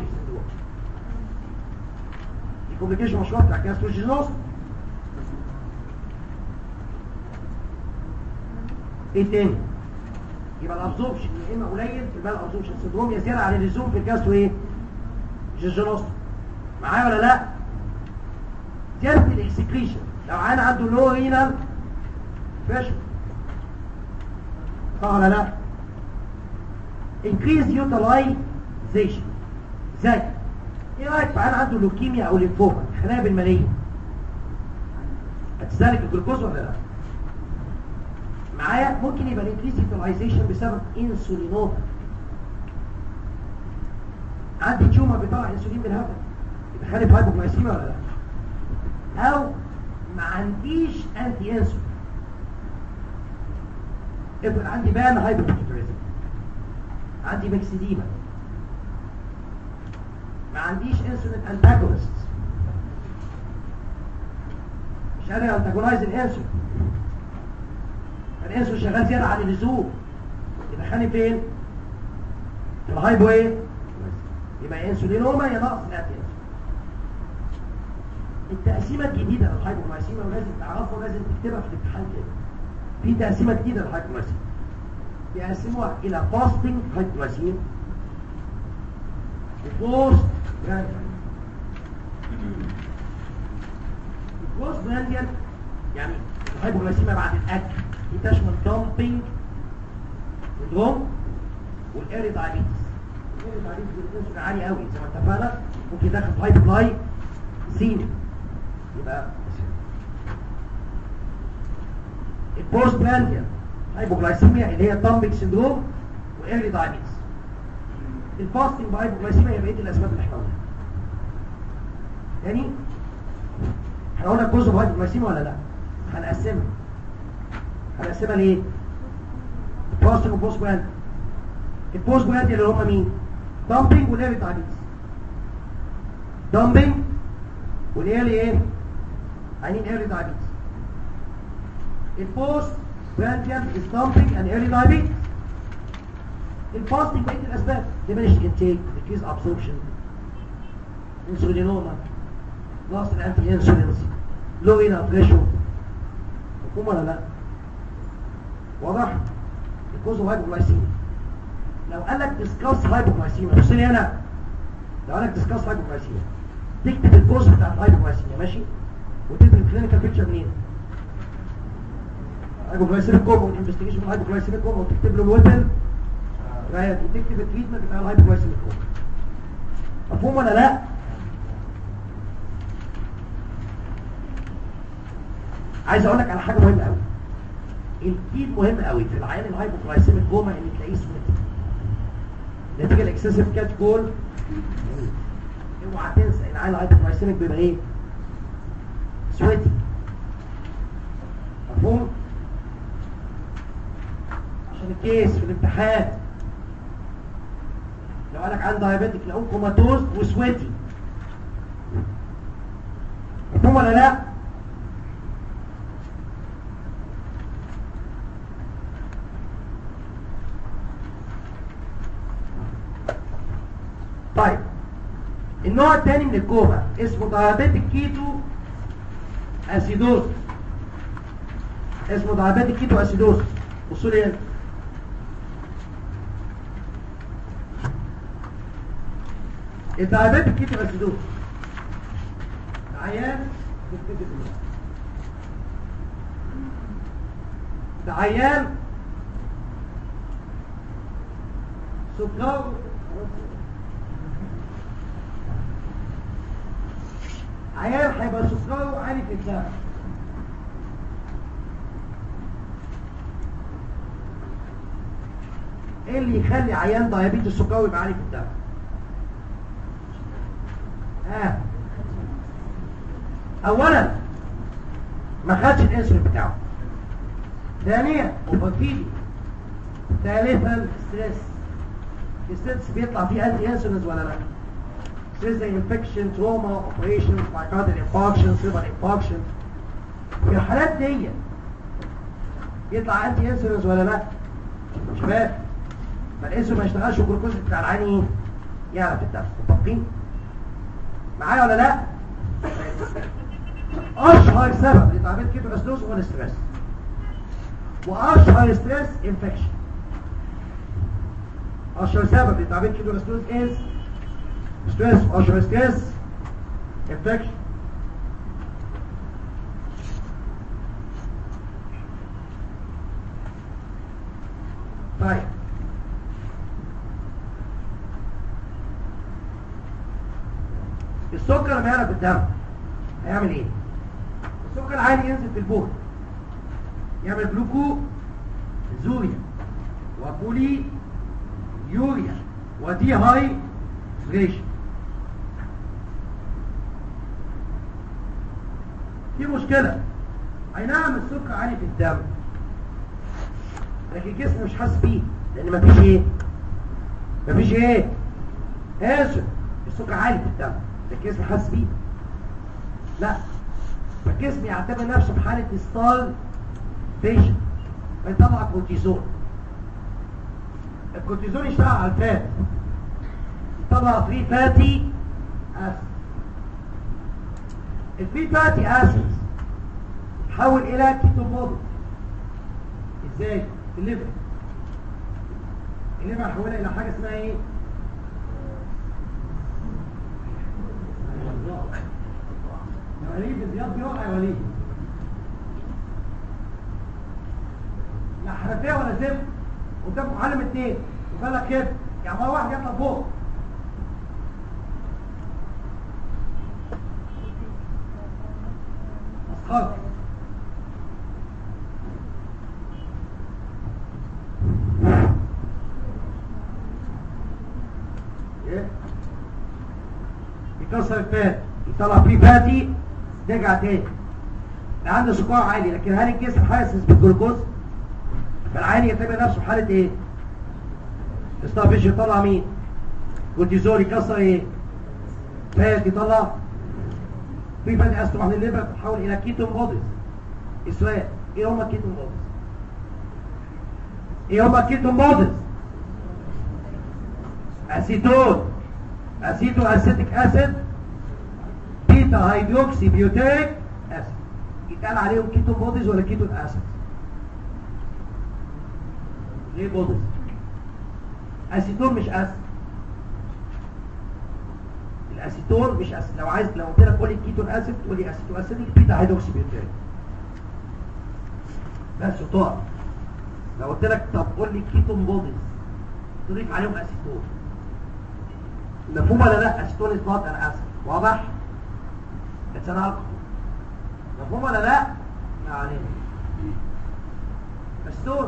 دي كومبليكيشن مشروع بتاع جاستروجينوس ايه تاني يبقى الابزوربشن يا اما قليل في المال الابزوربشن سندروم يا زياده عن اللزوم في الجاسترو ايه جيجينوستوم معايا ولا لا زياده الاكسكريشن لو عين عنده لو رينال بريشر صح ولا لا increase utilization زي ايه رايك في عين عنده لوكيميا او ليمفوما خلايا بالماليه هتستهلك الجلوكوز ولا لا معايا ممكن يبقى الانكريز يوتيلايزيشن بسبب انسولينوما عندي تيومر بيطلع انسولين بالهبل يبقى خالف هايبوغلايسيميا ولا لا او ما عنديش انتي انسولين افرض عندي بان هايبوثيريزم عندي مكسديما ما عنديش انسولين انتاجونست مش قادر انتاجونايز الانسولين الانسولين شغال زياده عن اللزوم يدخلني فين في الهايبو ايه يبقى انسولينوما يا نقص الانتي التقسيمه الجديده للهايبوغلايسيميا ولازم تعرفها ولازم تكتبها في الامتحان كده في تقسيمه جديده للهايبوغلايسيميا بيقسموها الى فاستنج هايبوغلايسيميا وبوست البوست برانديال يعني الهايبوغلايسيميا بعد الاكل دي تشمل دامبينج سندروم والايري دايابيتس الايري دايابيتس بالانسولين عالي قوي زي ما اتفقنا ممكن يدخل في هايبوغلاي سين يبقى البوست برانديال هايبوغلايسيميا اللي هي دامبينج سندروم وايري دايابيتس الفاستنج بهايبوغلايسيميا هي بقيه الاسباب اللي احنا قلناها تاني احنا قلنا الجزء بهايبوغلايسيميا ولا لا هنقسمها هنقسمها ليه فاستنج وبوست براند البوست براند اللي هم مين دامبينج والايري دايابيتس دامبينج والايري ايه عينين ايري دايابيتس البوست برانديال is dumping and early diabetes الفاستنج بقيه الاسباب diminished intake decreased absorption insulinoma loss in anti-insulins low renal pressure مفهوم ولا لا واضح الكوز هايبوغلايسيميا لو قال لك ديسكاس هايبوغلايسيميا بص لي هنا لو قال لك ديسكاس هايبوغلايسيميا تكتب الكوز بتاع الهايبوغلايسيميا ماشي وتكتب الكلينيكال بيكتشر منين هايبوغلايسيميك كوما والانفستيجيشن في الهايبوغلايسيميك كوما وتكتب له الويبن رايت وتكتب التريتمنت بتاع الهايبوغلايسيميك كوما مفهوم ولا لا عايز اقول لك على حاجه مهمه قوي الكيد مهم قوي في العيان الهايبوغلايسيميك كوما ان تلاقيه سويتي نتيجه الاكسسيف كات كول اوعى تنسى العيان الهايبوغلايسيميك بيبقى ايه سويتي مفهوم عشان الكيس في الامتحان لو قالك عن دايابيتك لقوه كوماتوز وسويتي مفهوم ولا لا طيب النوع الثاني من الكوما اسمه دايابيتك كيتو اسيدوز اسمه دايابيتك كيتو اسيدوز بصوا لي هنا الدايابيتك كيتو اسيدوز عيان ده عيان سكر عيان هيبقى سكره عالي في الدم ايه اللي يخلي عيان دايابيتس السكري يبقى عالي في الدم اه اولا ما خدش الانسولين بتاعه ثانيا اوبرفيدي ثالثا ستريس الستريس بيطلع فيه انتي انسولينز ولا لا ستريس زي انفكشن تروما اوبريشن مايكارديال انفاركشن سيربال انفاركشن في الحالات دي يطلع انتي انسولينز ولا لا شباب فالانسولين ما يشتغلش والجلوكوز بتاع العين ايه يعرف الدم متفقين معايا ولا لا اشهر سبب لتعبير كيتو اسلوس هو الاسترس واشهر ستريس انفكشن اشهر سبب لتعبير كيدو ستوز از ستريس اشهر ستريس انفكشن طيب السكر لما يعلى في الدم هيعمل ايه السكر العالي ينزل في البول يعمل جلوكو زوريا وبولي يوريا ودي هاي ريشن في مشكلة اي نعم السكر عالي في الدم لكن الجسم مش حاسس بيه لان مفيش ايه مفيش ايه اسف السكر عالي في الدم لكن الجسم حاسس بيه لا فالجسم يعتبر نفسه في حالة ستال فيشن فيطلع كورتيزون الكورتيزون يشتغل على الفات يطلع فري فاتي اسيد الفري فاتي اسيد تحول الى كيتوبودي ازاي في الليفر الليفر حولها الى حاجه اسمها ايه يا وليد الزياض بيقع يا وليد لا حنفيه ولا زب قدام معلم اتنين وقال كده يعني مره واحد يطلع فوق مسخره ايه يكسر الفات يطلع فيه فاتي ترجع تاني يبقى عنده سكر عالي لكن هل الجسم حاسس بالجلوكوز فالعين يعتبر نفسه في حاله ايه استافيش يطلع مين كورتيزول يكسر ايه فات يطلع في فاتي عايز تروح للليفر تتحول الى كيتون بوديز السؤال ايه هما كيتون بوديز ايه هما كيتون بوديز اسيتون اسيتو اسيتيك اسيد بيتا هيدروكسي بيوتيك اسيد يتقال عليهم كيتون بوديز ولا كيتون اسيد ليه بوديز اسيتون مش اسيد الاسيتون مش اسيد لو عايز لو قلت لك قول لي كيتون اسيد تقول لي اسيتو اسيديك بيتا هيدروكسي بيوتيك بس شطار لو قلت لك طب قول لي كيتون بوديز تضيف عليهم اسيتون مفهوم ولا لا اسيتون از نوت ان اسيد واضح اتس ان الكحول مفهوم ولا لا ما علينا اسيتون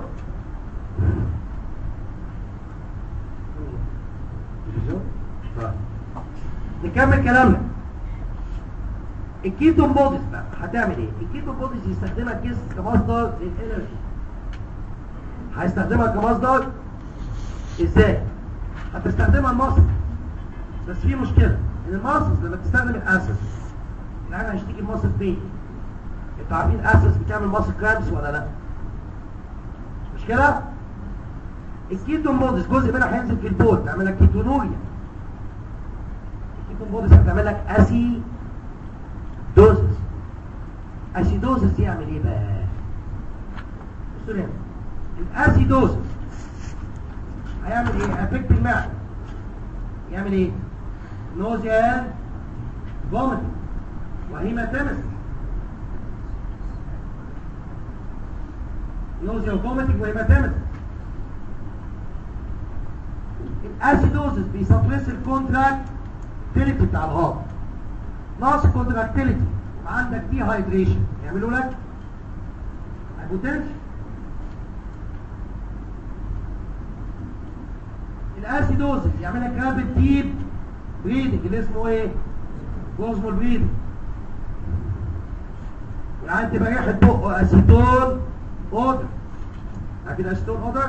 نكمل كلامنا الكيتون بوديز بقى هتعمل ايه الكيتون بوديز يستخدمها الجسم كمصدر للانرجي هيستخدمها كمصدر ازاي هتستخدمها المصل بس في مشكلة ان المصل لما تستخدم الاسس العين هيشتكي المصل فين انتوا عارفين الاسس بتعمل مصل كرامس ولا لا مش كده الكيتون بوديز جزء منها هينزل في البول تعمل لك كيتونوريا الكيتون بوديز هتعمل لك اسي دوزس اسيدوزس يعمل ايه بقى بصوا هنا الاسيدوزس هيعمل ايه افكت المعده يعمل ايه نوزيا فوميتنج وهيماتيمس نوزيا وفوميتنج وهيماتيمس الاسيدوزس بيسبريس الكونتراكتيليتي بتاع الهارت ناقص الكونتراكتيليتي عندك دي هايدريشن يعملوا لك هايبوتنشن الاسيدوزس يعمل لك رابد ديب بريدنج اللي اسمه ايه بوزمول بريدنج والعين تبقى ريحه بقه اسيتون اودر عارفين اسيتون اودر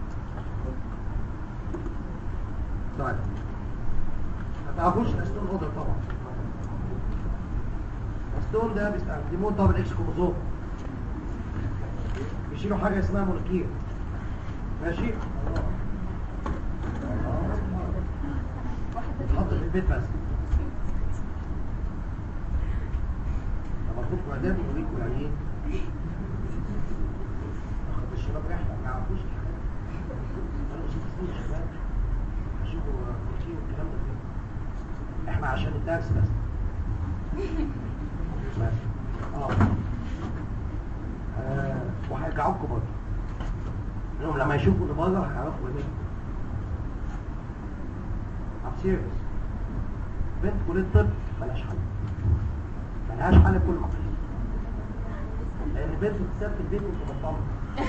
طيب ما تعرفوش الاسيتون اودر طبعا الاسيتون ده بيستخدموه طبعا اكس كروموزوم بيشيلوا حاجه اسمها مولكيول ماشي تحط في البيت بس لما تدخلوا اعداد يوريكم يعني ايه اخد الشباب رحله ما يعرفوش الحاجات انا مش مسؤول الشباب عشان الدرس بس بس اه آه، وهيرجعوكوا برضه انهم لما يشوفوا اللي بره هيعرفوا ايه I'm serious بنت كلية طب ملهاش حل ملهاش حل بكل مقاييس لان بنت بتسافر في البيت وانت مطمن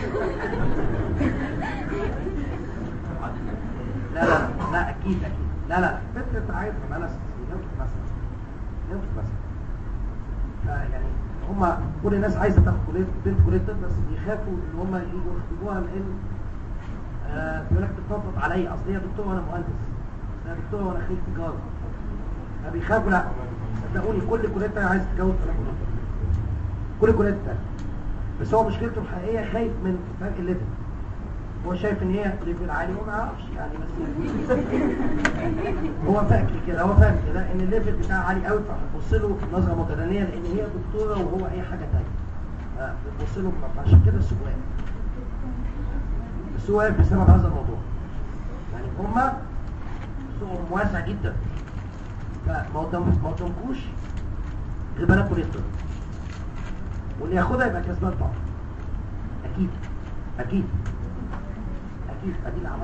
لا لا لا اكيد اكيد لا لا بنت انت عارف بقالها ست سنين يمكن مثلا يمكن مثلا آه يعني هم كل الناس عايزه تاخد كليه بنت كليه طب بس بيخافوا ان هم يجوا يخطبوها لان آه بيقول لك بتنطط عليا اصل هي دكتوره وانا مهندس انا دكتوره وانا خريج تجاره فبيخافوا لا صدقوني كل كليه عايز تتجوز في كليه كل كليه تانية بس هو مشكلته الحقيقيه خايف من فرق الليفل هو شايف ان هي ليفل عالي وما يعرفش يعني بس هو فاكر كده هو فاهم كده ان الليفل بتاعها عالي قوي فهتبص له نظره متدنيه لان هي دكتوره وهو اي حاجه ثانيه بتبص له عشان كده السوق واقف السوق واقف بسبب هذا الموضوع يعني هما سوقهم واسع جدا فما قدام- ما قدامكوش غير بنات كليه الطب واللي ياخدها يبقى كسبان طبعا اكيد اكيد اكيد ادي الاعمال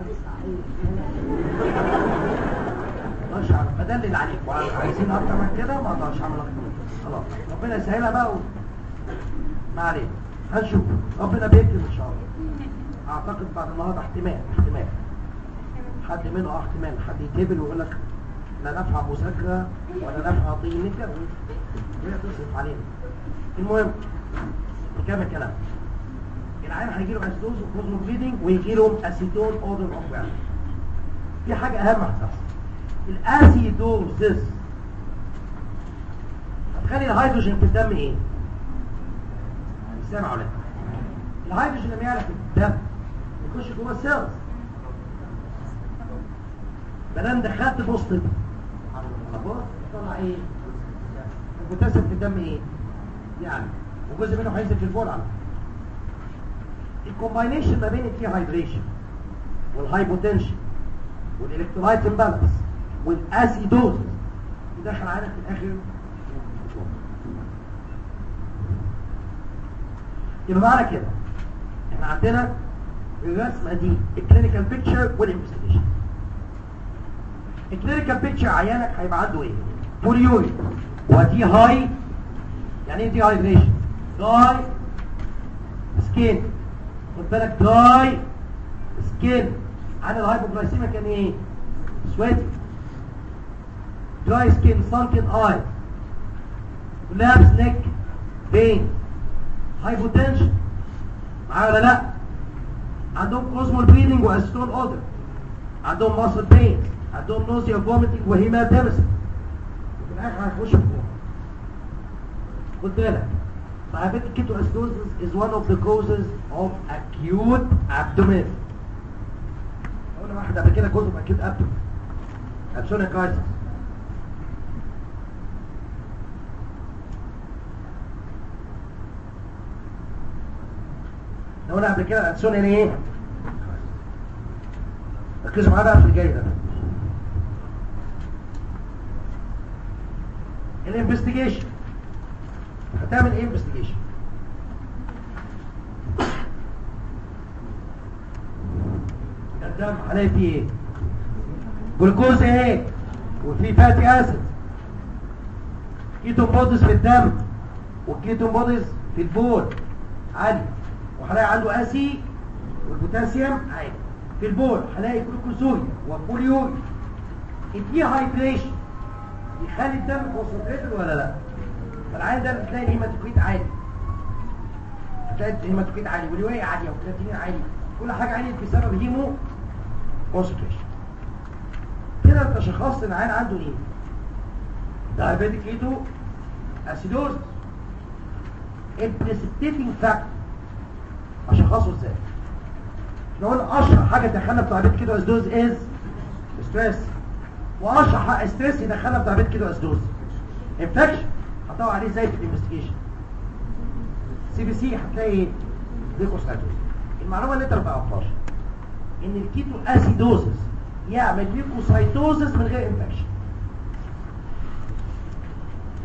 ما اقدرش اعمل بدلل عليك وعايزين اكتر من كده ما اقدرش اعمل اكتر من كده خلاص ربنا يسهلها بقى و... ما علينا هنشوف ربنا بيكرم ان شاء الله اعتقد بعد النهارده احتمال احتمال حد منه اه احتمال حد يتقبل ويقول لك لا نفع مذاكره ولا نفع طين نتجوز وهي تصرف علينا المهم نكمل كلام العيان هيجي له اسيدوز وكوزمو بليدنج ويجي لهم اسيتون اودر اوف ويل في حاجه اهم هتحصل الاسيدوزس هتخلي الهيدروجين في الدم ايه؟ سامع ولا لا؟ الهيدروجين لما يعلى في الدم يخش جوه السيلز مادام دخلت بوزيتيف خلاص طلع ايه؟ البوتاسيوم في الدم ايه؟ يعني وجزء منه هينزل في البول على فكرة. الكومباينيشن ما بين الديهايدريشن والهايبوتنشن والالكترولايت امبالانس والاسيدوز يدخل علينا في الاخر يبقى معنى كده احنا عندنا الرسمه دي الكلينيكال بيكتشر والانفستيجيشن الكلينيكال بيكتشر عيانك هيبقى عنده ايه بوليوري ودي هاي يعني ايه دي هايدريشن داي سكين خد بالك داي سكين عن الهايبوغلايسيميا كان ايه سويت دراي سكين سانكن اي لابس نيك بين هايبوتنشن معايا ولا لا عندهم كوزمول بريدنج واستون اودر عندهم ماسل بين عندهم نوزيا فوميتنج وهيماتيمسيس وفي الاخر هيخش في كوما خد بالك diabetic ketoacidosis is one of the causes of acute abdomen قلنا واحد قبل كده cause of acute abdomen abdominal crisis احنا قلنا قبل كده الانسولين ايه ركزوا معايا بقى في الجاي ده الانفستيجيشن هتعمل ايه انفستيجيشن الدم هلاقي فيه ايه جلوكوز ايه وفي فاتي اسيد كيتون بوديز في الدم والكيتون بوديز في البول عالي وهلاقي عنده اسي والبوتاسيوم عالي في البول هلاقي جلوكوزوريا وبوليوريا الدي هايدريشن يخلي الدم كونسنتريتد ولا لا فالعين ده بتلاقي الهيماتوكريت عالي هتلاقي الهيماتوكريت عالي واليوريا عاليه والكرياتينين عالي كل حاجه عاليه بسبب هيمو كونسنتريشن كده انت شخصت ان العين عنده ايه دايابيتيك كيتو اسيدوز البريسبتيتنج فاكتور اشخصه ازاي احنا قلنا اشهر حاجه تدخلنا في دايابيتيك كيتو اسيدوز از ستريس واشهر حق ستريس يدخلنا في دايابيتيك كيتو اسيدوز انفكشن هتدور عليه ازاي في الانفستيجيشن سي بي سي هتلاقي ايه ليكوسايتوز المعلومه اللي انت ما تعرفهاش ان الكيتو اسيدوزس يعمل ليكوسايتوزس من غير انفكشن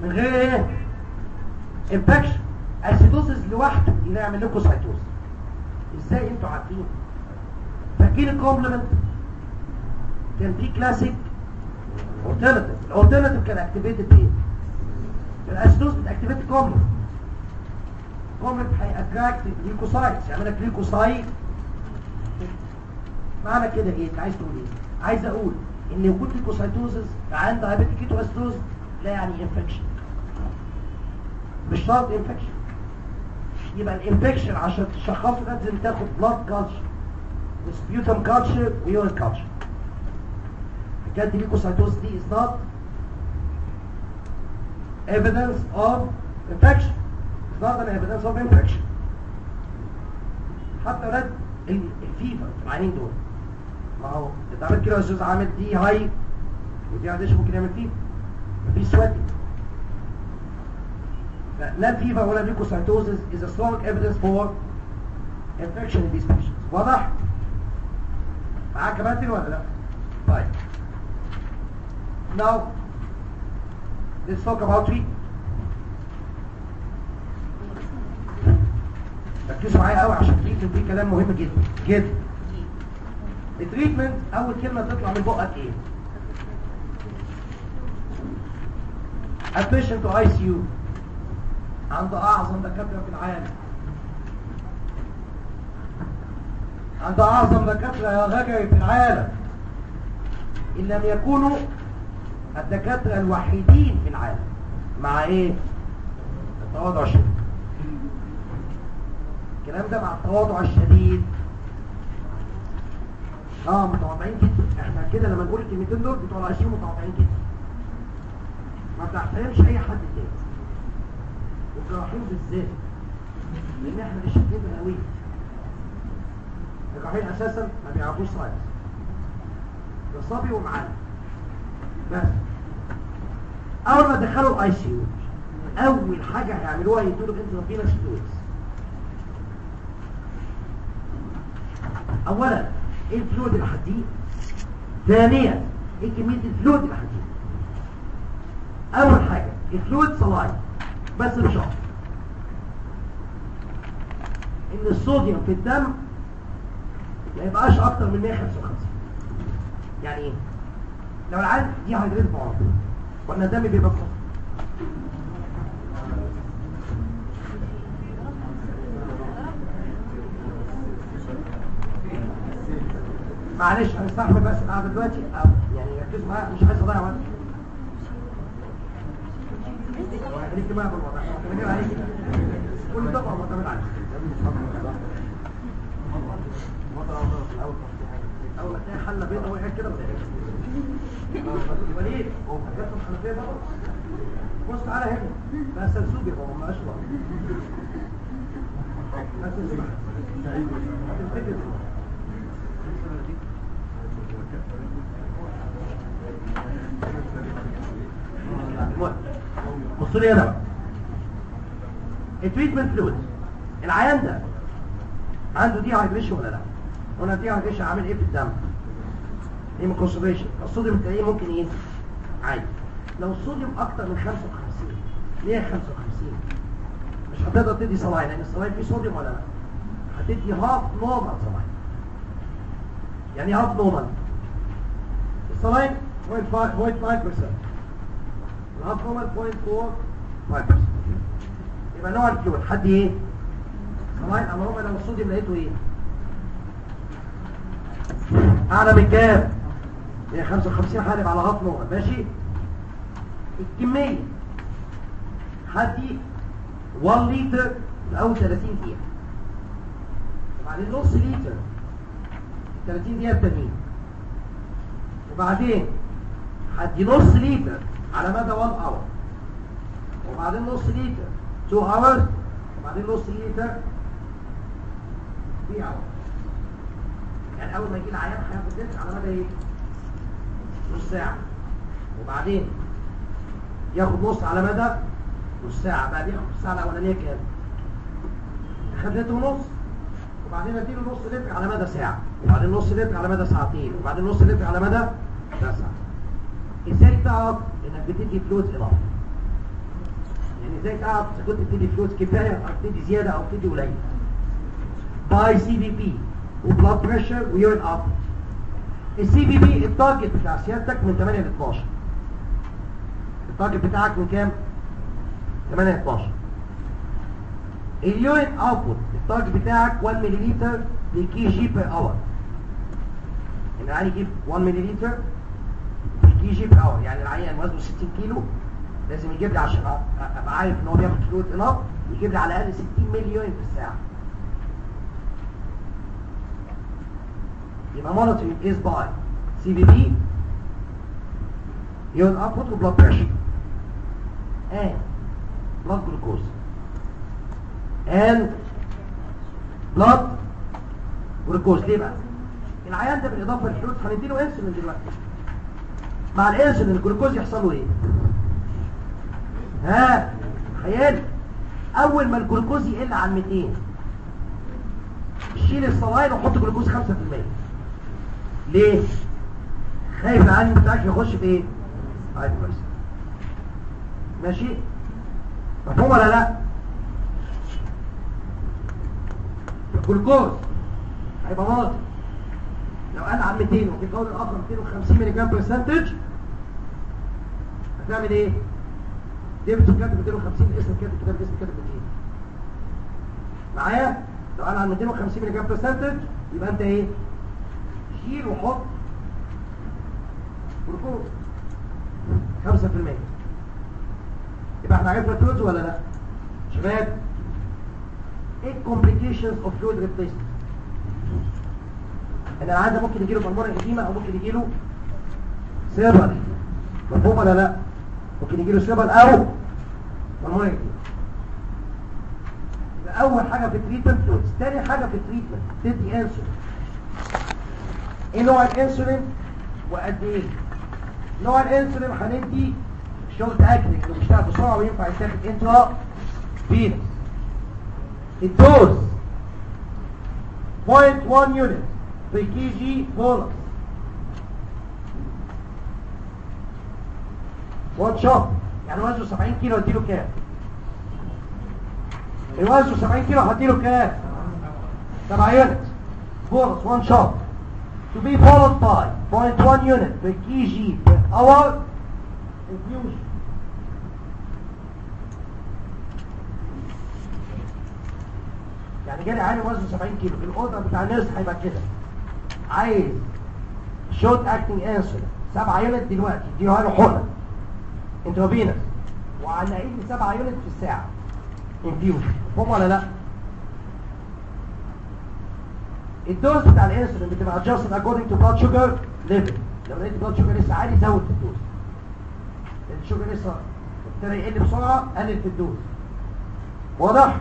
من غير ايه انفكشن اسيدوسيس لوحده يعمل لكم سايتوز ازاي انتوا عارفين فاكرين الكومبلمنت كان في كلاسيك alternative الالترناتيف كان اكتيفيتد ايه الاسيدوس بتاكتيفيت الكومبلمنت الكومبلمنت هيأتراكت ليكوسايتس يعمل لك ليكوسايت معنى كده ايه انت عايز تقول ايه عايز اقول ان وجود ليكوسايتوزز عند دايابيتيك كيتواسيدوز لا يعني انفكشن مش شرط انفكشن يبقى الانفكشن عشان تشخصه لازم تاخد بلاد كالتشر وسبيوتم كالتشر ويورين كالتشر حكايه الليكوسايتوز دي is not evidence of infection it's not an evidence of infection حتى ولاد ال- الفيفر العينين دول ما هو انت عامل كده يا استاذ عامل دي هاي ودي عادش ممكن يعمل فيفر مفيش سواتنج لا الفيفر ولا الليكوسايتوزز is a strong evidence for infection in these patients واضح؟ معاك كمان ولا لا؟ طيب now let's talk about treatment ركزوا معايا قوي عشان التريتمنت دي كلام مهم جدا جدا التريتمنت اول كلمه تطلع من بقك ايه admission to ICU عند اعظم دكاتره في العالم عند اعظم دكاتره يا غجري في العالم ان لم يكونوا الدكاتره الوحيدين في العالم مع ايه التواضع الشديد الكلام ده مع التواضع الشديد اه متواضعين جدا احنا كده لما نقول الكلمتين دول بتوع العشرين متواضعين جدا ما بتحترمش اي حد تاني والجراحين بالذات لان احنا مش شايفين الهويه الجراحين اساسا ما بيعرفوش ساينس ده صبي ومعلم بس اول ما دخلوا الاي سي يو اول حاجه هيعملوها يدوا له انترافينوس فلويدز اولا ايه الفلويد اللي هديه ثانيا ايه كميه الفلويد اللي هديه اول حاجه الفلويد صلاين بس مش اكتر ان الصوديوم في الدم ما يبقاش اكتر من 155 يعني ايه لو العيال دي هيدريت بعض ولا الدم بيبقى بخط معلش هنستحمل بس القعده دلوقتي أو يعني ركزوا معايا مش عايز اضيع وقت خليك معايا بالوضع احنا معتمدين عليك كل طبعا معتمد عليك اول ما تلاقي حله بيضاء وقعت كده ما تقلقش يبقى ليه؟ هتفتح الحنفيه بقى بص تعالى هنا ده سلسوب يا بابا ما اشرب بس اسمع هتفتكر المهم بصوا لي هنا بقى التريتمنت فلويد العيان ده عنده دي هايدريشن ولا لا قلنا دي هايدريشن عامل ايه في الدم ايه من كونسنتريشن الصوديوم تلاقيه ممكن ايه عادي لو الصوديوم اكتر من 55 155 مش هتقدر تدي صلاين لان الصلاين فيه صوديوم ولا لا هتدي هاف نورمال صلاين يعني هاف نورمال الصلاين 0.5% الهاف نورمال 0.45% يبقى نوع الفلويد حد ايه صلاين اما هو لو الصوديوم لقيته ايه اعلى من كام 155 هقلب على هاف نورمال ماشي الكميه هدي 1 لتر في اول 30 دقيقه وبعدين نص لتر 30 دقيقه التانيين وبعدين هدي نص لتر على مدى 1 اور وبعدين نص لتر 2 hours وبعدين نص لتر 3 hours يعني اول ما يجي العيان هياخد لتر على مدى ايه نص ساعه وبعدين ياخد نص على مدى نص ساعه بعد ياخد الساعه الاولانيه كام خد لتر ونص وبعدين اديله نص لتر على مدى ساعه وبعدين نص لتر على مدى ساعتين وبعدين نص لتر على مدى ثلاث ساعات ازاي تعرف انك بتدي فلويد اضافي يعني ازاي تعرف اذا كنت بتدي فلوس كفايه او بتدي زياده او بتدي قليل باي سي بي بي وبلاد بريشر ويورين اوت السي بي بي التارجت بتاع سيادتك من 8 ل 12 التارجت بتاعك من كام 8 ل 12 اليورين اوتبوت التارجت بتاعك 1 مليلتر لكي جي بير اور ان العيان يجيب 1 مليلتر لكي جي بير اور يعني العيان وزنه 60 كيلو لازم يجيب لي عشان أ- ابقى عارف ان هو بياخد فلويد انف يجيب لي على الاقل 60 ملي يورين في الساعه يبقى monitoring is by CVB urine output و blood pressure and blood glucose and blood glucose ليه بقى العيان ده بالاضافه للفلوس هنديله انسولين دلوقتي مع الانسولين الجلوكوز يحصل له ايه ها خيال اول ما الجلوكوز يقل عن 200 شيل الصلاين وحط جلوكوز 5% ليه خايف العيان بتاعك يخش في ايه هايبرس ماشي مفهوم ولا لا الجلوكوز هيبقى واطي لو قال عن 200 وفي القول الاخر 250 ملي جرام برسنتج هتعمل ايه ديفيد كاتب 250 اسم كاتب كتاب اسم كاتب 200 معايا لو قال عن 250 ملي جرام برسنتج يبقى انت ايه شيل وحط جلوكوز 5% يبقى احنا عرفنا فلويدز ولا لا شباب ايه complications of fluid replacement ان العيان ده ممكن يجيله بالمره قديمه او ممكن يجيله سيربل مفهوم ولا لا ممكن يجيله سيربل او بالمره قديمه يبقى اول حاجه في التريتمنت فلويدز تاني حاجه في التريتمنت تدي انسولين ايه نوع الانسولين وقد ايه نوع الانسولين هندي شورت اكتنج اللي بيشتغل بسرعه وينفع يتاخد انترا فينس الدوز 0.1 يونت في كي جي بولس 1 شوت يعني وزنه 70 كيلو اديله كام وزنه 70 كيلو هديله كام 7 يونت بولس 1 شوت to be followed by 0.1 unit per kg per hour infusion. يعني جالي عالي وزنه 70 كيلو الاوردر بتاع الناس هيبقى كده عايز شوت اكتنج انسولين 7 يونت دلوقتي دي له حقنه انتروفينس وعلى ايدي 7 يونت في الساعه انفيوجن فهم ولا لا الدوز بتاع الانسولين بتبقى adjusted according to blood sugar level لو لقيت blood sugar لسه عالي زود في الدوز الشوجر لسه ابتدى يقل بسرعه قلل في الدوز واضح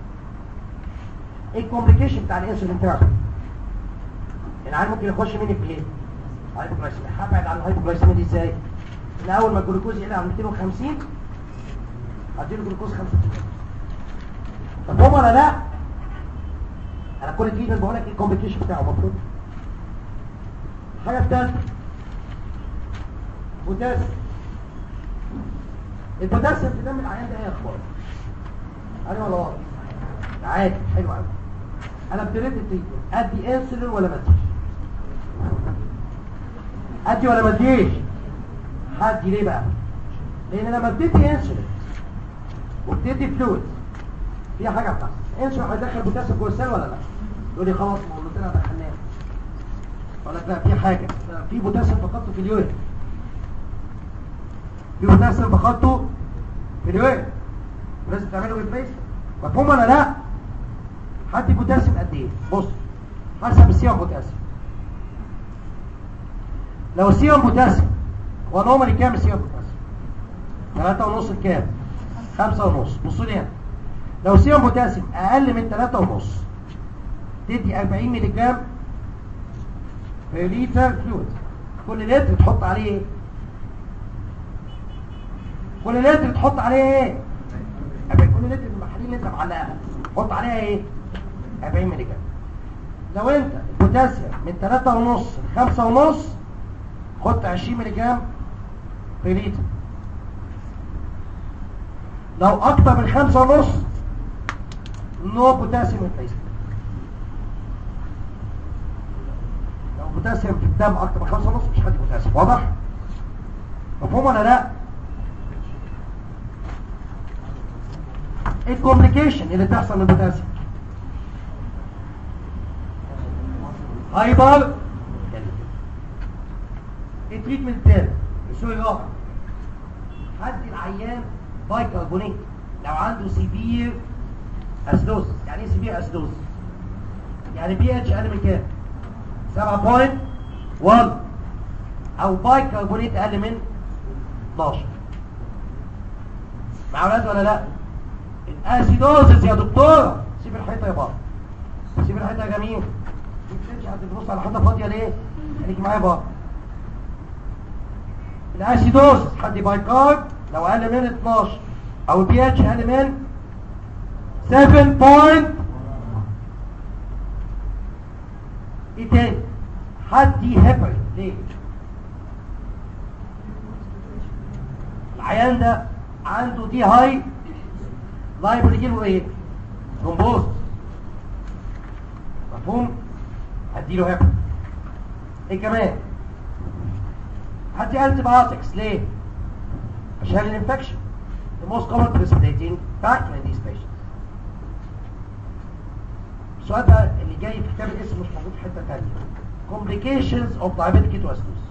ايه الكومبليكيشن بتاع الانسولين ثيرابي العيان ممكن يخش مني في ايه هايبوغلايسيميا هبعد عن الهايبوغلايسيميا دي ازاي ان اول ما الجلوكوز يقل عن 250 هديله جلوكوز 5 مفهوم ولا لا انا كل تريتمنت بقول لك ايه الكومبليكيشن بتاعه المفروض الحاجه الثالثه بوتاسيوم البوتاسيوم في دم العيان ده ايه اخباره عادي ولا واضح عادي حلو قوي انا ابتديت التريتمنت ادي انسولين ولا ما اديش ادي ولا ما اديش هدي ليه بقى لان لما بتدي انسولين وبتدي فلويد في حاجه بتحصل انسولين هيدخل بوتاسيوم جوه السيل ولا لا يقول لي خلاص ما قلت لنا دخلناه اقول لك لا في حاجه في بوتاسيوم فقدته في اليورين في بوتاسيوم فقدته في اليورين لازم تعمله ريبليس مفهوم ولا لا حد بوتاسيوم قد ايه بص حسب السيرم بوتاسيوم لو السيرم بوتاسيوم هو نورمالي كام السيرم بوتاسيوم ثلاثة ونص كام خمسة ونص بصوا لي هنا لو سيرم بوتاسيوم اقل من ثلاثة ونص تدي 40 ملي جرام في لتر فلويد كل لتر تحط عليه ايه كل لتر تحط عليه ايه أبقى كل لتر من المحاليل اللي انت معلقها حط عليها ايه 40 ملي جرام لو انت البوتاسيوم من 3 ونص ل 5 ونص حط 20 ملي جرام في لتر لو اكتر من خمسة ونص نو بوتاسيوم ريبليسمنت لو بوتاسيوم في الدم اكتر من خمسة ونص مش هدي بوتاسيوم واضح مفهوم ولا لا ايه الكومبليكيشن اللي بتحصل من البوتاسيوم هايبر التريتمنت الثالث السؤال الرابع هدي العيان بايكربونات لو عنده سيفير اسدوز يعني ايه سيفير اسدوز يعني بي اتش اقل من كام 7.1 او بايكربونات اقل من 12 مع اولاد ولا لا الاسيدوزس يا دكتوره سيب الحيطه يا بابا سيب الحيطه يا جميل مش هتبص على حته فاضيه ليه خليك معايا بابا الاسيدوز حد بايكارب لو اقل من 12 او البي اتش اقل من 7 بوينت ايه تاني حد هيبرين ليه العيان ده عنده دي هاي لايبل يجيله ايه ترومبوز مفهوم هديله هيبرين ايه كمان هدي antibiotics ليه عشان الانفكشن the most common precipitating factor in these patients السؤال ده اللي جاي في كتاب الاسم مش موجود في حته ثانيه complications of diabetic ketoacidosis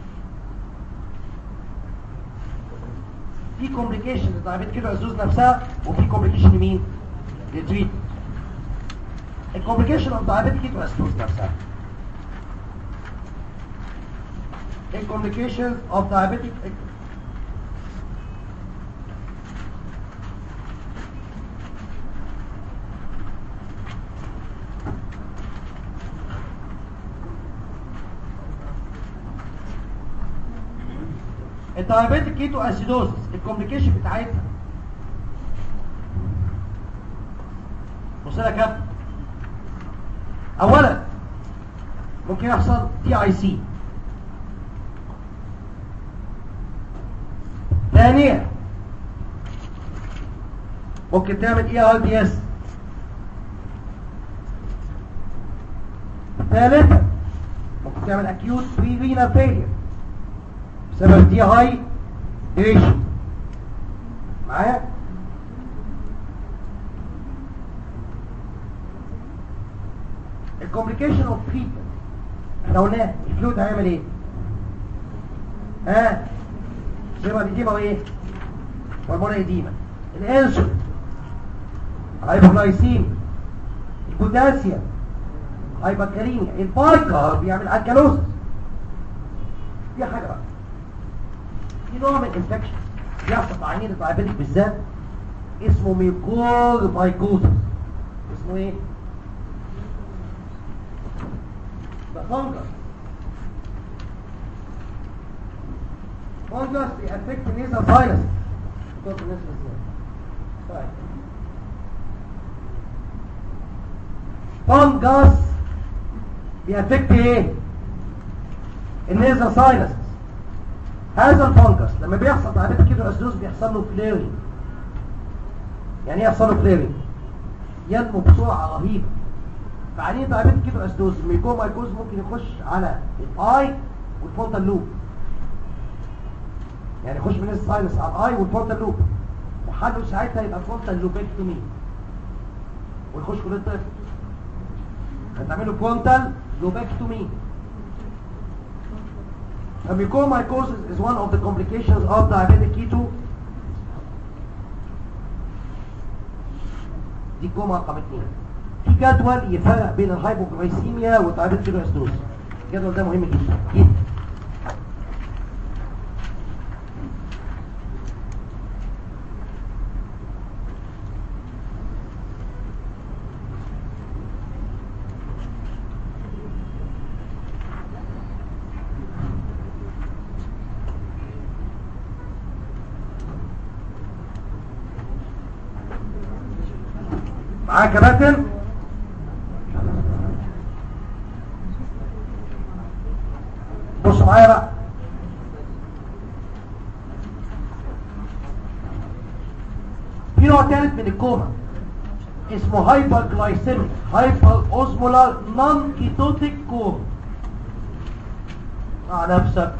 في complication للdiabetic ketoacidosis نفسها وفي complication لمين؟ للتريت الكومبليكيشن of diabetic ketoacidosis نفسها in complications of diabetic الدايابيتك كيتو اسيدوزس الكومبليكيشن بتاعتها بص لها كام اولا ممكن يحصل تي اي سي ثانيا ممكن تعمل اي ار دي اس ثالثا ممكن تعمل اكيوت بري رينال فيلير بسبب دي هاي ديريشن معايا الكومبليكيشن اوف تريتمنت احنا قلنا الفلويد هيعمل ايه ها زي ما بيديما وايه هرمون ايديما الانسولين الهايبوغلايسيميا البوتاسيوم هايبوكاليميا البايكار بيعمل الكالوسس دي حاجه بقى في نوع من الانفكشن بيحصل مع عينين الدايابيتك بالذات اسمه ميكور بايكوزس اسمه ايه ده فانجس فانجس بيأفكت النيزل فايروس بتوع الناس ازاي طيب فانجس بيأفكت ايه النيزل ساينس هذا الفانجس لما بيحصل تعبير كده اسدوس بيحصل له فليرنج يعني ايه يحصل له فليرنج ينمو بسرعه رهيبه فعليه تعبير كده اسدوس الميكو مايكوز ممكن يخش على الاي والفونتال لوب يعني يخش من الساينس على الاي والفونتال لوب وحله ساعتها يبقى فونتال لوبكتومي ويخش كل الطفل هتعمله فونتال لوبكتومي Mucormycosis is one of the complications of diabetic keto. دي الجمعة رقم اثنين. في جدول يفرق بين الهايبوغلايسيميا والدايابيتك كيتواسيدوز. الجدول ده مهم جدا جدا. معايا كباتن بص معايا بقى نوع ثالث من الكوما اسمه هايبر جلايسيميك هايبر اوزمولار نون كيتوتيك كوما مع نفسك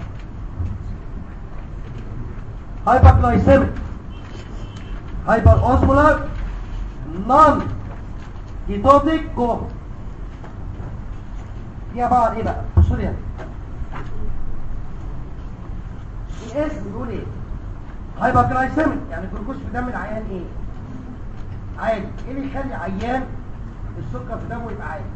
هايبر جلايسيميك هايبر اوزمولار نون كيتوتيك كوما دي عباره عن ايه بقى بصوا لي هنا الاسم بيقول ايه هايبر جلايسيميك يعني الجلوكوز في دم العيان ايه عادي ايه اللي يخلي عيان السكر في دمه يبقى عادي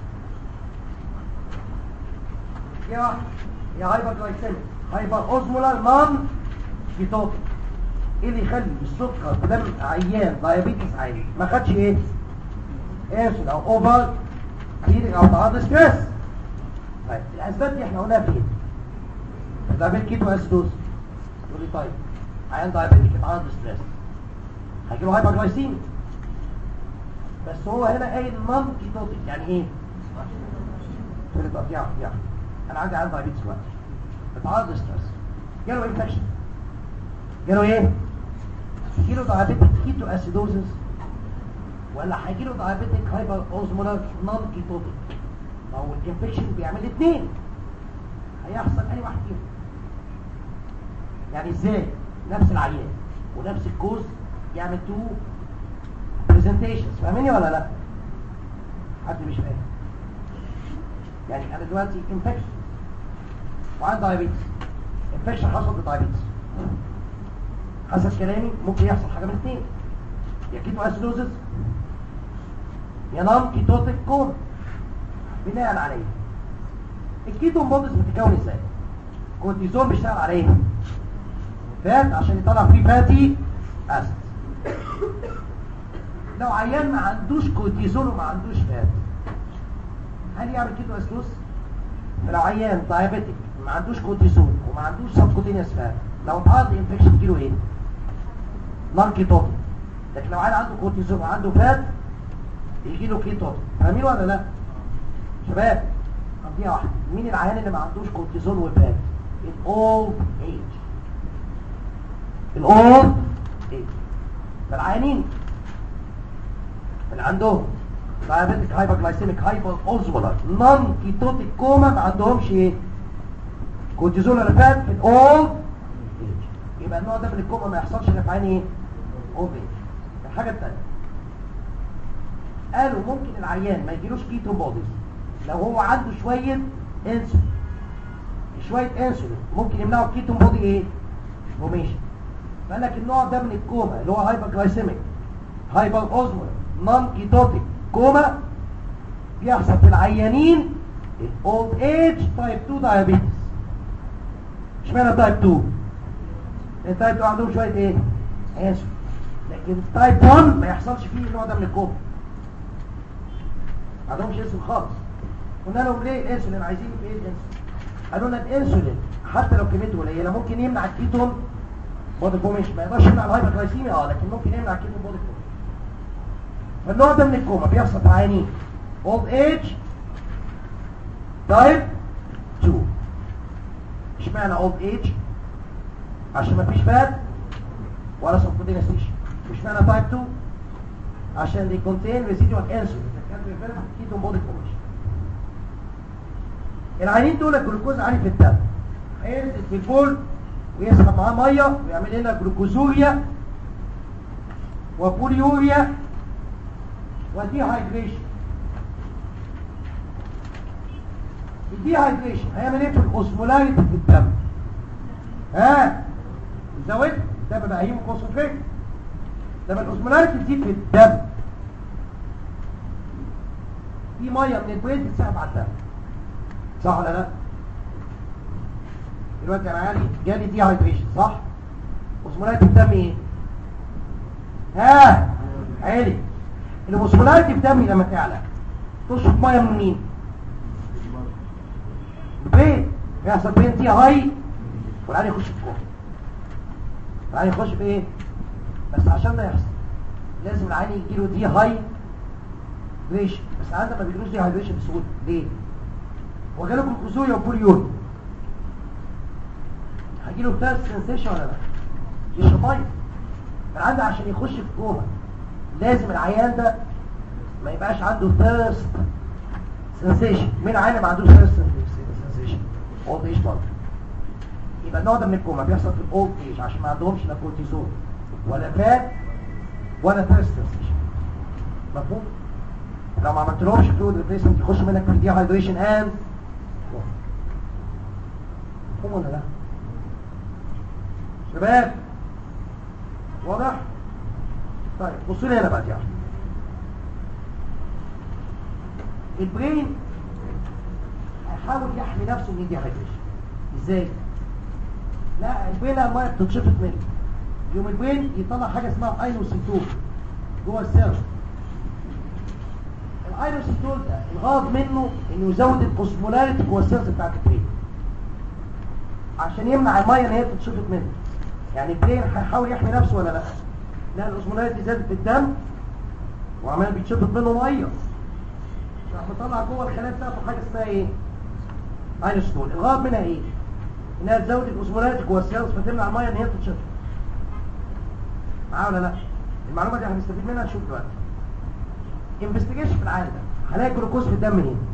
يا يا هايبر جلايسيميك هايبر اوزمولار نون كيتوتيك ايه اللي يخلي السكر في دم عيان دايابيتس عادي ما خدش ايه انسولين او اوفر هيدنج او تعرض ستريس طيب الاسباب دي احنا قلناها فين دايابيت كيتو اسيدوز تقول لي طيب عيان دايابيتك اتعرض لستريس هيجيله هايبر جلايسيميا بس هو هنا قايل نون كيتوتيك يعني ايه تقول لي طب يا يا انا عندي عيان دايابيتس دلوقتي اتعرض لستريس جاله انفكشن جاله ايه هيجيله دايابيتك كيتو اسيدوزز ولا هيجيله دايابيتك هايبر اوزمولار نون كيتوتيك ما هو الانفكشن بيعمل اثنين هيحصل اي واحد فيهم يعني ازاي نفس العيان ونفس الكوز يعمل تو برزنتيشنز فاهميني ولا لا حد مش فاهم يعني انا دلوقتي انفكشن وعندي دايابيتس انفكشن حصل بدايابيتس حسب كلامي ممكن يحصل حاجه من اثنين يا كيتو اسيدوزس يا نون كيتوتيك كوم بناء عليه الكيتون بودز بتتكون ازاي كورتيزون بيشتغل على ايه فات عشان يطلع فيه فاتي اسيد لو عيان ما عندوش كورتيزون وما عندوش فات هل يعمل كيتو اسيدوز لو عيان دايابيتك ما عندوش كورتيزون وما عندوش سبكوتينيوس فات لو اتعرض انفكشن كيلو ايه نون كيتوتيك لكن لو عيان عنده كورتيزون وعنده فات يجي له كيتوتيك فاهمين ولا لا شباب قضيه واحده مين العيان اللي ما عندوش كورتيزون وفات الاولد ايج الاولد ايج فالعيانين اللي عندهم diabetic hyperglycemic hyperosmolar نون كيتوتيك كوما ما عندهمش ايه كورتيزون ولا فات في الاولد ايج يبقى النوع ده من الكوما ما يحصلش غير في عين ايه اولد ايج الحاجه الثانيه قالوا ممكن العيان ما يجيلوش كيتو بوديز لو هو عنده شوية انسولين شوية انسولين ممكن يمنعوا الكيتون بودي ايه فورميشن فقال لك النوع ده من الكوما اللي هو هايبر جلايسيميك هايبر اوزمول نون كيتوتيك كوما بيحصل في العيانين الاولد ايج تايب 2 دايابيتس اشمعنى تايب 2 التايب 2 عندهم شوية ايه انسولين لكن تايب 1 ما يحصلش فيه النوع ده من الكوما ما عندهمش انسولين خالص قلنا لهم ليه الانسولين عايزين في ايه الانسولين قالوا لنا الانسولين حتى لو كميته قليله ممكن يمنع الكيتون بودي فورميشن ما يقدرش يمنع الهايبرجلايسيميا اه لكن ممكن يمنع الكيتون بودي فورميشن فالنوع ده من الكوما بيحصل في عيانين اولد ايج تايب 2 اشمعنى اولد ايج عشان ما فيش فات ولا سبكوتينيوس تيشو اشمعنى تايب 2 عشان دي كونتين ريزيدوال انسولين كان بيفرق كيتون بودي فورميشن العينين دول الجلوكوز عالي في الدم هينزل في البول ويسحب معاه ميه ويعمل لنا جلوكوزوريا وبوليوريا ودي هايدريشن الدي هايدريشن هيعمل ايه في الاوسمولاريتي في الدم ها زود ده بقى هيمو كونسنتريت لما الاوسمولاريتي تزيد في الدم في ميه من البرين تتسحب على الدم صح ولا لا دلوقتي انا عالي جالي دي هايدريشن صح اوسمولاريتي في دمي ايه ها عالي الاوسمولاريتي في دمي لما تعلى تشرب ميه من مين برين يحصل برين دي هاي والعالي يخش في الكوره العالي يخش في ايه بس عشان ده يحصل لازم العالي يجيله دي هاي دريشن بس عادة ما بيجيلوش دي هايدريشن بسهوله ليه هو جاله جلوكوزوريا وبوليوريا هيجيله ثيرست سنسيشن ولا لا يشرب ميه العادة عشان يخش في كوما لازم العيان ده ما يبقاش عنده ثيرست سنسيشن مين عيان ما عندوش ثيرست سنسيشن اولد ايج برضه يبقى النوع ده من الكوما بيحصل في الاولد ايج عشان ما عندهمش لا كورتيزون ولا فات ولا ثيرست سنسيشن مفهوم لو ما عملتلهمش فلويد ريبليسمنت يخش منك في دي هايدريشن اند مفهوم ولا لا شباب واضح طيب بصوا لي هنا بقى يعني البرين هيحاول يحمي نفسه من دي هايدريشن ازاي لا البرين لما الميه بتتشفط منه يوم البرين يطلع حاجه اسمها اينوسيتول جوه السيرم الايروسيتول ده الغرض منه انه يزود الكوسمولاريتي جوه السيلز بتاعت البرين عشان يمنع الميه ان هي تتشفط منه يعني البرين هيحاول يحمي نفسه ولا لا لا الاوسمولاريتي زادت في الدم وعمال بيتشفط منه ميه راح مطلع جوه الخلايا بتاعته حاجه اسمها ايه ايروسيتول الغرض منها ايه انها تزود الاوسمولاريتي جوه السيلز فتمنع الميه ان هي تتشفط معايا ولا لا المعلومه دي هنستفيد منها نشوف دلوقتي انفستيجيشن في العالم ده هلاقي جلوكوز في الدم منين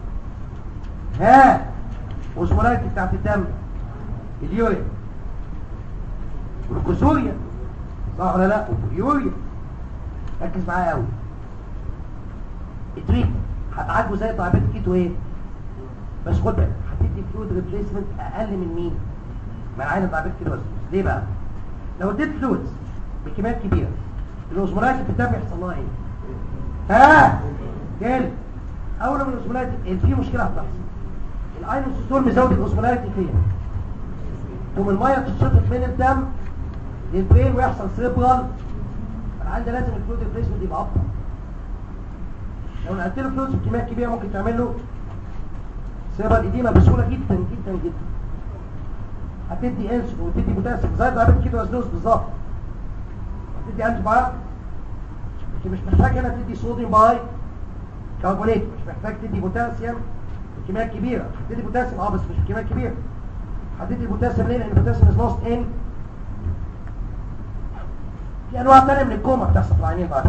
ها اوسمولايتي بتاعت الدم اليوريا جلوكوزوريا صح ولا لا يوريا ركز معايا قوي التريتمنت هتعالجه زي طعبات كيتو ايه بس خد بالك هتدي فلويد ريبليسمنت اقل من مين من عين طعبات كيتو ليه بقى لو اديت فلويدز بكميات كبيره الاوسمولايتي في الدم يحصل لها ايه ها جال اول من الاوسمولاريتي في مشكله هتحصل الاينوسيتول مزود الاوسمولاريتي فين ثم الميه تتشفط من الدم للبرين ويحصل سيربرال فالعيان ده لازم الفلويد ريبليسمنت يبقى ابطا لو نقلت له فلويد بكميات كبيره ممكن تعمل له سيربرال اديما بسهوله جدا جدا جدا هتدي انسولين وتدي بوتاسيوم زي ضربه كيتو اسنوس بالظبط هتدي انتي بايوتيك مش محتاج هنا تدي صوديوم باي كربونات مش محتاج تدي بوتاسيوم بكميات كبيره هتدي بوتاسيوم اه بس مش بكميات كبيره هتدي البوتاسيوم ليه لان البوتاسيوم از لوست ان في انواع ثانيه من الكوما بتحصل في العينين بعد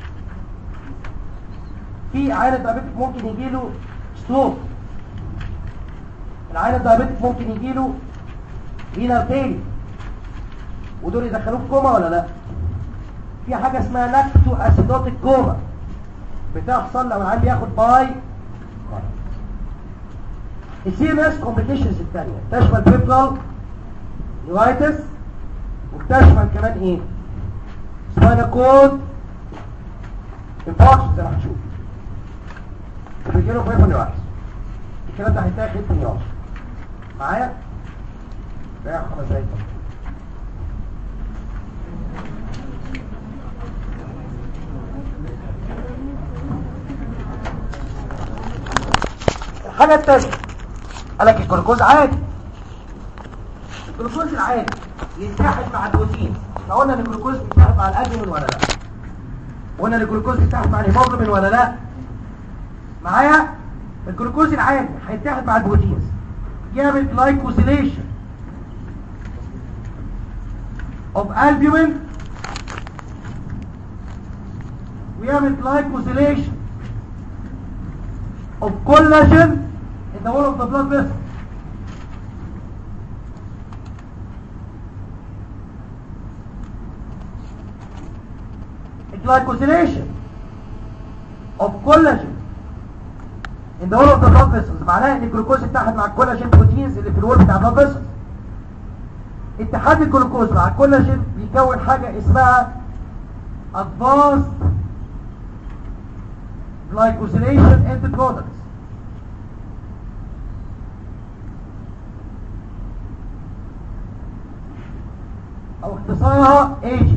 في عيان الدايابيتك ممكن يجي له ستروك العيان الدايابيتك ممكن يجي له رينال فيلي ودول يدخلوه في كوما ولا لا في حاجة اسمها لاكتو اسيدوتيك كوما بتحصل لو العيال ياخد باي السي ام اس كومبليكيشنز الثانيه تشمل بيبرال نيورايتس وبتشمل كمان ايه سباينا كود انفاركشن زي ما هنشوف بيجيله بيبرال نيورايتس الكلام ده هيتاخد في نيورايتس معايا؟ بقى خمس دقايق الحاجة التانية قال لك الجلوكوز عادي الجلوكوز العادي يتحد مع البروتين احنا قلنا ان الجلوكوز بيتحد مع الادمين ولا لا قلنا ان الجلوكوز بيتحد مع الهيموجلوبين ولا لا معايا الجلوكوز العادي هيتحد مع البروتينز يعمل جلايكوزيليشن of albumin ويعمل glycosylation of collagen in the wall of the blood vessel glycosylation of collagen in the wall of the blood vessels معناه ان الجلوكوز اتحد مع الكولاجين بروتينز اللي في الوول بتاع البلاد فيسلز اتحاد الجلوكوز مع الكولاجين بيكون حاجة اسمها advanced glycosylation end products او اختصارها ages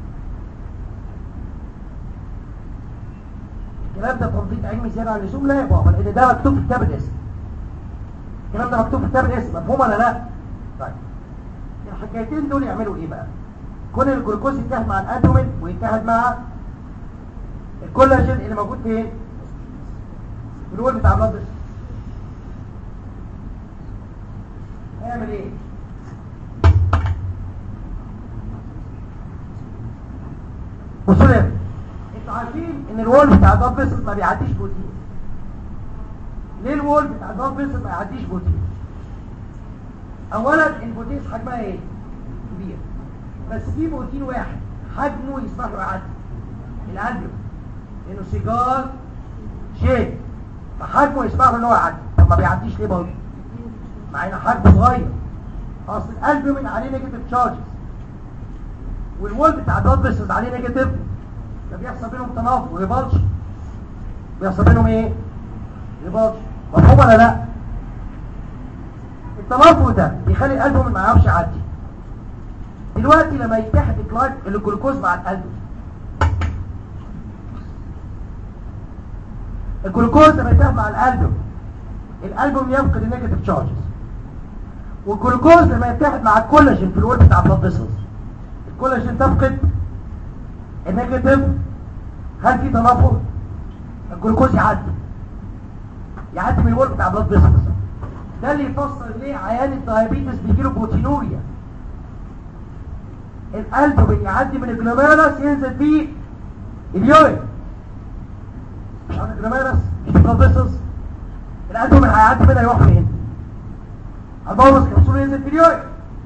الكلام ده تنطيط علمي زيادة عن اللزوم لا يا بابا لان ده مكتوب في كتاب الاسم الكلام ده مكتوب في كتاب الاسم مفهوم ولا لا؟ طيب الحكايتين دول يعملوا ايه بقى كون الجلوكوز يتحد مع الادومين ويتحد مع الكولاجين اللي موجود فين في الول بتاع البلد هيعمل ايه بصوا لي ان الوول بتاع البلاد فيسل ما بيعديش بروتين ليه الوول بتاع البلاد فيسل ما يعديش بروتين اولا البروتين حجمها ايه كبير بس في بروتين واحد حجمه يسمح له يعدي الالبيوم لانه سيجار شيء فحجمه يسمح له ان هو يعدي طب ما بيعديش ليه برضه مع ان حجمه صغير اصل الالبيوم عليه نيجاتيف تشارجز والوول بتاع البلاد فيسلز عليه نيجاتيف فبيحصل بينهم تنافر وريبالش بيحصل بينهم ايه ريبالش مفهوم ولا لا التنافر ده بيخلي الالبوم ما يعرفش يعدي دلوقتي لما يتحد الجلايك الجلوكوز مع الالبوم الجلوكوز لما يتحد مع الالبوم الالبوم يفقد النيجاتيف تشارجز والجلوكوز لما يتحد مع الكولاجين في الوول بتاع البلاد فيسلز الكولاجين تفقد النيجاتيف هل في تنافر الجلوكوز يعدي يعدي من الوول بتاع البلاد فيسلز ده اللي يفسر ليه عيان الدايابيتس بيجيله بروتينوريا القلب يعدي من الجلوميرس ينزل فيه اليورين مش عارف الجلوميرس مش البلاد فيسلز القلب من هيعدي منها يروح فين البولس كبسوله ينزل في اليورين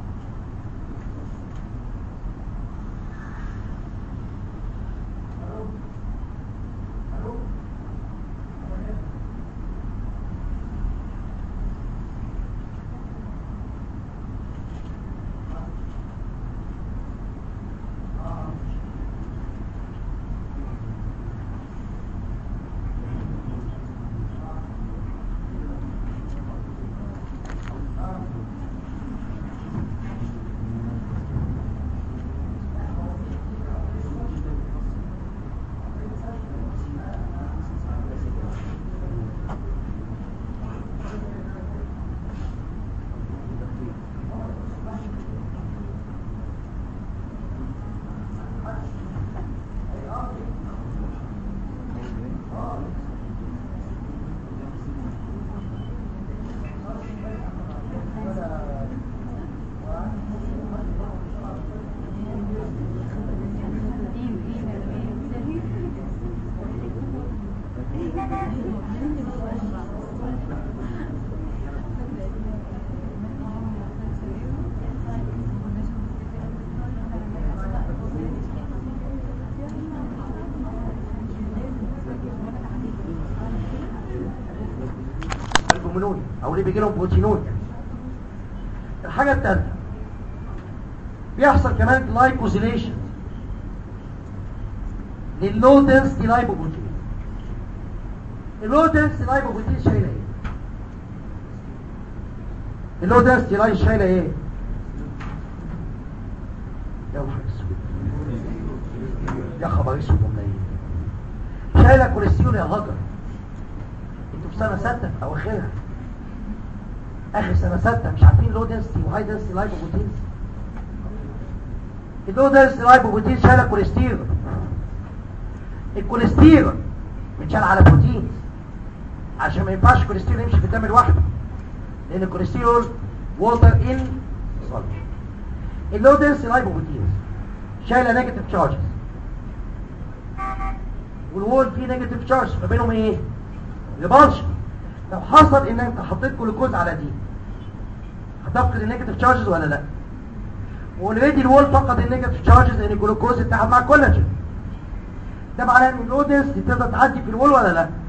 البومينوريا او اللي بيجي لهم بروتينوريا الحاجه الثالثه بيحصل كمان جلايكوزيليشن لللو دنسيتي لايبوبروتين اللو دنسيتي لايبوبروتين شايله ايه اللو دنسيتي لاي شايله ايه يا نهار اسود يا خبر اسود ومنيل شايله كوليسترول يا هجر انتوا في سنه سته في اواخرها اخر سنه سته مش عارفين لو دنسيتي وهاي دنسيتي لايبوبروتينز اللو دنسيتي لايبوبروتين شايله كوليسترول الكوليسترول بيتشال على بروتين عشان ما ينفعش الكوليسترول يمشي في الدم لوحده لان الكوليسترول ووتر ان سولفنت اللو دنس لايبوبروتينز شايله نيجاتيف تشارجز والوول فيه نيجاتيف تشارج ما بينهم ايه ريبالشن لو حصل ان انت حطيت جلوكوز على دي هتفقد النيجاتيف تشارجز ولا لا واوريدي الوول فقد النيجاتيف تشارجز لان الجلوكوز اتحد مع الكولاجين ده معناه ان اللودنس دي تقدر تعدي في الوول ولا لا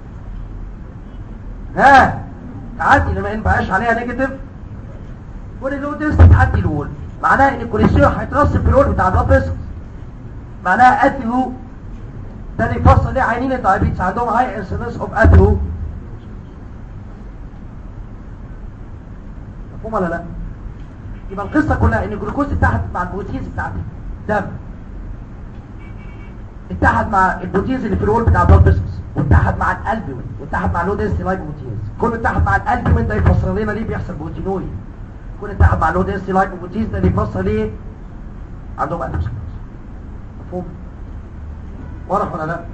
ها تعدي لما ينبقاش عليها نيجاتيف واللودنس تعدي الوول معناها ان الكوليسترول هيترسب في الوول بتاع البلاد فيسلز معناها اتيو ده اللي يفصل ليه عينين الدايابيتس عندهم هاي انسيدنس اوف اتيو مفهوم ولا لا يبقى القصه كلها ان الجلوكوز اتحد مع البروتينز بتاعت الدم اتحد مع البروتينز اللي في الوول بتاع البلاد فيسلز واتحد مع الالبومين واتحد مع اللو دنسيتي لايبوبروتينز كله اتحد مع الالبومين ده يفسر لنا ليه بيحصل بروتينوريا كله اتحد مع اللو دنسيتي لايبوبروتينز ده اللي يفسر ليه عندهم اتوسكلوز مفهوم واضح ولا لا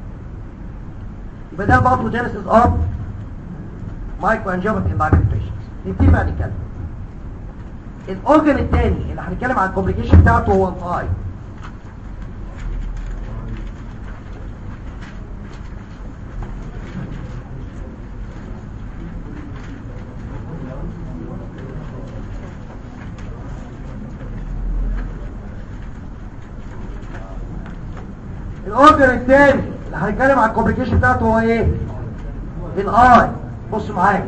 يبقى ده الباثوجينيسيس اوف مايكرو انجيوباثي ان دايابيتيك بيشنتس نبتدي بقى نتكلم الاورجن الثاني اللي هنتكلم عن الكومبليكيشن بتاعته هو الفاي الاورجن الثاني اللي هنتكلم على الكومبليكيشن بتاعته هو ايه الاي بصوا معايا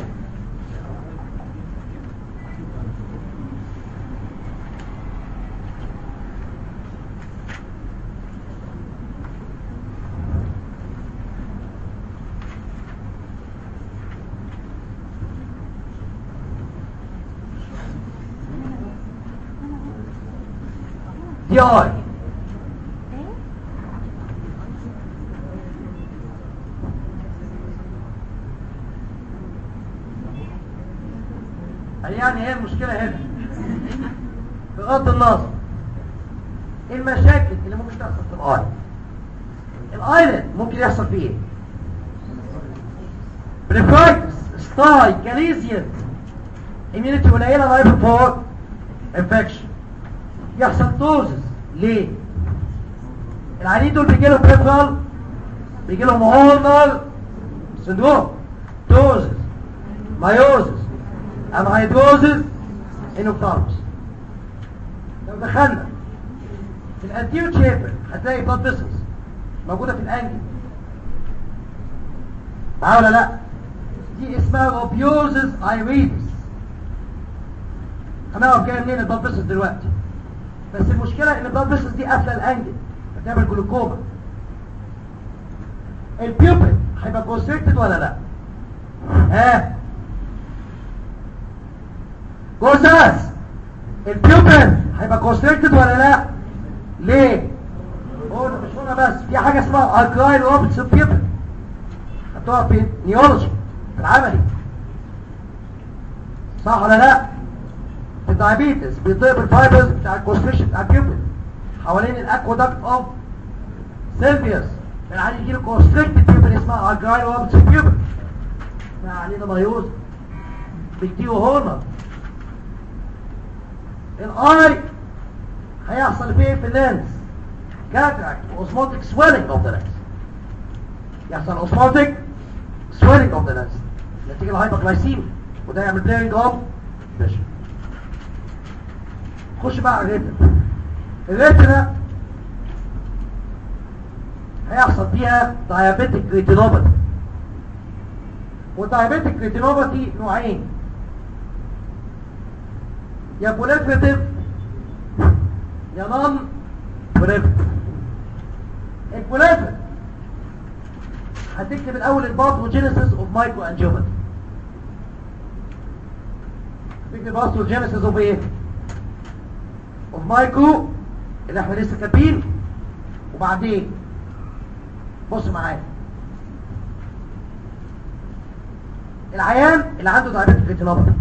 دي اي يعني هي المشكلة هنا بغض النظر ايه المشاكل اللي ممكن تحصل في الاي الايلت ممكن يحصل فيه ايه بريفرايتس ستاي كاليزيان اميونيتي قليله لايف فور انفكشن يحصل توزز ليه العيانين دول بيجي لهم بريفرال بيجي لهم هورنال سندروم توزز مايوزز امهيدروزز انوكتارمس لو دخلنا في الانتيرو تشامبر هتلاقي بلاد فيسلز موجوده في الانجل معايا ولا لا دي اسمها اوبيوزز ايريدس هنعرف جايه منين البلاد فيسلز دلوقتي بس المشكله ان البلاد فيسلز دي قافله الانجل فتعمل جلوكوما البيوبل هيبقى كونستريكتد ولا لا ها جوزاس البيوبل هيبقى كونستريكتد ولا لا ليه هنا مش هنا بس في حاجه اسمها الكلاين روبرتسون بيوبل هتقع في نيولوجي في العملي صح ولا لا في الدايابيتس بيضرب الفايبرز بتاع الكونستريكشن بتاع البيوبل حوالين الاكوادكت اوف سيلفيوس العيان يجي له كونستريكتد بيوبل اسمها الكلاين روبرتسون بيوبل ما علينا مايوز بيديه هرمون الاي هيحصل فيه في اللينس كاتراكت اوسموتيك سويلنج اوف ذا لينس يحصل اوسموتيك سويلنج اوف ذا لينس نتيجه الهايبوغلايسيميا وده يعمل بليرنج اوف فيجن خش بقى على الريتنا الريتنا هيحصل فيها دايابيتيك ريتينوباثي والدايابيتيك ريتينوباثي نوعين يا بوليفريتيف يا نون بوليفريتيف البوليفريتيف هتكتب الاول الباثوجينيسيس اوف مايكرو انجيوباثي تكتب الباثوجينيسيس اوف ايه اوف مايكرو اللي احنا لسه كاتبين وبعدين بص معايا العيان اللي عنده دايابيتيك ريتينوباثي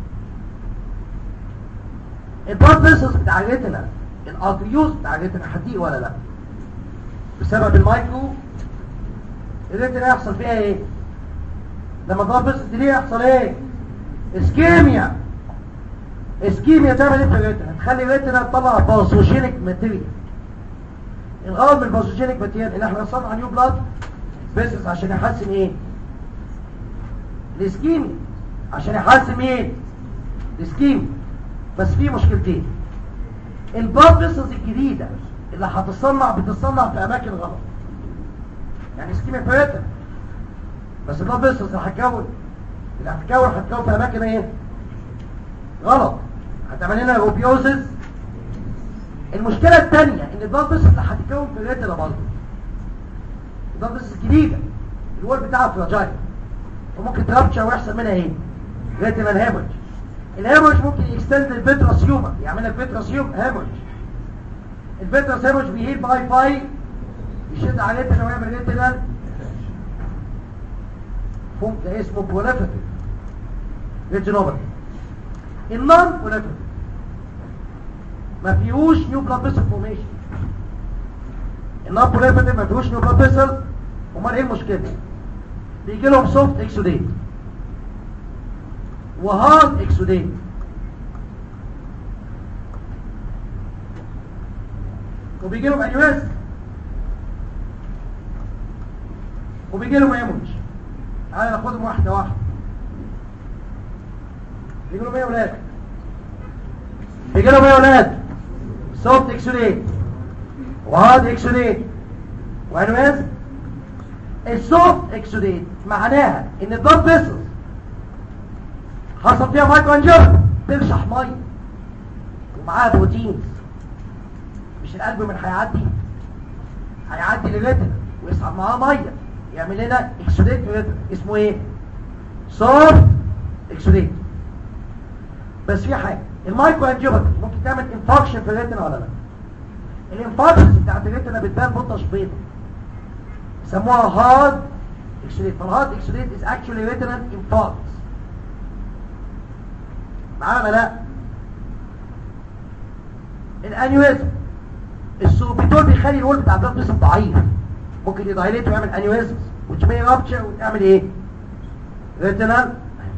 البلاد فيسلز بتاع الريتنا الارتريوز بتاع الريتنا هتضيق ولا لا بسبب المايكرو الريتنا يحصل فيها ايه لما البلاد فيسلز دي يحصل ايه اسكيميا اسكيميا تعمل ايه في الريتنا تخلي الريتنا تطلع باسوجينيك ماتيريال الغرض من الباسوجينيك ماتيريال ان احنا نصنع نيو بلاد فيسلز عشان يحسن ايه الاسكيميا عشان يحسن ايه الاسكيميا بس في مشكلتين البلاد فيسلز الجديدة اللي هتصنع بتصنع في اماكن غلط يعني اسكيميا فيريتا بس البلاد فيسلز اللي هتكون اللي هتكون هتكون في اماكن ايه غلط هتعمل لنا اوبيوزز المشكلة الثانية ان البلاد فيسلز اللي هتكون في الريتنا برضه البلاد فيسلز الجديدة الوول بتاعها فراجايل وممكن ترابتشر ويحصل منها ايه ريتنال هيموريج الهيموريج ممكن يكستند الفيتراس هيومر يعمل لك فيتراس هيموريج الفيتراس هيموريج بيهيل باي باي يشد على الريتنا ويعمل ريتنال فوق ده اسمه بروليفيتيف ريتينوباثي النون بروليفيتيف ما فيهوش نيو بلاد فيسل فورميشن النون بروليفيتيف ما فيهوش نيو بلاد فيسل امال ايه المشكله بيجي لهم سوفت اكسوديت وهارد اكسوديت وبيجي لهم انيوز وبيجي لهم ايموج تعالى ناخدهم واحده واحده بيجي لهم ايه يا ولاد بيجي لهم ايه يا ولاد سوفت اكسوديت وهارد اكسوديت وانويزم السوفت اكسوديت معناها ان البلاد فيسلز حصل فيها مايكرو انجر ترشح ميه ومعاها بروتينز مش القلب من هيعدي هيعدي للريتنا ويسحب معاه ميه يعمل لنا اكسوديت في الريتنا اسمه ايه سوفت اكسوديت بس في حاجه المايكرو انجيوباتي ممكن تعمل انفاكشن في الريتنا ولا لا الانفاكشنز بتاعت الريتنا بتبان بطش بيضه يسموها هارد اكسوديت فالهارد اكسوديت از اكشولي ريتنال انفاركت معانا ولا لا الانيويزم السوبيتول بيخلي الول بتاع البلد جسم ضعيف ممكن يدايليت ويعمل انيويزم وتشمي رابتشر وتعمل ايه ريتنال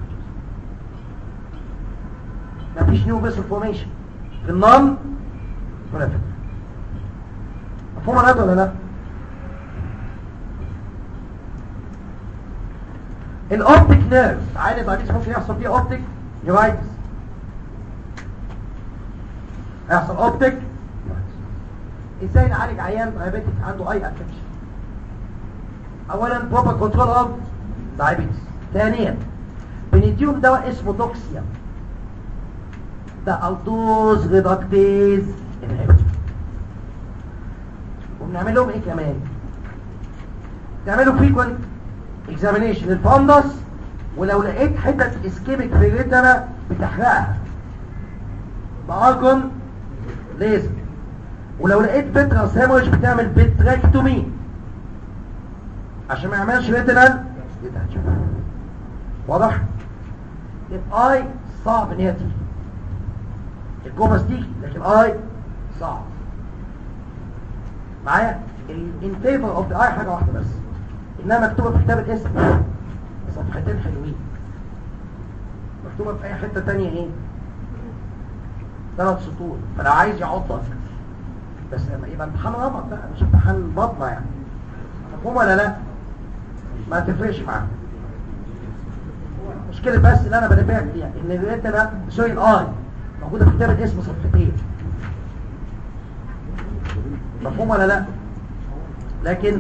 مفيش نيو فيسل فورميشن في النون ولا في مفهوم هذا ولا لا الاوبتيك نيرف عادي بعدين ممكن يحصل فيه اوبتيك نيرايتس هيحصل اوبتيك ازاي نعالج عيان دايابيتك عنده اي افكشن اولا بروبر كنترول اوف دايابيتس ثانيا بنديهم دواء اسمه دوكسيا ده الدوز ريدكتيز انهبيتور وبنعمل لهم ايه كمان تعملوا فريكوينت اكزامينيشن الفندس ولو لقيت حتة اسكيميك في الريتنا بتحرقها بارجون ليزر ولو لقيت بتراس هيموريج بتعمل بتراكتومي عشان ما يعملش ريتنال واضح الاي صعب ان هي تيجي الجوبس تيجي لكن اي صعب معايا ان فيفر اوف ذا اي حاجه واحده بس انها مكتوبه في كتاب الاسم صفحتين حلوين مكتوبه في اي حته تانية ايه ثلاث سطور فلو عايز يعضك بس يبقى امتحان رمض بقى مش امتحان بطنه يعني مفهوم ولا لا ما تفرقش معاك مشكلة بس اللي انا بنبهك فيها ان الريتنا سوري الاي موجودة في كتاب الاسم صفحتين مفهوم ولا لا لكن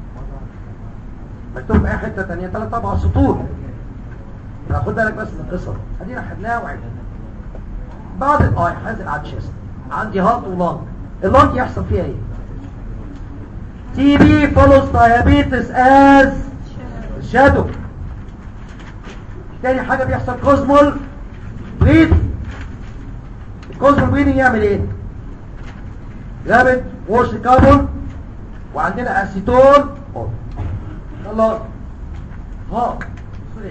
مكتوب في اي حته ثانيه ثلاث اربع سطور فخد بالك بس من القصه ادينا خدناها وعرفنا بعد الاي هنزل على الشيست عندي هارت ولانج اللانج يحصل فيها ايه تي بي فولوز دايابيتس از شادو تاني حاجه بيحصل كوزمول بريدنج الكوزمول بريدنج يعمل ايه رابد ووش كاربون وعندنا اسيتون الله ها سوري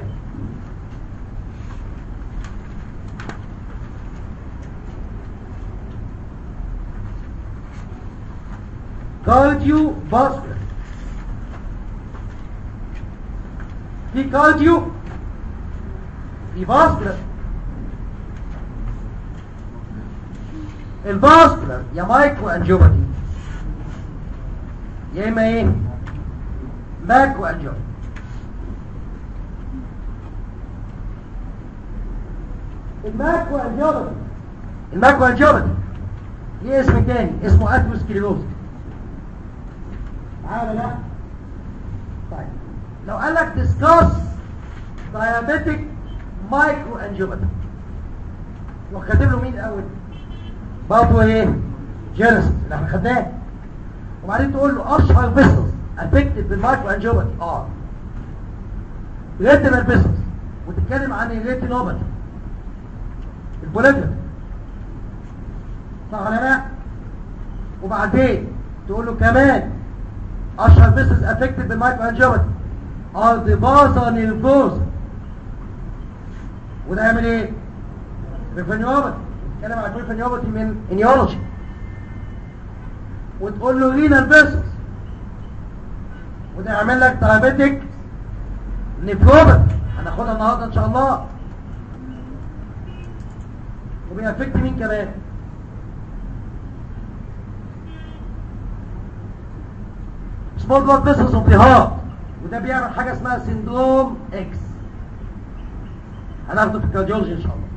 كارديو فاسكولار في كارديو في فاسكولار الفاسكولار يا مايكرو انجيوباتي يا اما ايه ماكرو انجيوباتي الماكرو انجيوباتي الماكرو انجيوباتي ليه اسم تاني اسمه اتروسكليروز معايا لا طيب لو قال لك ديسكاس diabetic مايكرو انجيوباتي وكاتب له مين الاول برضه ايه جينيسيس اللي احنا خدناه وبعدين تقول له اشهر فيسلز افكتد بالمايكرو انجيوباتي اه ريتينال فيسلز وتتكلم عن الريتينوباتي البوليجرافي صح ولا لا وبعدين تقول له كمان اشهر فيسلز افكتد بالمايكرو انجيوباتي ار دي بازا نيرفوزا وده يعمل ايه ريفينيوباتي نتكلم عن الريفينيوباتي من انيولوجي وتقول له رينال فيسلز وده يعمل لك دايابيتك نيفروباتي هناخدها النهارده ان شاء الله وبيأفكت مين كمان سمول بلاد فيسلز اوف ذا هارت وده بيعمل حاجه اسمها سندروم اكس هناخده في الكارديولوجي ان شاء الله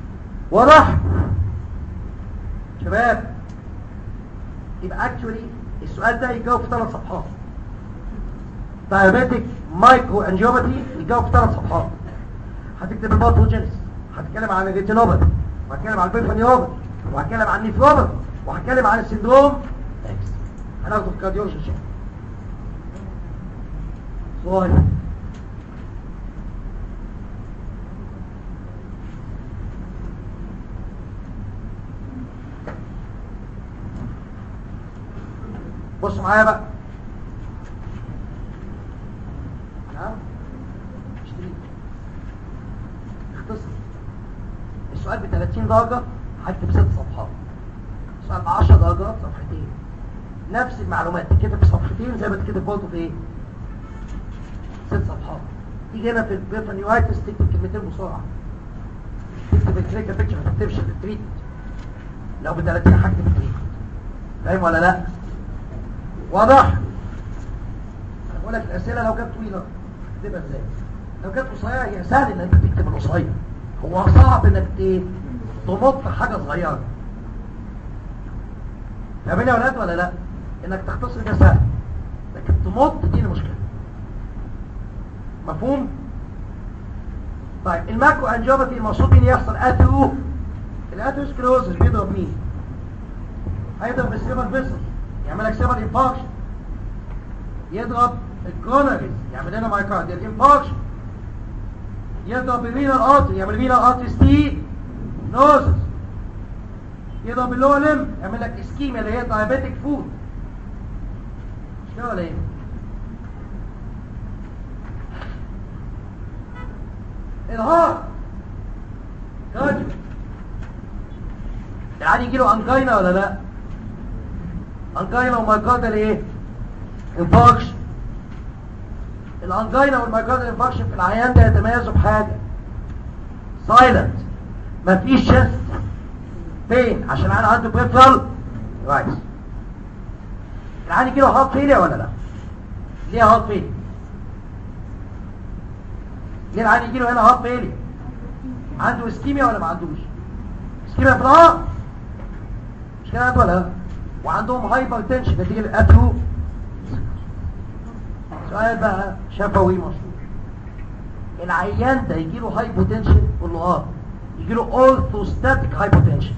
واضح شباب يبقى اكشولي السؤال ده يجاوب في ثلاث صفحات diabetic مايكرو انجيوباثي يجاوب في ثلاث صفحات هتكتب الباثوجينيس هتتكلم عن الريتينوباثي وهتكلم عن البيفانيوباثي وهتكلم عن النيفروباثي وهتكلم عن السندروم اكس هناخده في الكارديولوجي ان شاء الله سؤال بصوا معايا بقى نعم اشتري اختصر السؤال ب 30 درجة هكتب ست صفحات السؤال ب 10 درجات صفحتين نفس المعلومات تتكتب في صفحتين زي ما تتكتب برضه في ايه؟ ست صفحات تيجي هنا في البيفانيويتس تكتب كلمتين بسرعة تكتب الكليكا بيكتشر ما تكتبش التريت لو ب 30 هكتب التريت فاهم ولا لا؟ واضح انا بقول لك الاسئله لو كانت طويله تبقى ازاي لو كانت قصيره هي سهل ان انت تكتب القصير هو صعب انك ايه تمط حاجه صغيره فاهمين يا ولاد ولا لا انك تختصر ده سهل لكن تمط دي المشكله مفهوم طيب الماكو انجيوباثي المقصود مين يحصل اثرو الاثيروسكلوزس بيضرب مين هيضرب السيرفر فيسل يعمل لك سيرفر انفاكشن يضرب الكروناريز يعمل لنا مايكارديال انفاكشن يضرب الرينال ارتري يعمل رينال ارتري ستي نوزس يضرب اللور لم يعمل لك اسكيميا اللي هي دايابيتك فود مش كده ولا ايه الهارت راجل العادي يجي له انجينا ولا لا انجينا ومايكارديال ايه انفاكشن الانجينا والمايكارديال انفاكشن في العيان ده يتميزوا بحاجه سايلنت مفيش شست فين عشان انا عنده بريفرال رايس العيان يجي له هارت فيلير ولا لا ليه هارت فيلير ليه العيان يجي له هنا هارت فيلير عنده اسكيميا ولا ما عندوش اسكيميا في الهارت مش كده ولا لا وعندهم هايبر تنشن نتيجه الاترو سؤال بقى شفوي مشهور العيان ده يجي له هايبوتنشن قول له اه يجي له اورثوستاتيك هايبوتنشن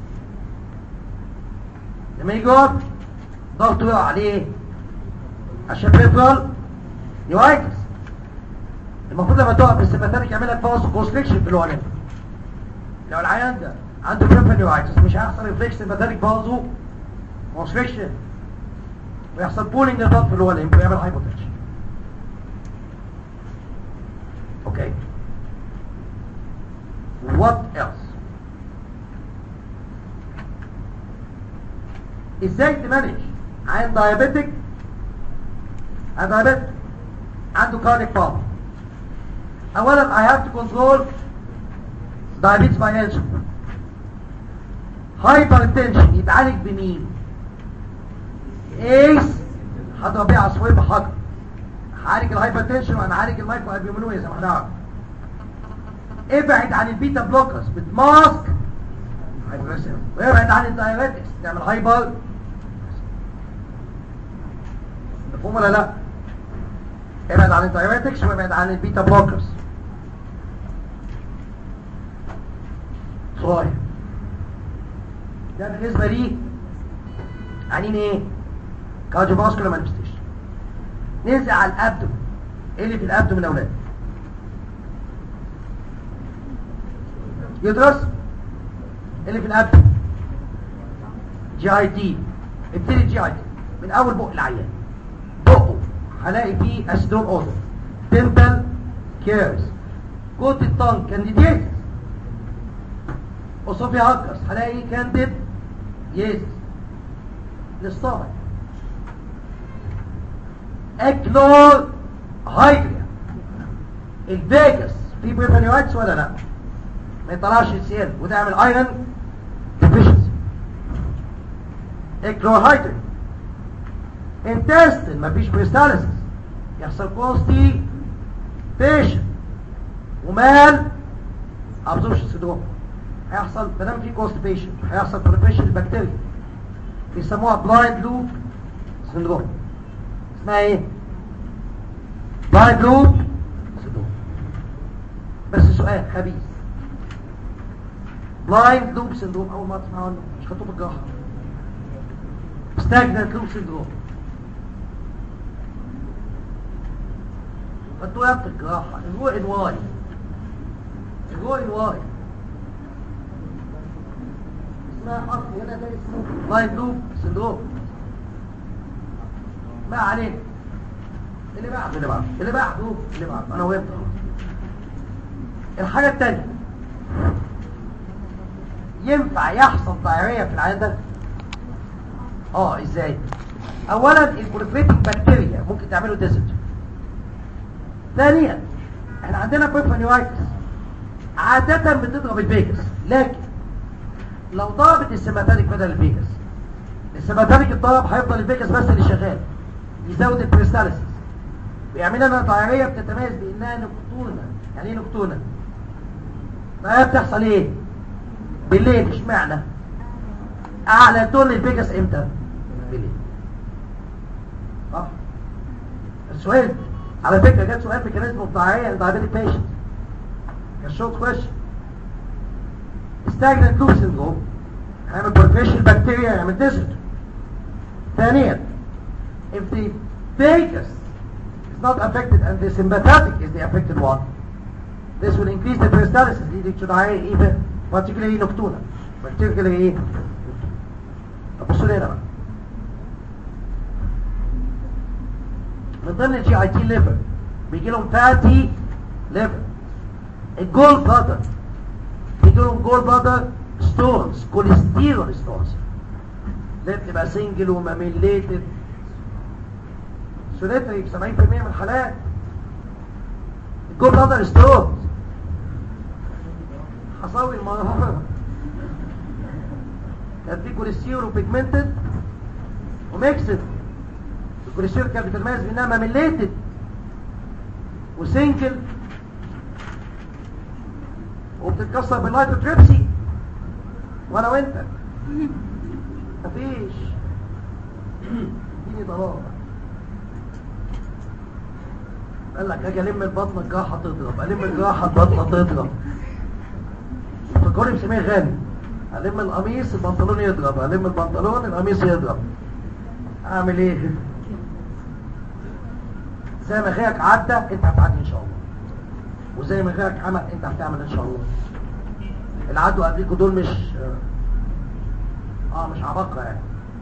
لما يجي يقف ضغطه يقع عليه عشان بيفضل يوايكس المفروض لما تقف السيمباثيك يعمل لك فاست كونستريكشن في الوالد لو العيان ده عنده بريفرال يوايكس مش هيحصل ريفلكس سيمباثيك فازو كونستريكشن ويحصل بولينج للضغط في الوالد ويعمل هايبوتنشن اوكي what else ازاي تمانج عين دايابيتك عين دايابيتك عنده كارنيك بابا اولا I have to control diabetes by insulin hypertension يتعالج بمين ايس هضرب بيه عصفورين بحجر هعالج الهايبرتنشن وانا هعالج المايكرو البيومينويا زي ما احنا عارف ابعد عن البيتا بلوكرز بتماسك هايبرسيف وابعد عن الدايريتكس تعمل هايبر مفهوم ولا لا ابعد عن الدايريتكس وابعد عن البيتا بلوكرز صحيح ده بالنسبة لي عنين ايه كارديوفاسكولار مانيفستيشن ننزل على الابدو ايه اللي في الابدو من اولاد يدرس اللي في الابدو جي اي تي ابتدي جي اي تي من اول بق العيان بقه هلاقي فيه اسيدون اوزر دنتال كيرز كوت الطن كانديديتس وصوفيا هاكرز هلاقي كانديد يس الاستامك اكلور هايدريا الفيجاس في بريفانيواتس ولا لا ما يطلعش السيل وده يعمل ايرون ديفيشنسي اكلور هايدريا انتستن مفيش بريستاليسيس يحصل كوستي بيشن ومال ابزوربشن سيندروم هيحصل ما دام في كوستيبيشن هيحصل بريبريشن البكتيريا بيسموها بلايند لوب سندروم اسمها ايه بلايند لوب سندروم بس سؤال خبيث بلايند لوب سندروم اول ما تسمعوا عنه مش خطوط الجراحه ستاجنت لوب سندروم خدتوها في الجراحه الرو ان واي الرو ان واي اسمها اصل هنا ده اسمه بلايند لوب سندروم ما علينا اللي بعده اللي بعده اللي بعده اللي بعده انا وقفت الحاجه الثانيه ينفع يحصل ضرريه في العيادة اه ازاي اولا البروفيتك بكتيريا ممكن تعمله ديزنت ثانيا احنا عندنا بيرفانيوايتس عادة بتضرب الفيجاس لكن لو ضربت السيماتيك بدل الفيجاس السيماتيك الضرب هيفضل الفيجاس بس اللي شغال يزود البريستاليسيس ويعمل لنا ضرريه بتتميز بانها نكتونه يعني ايه نكتونه فهي بتحصل ايه بالليل اشمعنى اعلى تون الفيجاس امتى بالليل صح السؤال على فكره جت سؤال ميكانيزم الضرريه للدايابيتيك بيشنت كشوت كويشن stagnant loop syndrome هيعمل بروفيشن بكتيريا يعمل ديزنت ثانيا if the vagus is not affected and the sympathetic is the affected one this will increase the peristalsis leading to diarrhea even particularly nocturnal particularly ايه طب بصوا لي هنا بقى من ضمن الجي اي تي ليفر بيجي لهم فاتي ليفر الجول بلادر بيجي لهم جول بلادر ستونز كوليسترول ستونز اللي بتبقى سنجل وماميليتد سوليتري في 70% من الحالات الجول بلادر ستونز حصاوي المرارة كان في كوليسترول وبيجمنتد وميكسد الكوليسترول كانت بتتميز بانها ماميليتد وسنجل وبتتكسر باللايتوتريبسي وانا وانت مفيش اديني ضلال قال لك اجي الم البطنه الجراحه تضرب الم الجراحه البطنه تضرب فكرني مسميه غني الم القميص البنطلون يضرب الم البنطلون القميص يضرب اعمل ايه زي ما غيرك عدى انت هتعدي ان شاء الله وزي ما غيرك عمل انت هتعمل ان شاء الله اللي عدوا قبليكوا دول مش اه مش عباقرة يعني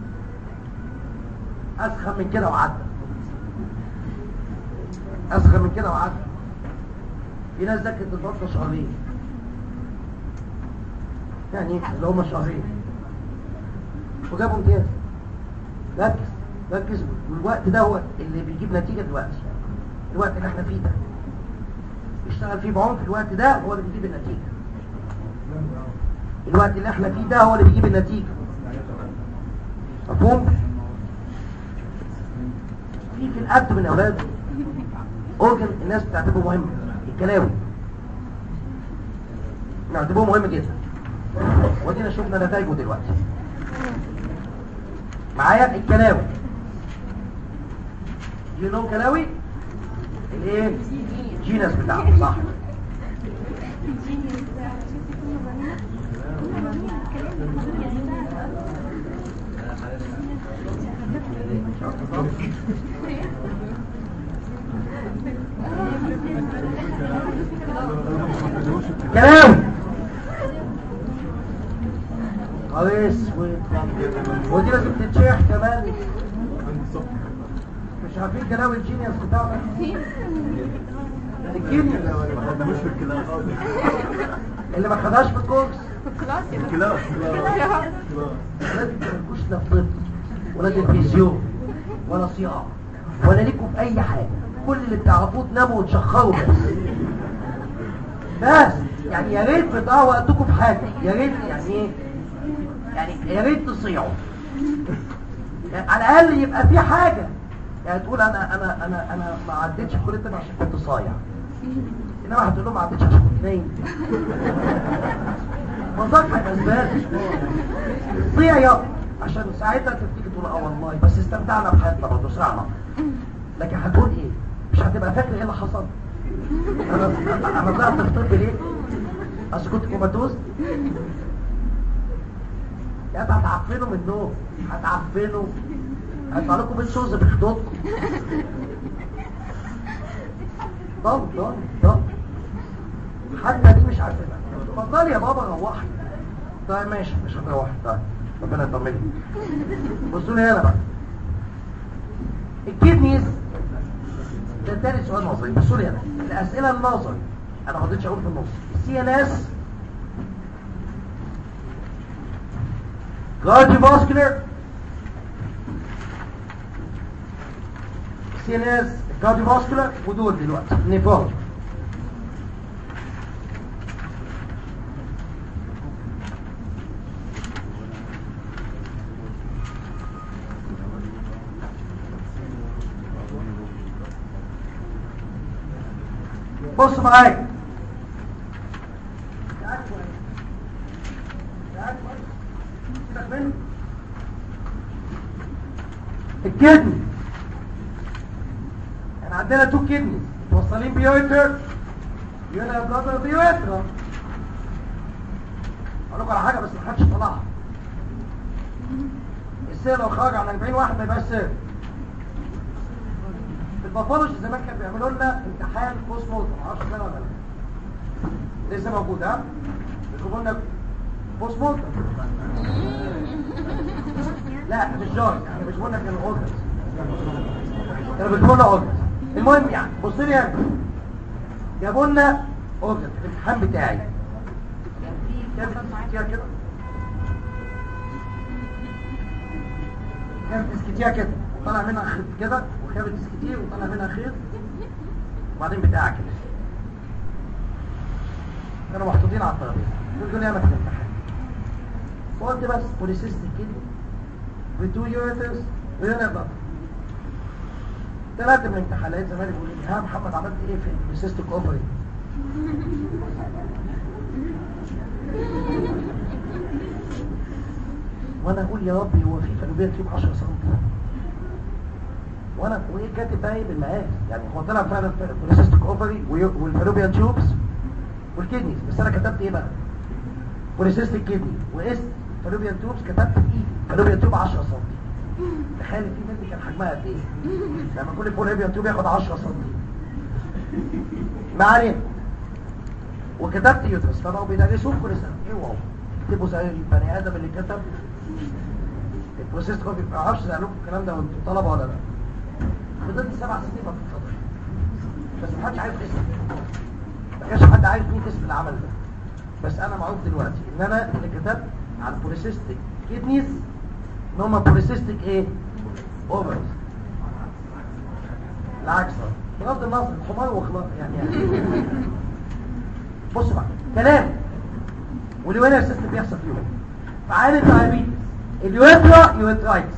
اسخن من كده وعدى اسخن من كده وعدى في ناس ذاكرت البطنة شهرين يعني اللي هم شهرين وجابوا امتياز ركز ركز والوقت ده هو اللي بيجيب نتيجة دلوقتي الوقت اللي احنا فيه ده اشتغل فيه بعمق الوقت ده هو اللي بيجيب النتيجة الوقت اللي احنا فيه ده هو اللي بيجيب النتيجة مفهوم في في الأب من أولاد أورجن الناس بتعتبره مهم الكلاوي نعتبره مهم جدا ودينا شفنا نتائجه دلوقتي معايا الكلاوي يو نو كلاوي الايه جينس بتاعه صح كلاوي خلاص ودي لازم تتشيح كمان مش عارفين كلاوي الجينيوس بتاعنا الكيمياء اللي ما خدهاش في الكورس كلاس ولاد مش لا في طب ولا تلفزيون ولا صياعه ولا ليكوا في اي حاجه كل اللي بتعرفوه تناموا وتشخروا بس بس يعني يا ريت بتضيعوا وقتكم في حاجه يا ريت يعني ايه يعني يا ريت تصيعوا يعني على الاقل يبقى في حاجه يعني تقول انا انا انا انا ما عدتش كل الطب عشان كنت صايع انما هتقول لهم ما عدتش عشان كنت نايم منظرك هيبقى ازاي صيع يا عشان ساعتها تفتكر تقول اه والله بس استمتعنا بحياتنا برضه سرعنا لكن هتقول ايه مش هتبقى فاكر ايه اللي حصل انا انا طلعت في الطب ليه اصل كنت كوماتوز يا ابني هتعفنوا من النوم هتعفنوا هيطلع لكم بالشوز بخدودكم ضم ضم ضم حتى دي مش عارفينها اتفضل يا بابا روحي طيب ماشي مش هتروح طيب ربنا يطمني بصوا لي هنا بقى الكدنيز ده تاني سؤال نظري بصوا لي هنا الاسئله النظري انا ما رضيتش اقول في النص السي ان اس cardiovascular سي ان اس cardiovascular ودول دلوقتي نيفول بص معايا الكدني احنا عندنا تو كدني موصلين بيوتر يونا بلادر بيوتر اقول لكم على حاجه بس ما حدش طلعها السير لو خرج عن 40 واحد ما يبقاش سير الباثولوجي زمان كانوا بيعملوا لنا امتحان بوست مورتم ما اعرفش كده ولا لا لسه موجود ها بيطلبوا لنا بوست مورتم لا مش جارج يعني مش بقول لك كانوا اوردرز كانوا بيجيبوا لنا اوردرز المهم يعني بص لي هنا جابوا لنا اوردر في الامتحان بتاعي كان في كام كده كان تسكتيها كده وطلع منها خيط كده وخابط تسكتيه وطلع منها خيط وبعدين بتاع كده كانوا محطوطين على الترابيزه دول دول ياما في الامتحان وقلت بس بوليسيست كده بتو يورتس ويونا بابا ثلاثة من الامتحانات زمان بيقول لي ها محمد عملت ايه في البوليسيستيك اوفري وانا اقول يا ربي هو في فالوبيا تيوب 10 سم وانا وايه كاتب بقى ايه بالمقاس يعني هو طلع فعلا بوليسيستيك اوفري والفالوبيان تيوبس والكدنيز بس انا كتبت ايه بقى بوليسيستيك كدني وقست فالوبيان تيوبس كتبت بايدي فالوبيان تيوب 10 سم تخيل في بنت كان حجمها قد ايه لما كل فالوبيان تيوب ياخد 10 سم ما علينا وكتبت يوترس فبقوا بيدرسوه كل سنه ايه واو اكتبوا زي البني ادم اللي كتب البروسيس كوفي ما اعرفش سالوكم الكلام ده وانتوا طلبه ولا لا فضلت سبع سنين ما بتتفضل بس ما حدش عارف اسم ما كانش حد عارف مين اسم العمل ده بس انا معروف دلوقتي ان انا اللي كتبت على البوليسيستيك كيدنيز ان هم بوليسيستيك ايه اوفرز العكس بغض النظر الحمار وخلاص يعني, يعني. بص بقى كلام واليوينر سيستم بيحصل فيهم فعالي الدايابيتس اليوترا يوترايتس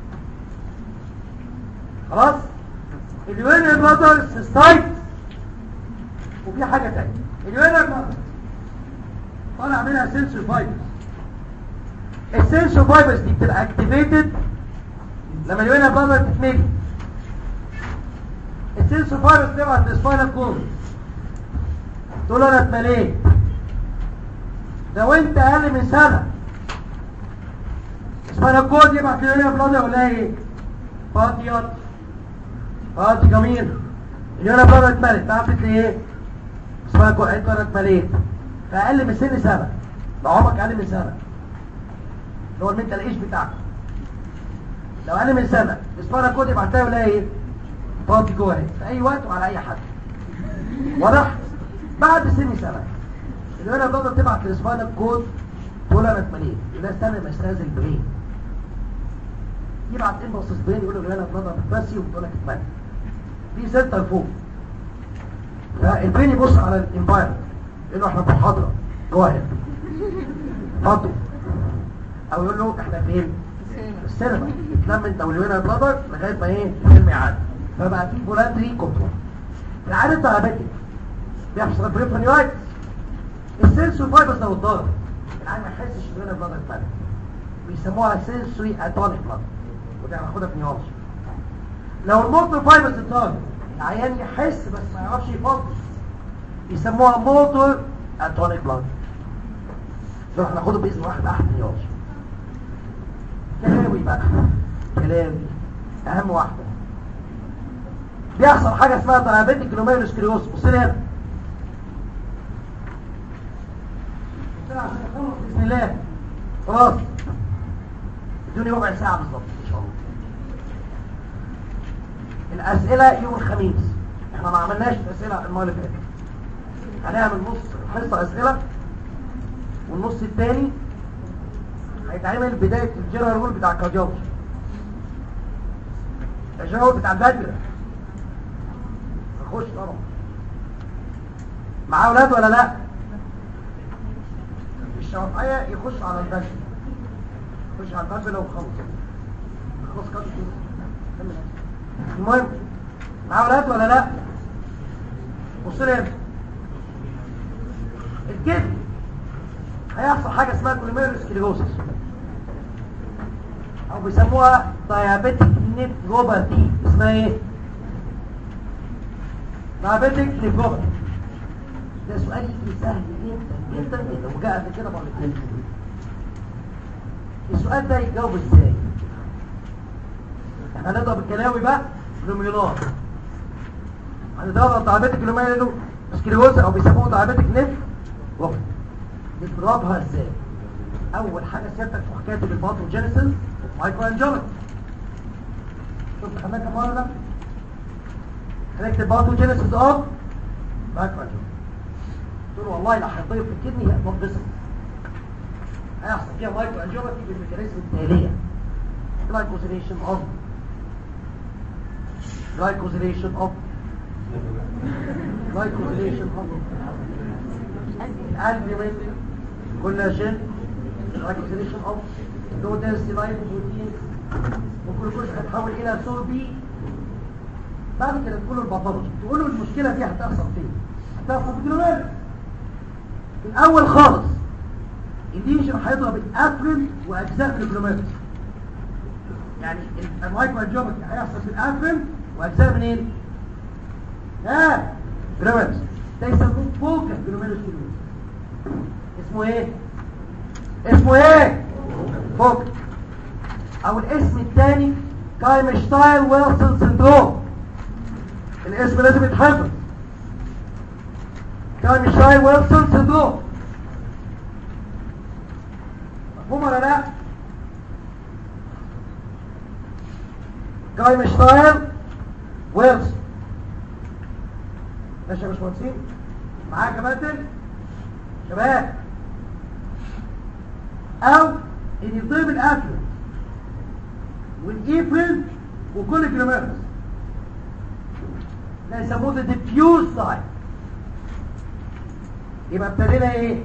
خلاص اليوينر بلادر سيستايتس وفي حاجة تانية اليوينر بلادر طالع منها سنسور فايبرز السنسور فايبرز دي بتبقى اكتيفيتد لما اليوينر بلادر تتملي السنسور فايبرز تبعت للسباينال كورد تقول انا اتمليت لو انت اقل من سنة سباينال كورد يبعت لليوينر بلادر ولا ايه فاضيات فاضي جميل اليوينر بلادر اتملت تعرفت ليه سباينال كورد قالت انا اتمليت فاقل من سن سنة لو عمرك اقل من سنة اللي هو المنتال ايش بتاعك لو اقل من سنة السباينال كورد يبعتها ولا ايه فاضي جوه اهي في اي وقت وعلى اي حد واضح بعد سن سنة الولا بابا تبعت للسباينال كود تقول انا اتمليت لا استنى ما يستاذن البرين يبعت امبلس برين يقول له الولا بابا بتبسي وبتقول لك اتملي في سنتر فوق فالبرين يبص على الانفايرمنت يقول له احنا في محاضره جوه اتفضل او يقول له احنا فين السينما يتلم انت والولا بابا لغايه ما ايه الفيلم يعدي فبقى في فولانتري كنترول العاده الدايابيتك بيحصل بريفرنيولايتس السنسور فايبرز لو اتضرب العين ما يحسش ان هنا بلاد اتفرق بيسموها سنسوري اتونيك بلاد وده هناخدها في نيولوجي لو الموتور فايبرز اتارجت العيان يحس بس ما يعرفش يفضل يسموها موتور اتونيك بلاد دول هناخده باذن واحد احد نيولوجي كلاوي بقى كلاوي اهم واحده بيحصل حاجه اسمها دايابيتيك جلوميرولوسكليروز بص لي هنا بص لي عشان نخلص باذن الله خلاص ادوني ربع ساعه بالظبط ان شاء الله الاسئله يوم الخميس احنا ما عملناش اسئله المره اللي فاتت هنعمل نص حصه اسئله والنص الثاني هيتعمل بدايه الجنرال رول بتاع الكارديولوجي الجنرال بتاع البدله نخش طبعا معاه اولاد ولا لا الشرطيه يخش على البدله يخش على البدله وخلص خلاص كده كمل. المهم معاه اولاد ولا لا بص لي هنا. الجسم هيحصل حاجه اسمها كوليميروسكليروسيس او بيسموها دايابيتيك نيفروباثي اسمها ايه دايابيتيك نيفروباثي ده سؤال يجي سهل جدا جدا جدا وجاء قبل كده مرتين السؤال ده يتجاوب ازاي احنا هنضرب الكلاوي بقى لوميولار هنضرب دايابيتيك نيفروباثي او بيسموه دايابيتيك نيفروباثي نضربها ازاي اول حاجه سيادتك تروح كاتب الباثوجينيسيس مايكرو انجيولوجي شفت خدناها كم مره ده هنكتب باثوجينيسيس اوف مايكرو انجيولوجي قلت له والله لو هيطير في الكدني هتنبسط هيحصل فيها مايكرو انجيولوجي بالميكانيزم التاليه glycosylation of glycosylation of glycosylation of الالبومين كولاجين glycosylation of low density lipoproteins والجلوكوز هتحول الى سوربي بعد كده تقولوا الباثولوجي تقولوا المشكله دي هتحصل فين هتحصل في الجلوميرولس في الاول خالص الليجن هيضرب الافرين واجزاء من الجلوميرولس يعني المايكرو انجيوباثي هيحصل في الافرين واجزاء منين ها جلوميرولس ده يسموه فوكس جلوميرولس اسمه ايه اسمه ايه فوكس او الاسم الثاني كايمشتاين ويلسون سندروم الاسم لازم يتحفظ كايمشتاين ويلسون سندروم مفهوم ولا لا كايمشتاين ويلسون ماشي يا باشمهندسين معاك يا باتل شباب او ان يضرب الافرد والايبريل وكل الجلوميرس ده يسموه ده ديفيوز سايت يبقى ابتدينا ايه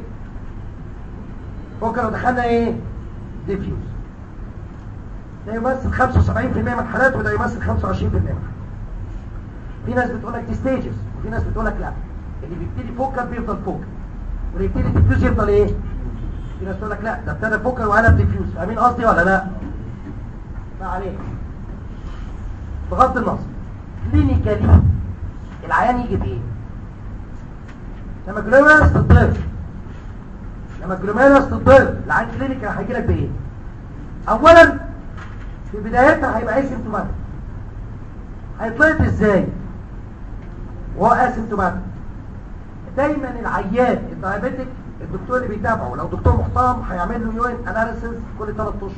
بكره دخلنا ايه ديفيوز ده يمثل 75% من الحالات وده يمثل 25% من الحالات في ناس بتقول لك دي ستيجز وفي ناس بتقول لك لا اللي بيبتدي فوكر بيفضل فوكر واللي يبتدي ديفيوز يفضل ايه في ناس تقول لك لا ده ابتدى فوكر وقلب ديفيوز فاهمين قصدي ولا لا ما عليك بغض النظر كلينيكالي العيان يجي بايه لما جلوميرس تتضرب لما جلوميرس تتضرب العيان كلينيكال هيجي لك بايه اولا في بدايتها هيبقى اسيمتوماتيك هيتلقط ازاي وهو اسيمتوماتيك دايما العيان الدايابيتيك الدكتور اللي بيتابعه لو دكتور محترم هيعمل له يورين اناليسيس كل 3 اشهر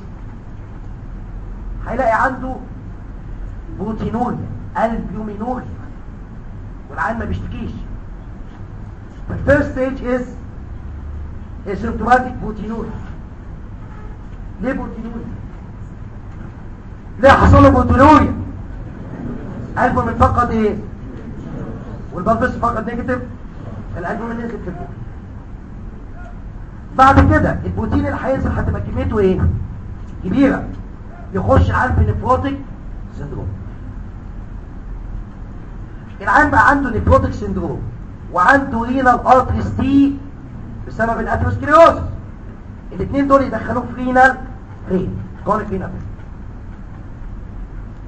هيلاقي عنده بروتينوريا البيومينوريا والعيان ما بيشتكيش الفيرست ستيج از اسيمتوماتيك بروتينوريا ليه بروتينوريا ليه حصل له بروتينوريا البومين فقد ايه والبلبس فقد نيجاتيف الالبومين نزل في البوم بعد كده البروتين اللي هينزل هتبقى كميته ايه كبيره يخش على النفروتيك سندروم العيان بقى عنده نفروتيك سندروم وعنده رينال ارتريس تي بسبب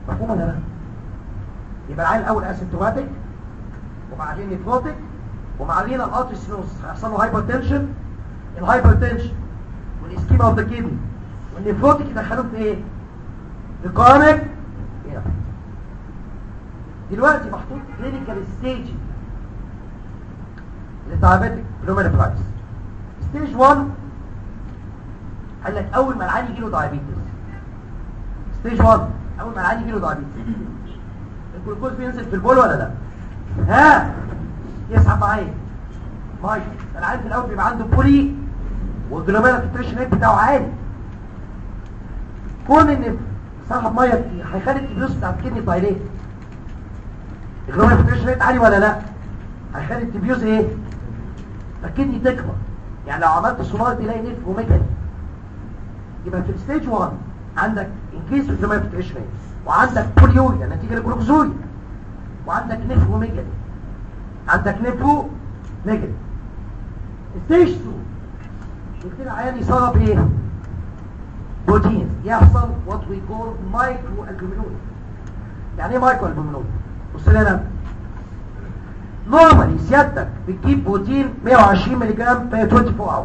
مفهوم ولا لا يبقى العين الاول اسيمتوماتيك وبعدين نيفروتيك ومعلينا الاتروسينوس هيحصل له هايبرتنشن الهايبرتنشن والاسكيما اوف ذا كيدني والنيفروتيك يدخلوه في ايه الكرونيك دلوقتي محطوط كلينيكال ستيج للدايابيتك بلومينيفرايتس ستيج 1 قال لك اول ما العيان يجي له دايابيتس ستيج 1 اول ما العيان يجي له دايابيتس الجلوكوز بينزل في البول ولا لا ها يسحب معايا مايك العيان في الاول بيبقى عنده بولي والجلوميرا فلتريشن ريت بتاعه عالي كون ان سحب ميه كتير هيخلي التبيوس بتاع الكدني دايليت الجلوميرا فلتريشن ريت عالي ولا لا هيخلي التبيوس ايه الكدني تكبر يعني لو عملت سونار تلاقي نف وميجالي يبقى في الستيج 1 عندك انكيس في الجلوميرا فلتريشن ريت وعندك بوليوريا نتيجه للجلوكوزوريا وعندك نف وميجالي عندك نفو ميجالي ستيج 2 قلت له عيان يصاب ايه بروتين يحصل وات وي كول مايكرو البومينوز يعني ايه مايكرو البومينوز بص لي انا نورمالي سيادتك بتجيب بروتين 120 ملي جرام في 24 اور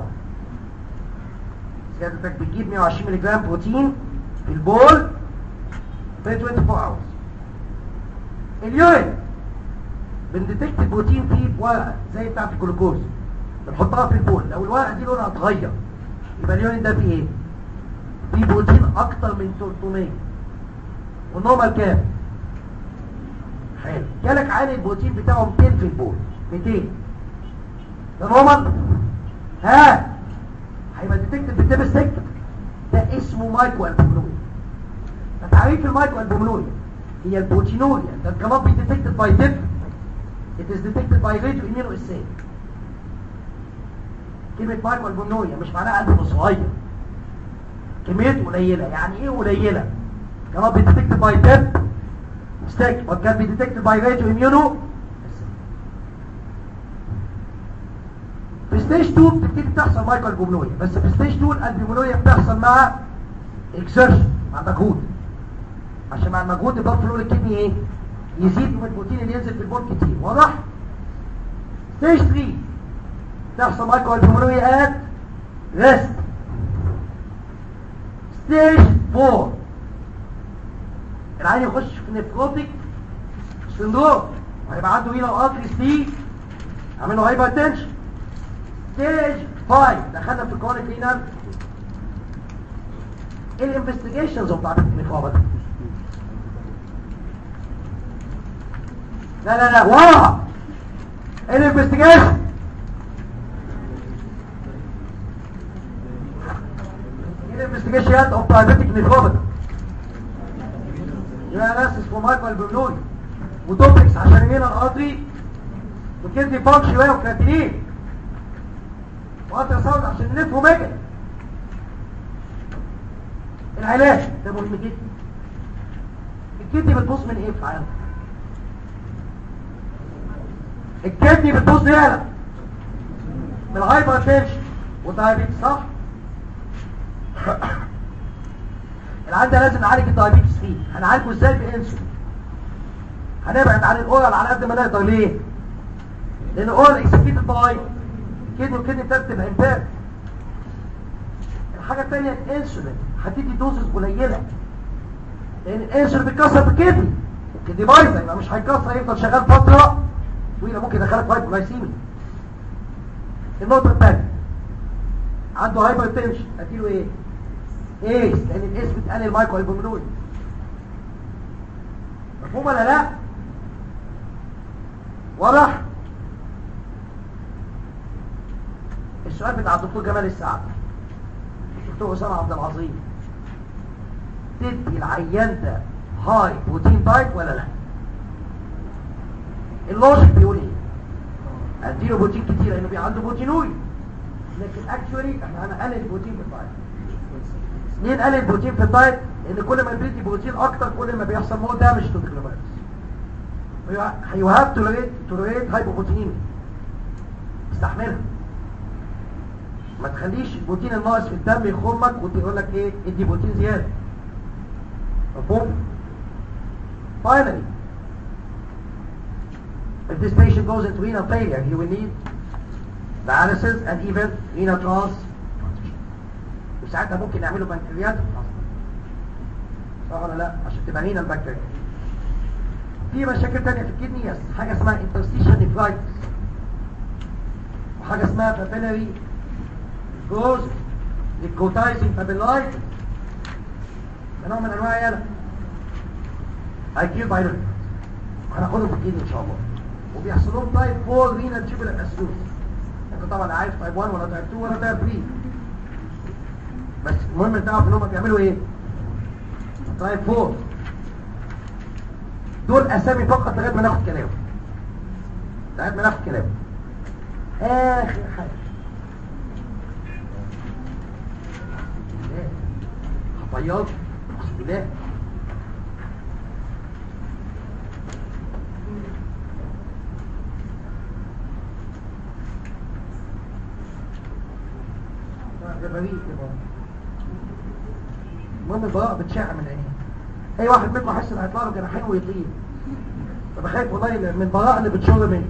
سيادتك بتجيب 120 ملي جرام بروتين في البول في 24 اور اليورين بنديتكت البروتين فيه بورقه زي بتاعه الجلوكوز بنحطها في البول لو الورقه دي لونها اتغير يبقى اليورين ده فيه ايه فيه بروتين اكتر من 300 والنورمال كام حلو جالك عين البروتين بتاعه 200 في البول 200 ده نورمال ها هيبقى ديتكتد بالتيب السكتر ده اسمه مايكرو البومنوريا فتعريف المايكرو البومنوريا هي البروتينوريا ده كمان بيديتكتد باي تيب it is detected by radio immunoassay كلمة مايكرو البومنوريا مش معناها قلب صغير كميته قليلة يعني ايه قليلة كمان بيديتكتد باي تيب ستيك وكان بيديتكتد باي راديو اميونو في ستيج 2 بتبتدي تحصل مايكرو البومنوريا بس في ستيج 2 الالبومنوريا بتحصل مع اكسرشن مع مجهود عشان مع المجهود البلد فلو الكدني ايه يزيد من البروتين اللي ينزل في البول كتير واضح ستيج 3 تحصل مايكرو البومنوريا ات ريست ستيج 4 العين يخش في نفروتيك سندروم وهيبقى عنده هنا ارتري سي عامل له هايبرتنشن ستيج 5 دخلنا في الكرونيك رينال ايه الانفستيجيشنز اوف دايابيتك نيفروباثي لا لا لا ورا ايه الانفستيجيشن ايه الانفستيجيشن اوف دايابيتك نيفروباثي يبقى ناسس ومايكل بلوي وتوبكس عشان هنا القاضي وكدني فانكش شويه وكراتينين وقطع صوت عشان نلف ومجل العلاج ده مهم جدا الكدني بتبص من ايه في عالم الكدني بتبص يعلى من الهايبر تنشن والدايابيتس صح العيان ده لازم نعالج الدايابيتس فيه هنعالجه ازاي بانسولين هنبعد عن الاورال على قد ما نقدر ليه لان الاورال اكسكيتد باي كدني وكدني بترتب امبير الحاجه الثانيه الانسولين هتدي دوزز قليله لان الانسولين بيتكسر بالكدني الكدني بايظه يبقى مش هيكسر هيفضل شغال فتره طويله ممكن يدخلك هايبوغلايسيميا النقطه الثانيه عنده هايبر تنشن اديله ايه ايس لان الايس بتقلل المايكرو البومنوي مفهوم ولا لا واضح السؤال بتاع الدكتور جمال السعد الدكتور اسامه عبد العظيم تدي العيان ده هاي بروتين دايت ولا لا اللوجيك بيقول ايه اديله بروتين كتير لانه بي عنده بروتينوري لكن اكشولي احنا هنقلل البروتين في الدايت ليه نقلل البروتين في الدايت لان كل ما بيدي بروتين اكتر كل ما بيحصل مور دامج تو الجلوبالز يو هاف توليريت توليريت هايبوبروتينيميا استحملها ما تخليش البروتين الناقص في الدم يخرمك وتقول لك ايه ادي بروتين زياده مفهوم finally if this patient goes into renal failure he will need dialysis and even renal trans وساعتها ممكن نعمله بنكريات صح ولا لا عشان تبقى رينال بكتيريا في مشاكل تانية في الكدني يس حاجة اسمها interstitial nephritis وحاجة اسمها papillary جوز للكوتايزنج papillitis ده نوع من انواع يلا هيكيل بايلوري هناخدهم في الكدني ان شاء الله وبيحصل لهم تايب 4 رينال تيوبولار اسيدوز انت طبعا عارف تايب 1 ولا تايب 2 ولا تايب 3 بس المهم تعرف ان هم بيعملوا ايه تايب 4 دول اسامي فقط لغايه ما ناخد كلام لغايه ما ناخد كلام اخر حاجه خطيات بسم الله ده بريء كده. المهم البراءة بتشع من عينيه اي واحد منكم حس ان هيطلع له جناحين ويطير فبخاف خايف والله من البراءة اللي بتشر منكم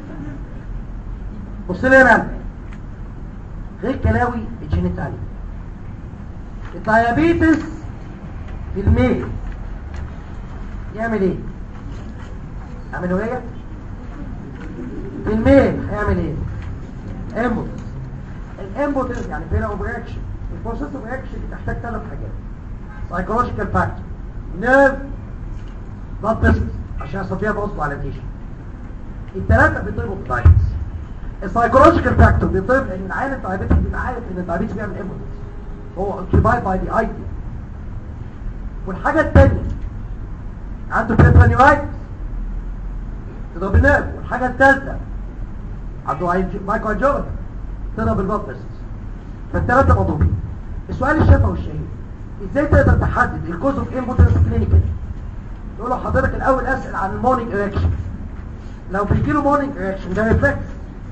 بص لي هنا غير كلاوي الجينيتالي الديابيتس في الميل يعمل ايه امينوريا في الميل هيعمل ايه امبوتس الامبوتس يعني فين اوف رياكشن البروسيس اوف رياكشن بتحتاج ثلاث حاجات سايكولوجيكال فاكتور نيرف بلاد فيسلز عشان يحصل فيها بوست فاليديشن الثلاثه بيضربوا في الدايبيتس السايكولوجيكال فاكتور بيضرب لان العيان الدايبيتس بيبقى عارف ان الدايبيتس بيعمل امبوتس هو occupied by the idea والحاجة الثانية عنده بريفانيورايتس تضرب النيرف والحاجة الثالثة عنده مايكرو انجيوباثي تضرب البلد فيسلز فالثلاثة مضروبين السؤال الشفوي الشهير ازاي تقدر تحدد الكوز اوف امبوتنس كلينيكال تقول له حضرتك الاول اسال عن المورنينج اريكشن لو بيجي له مورنينج اريكشن ده ريفلكس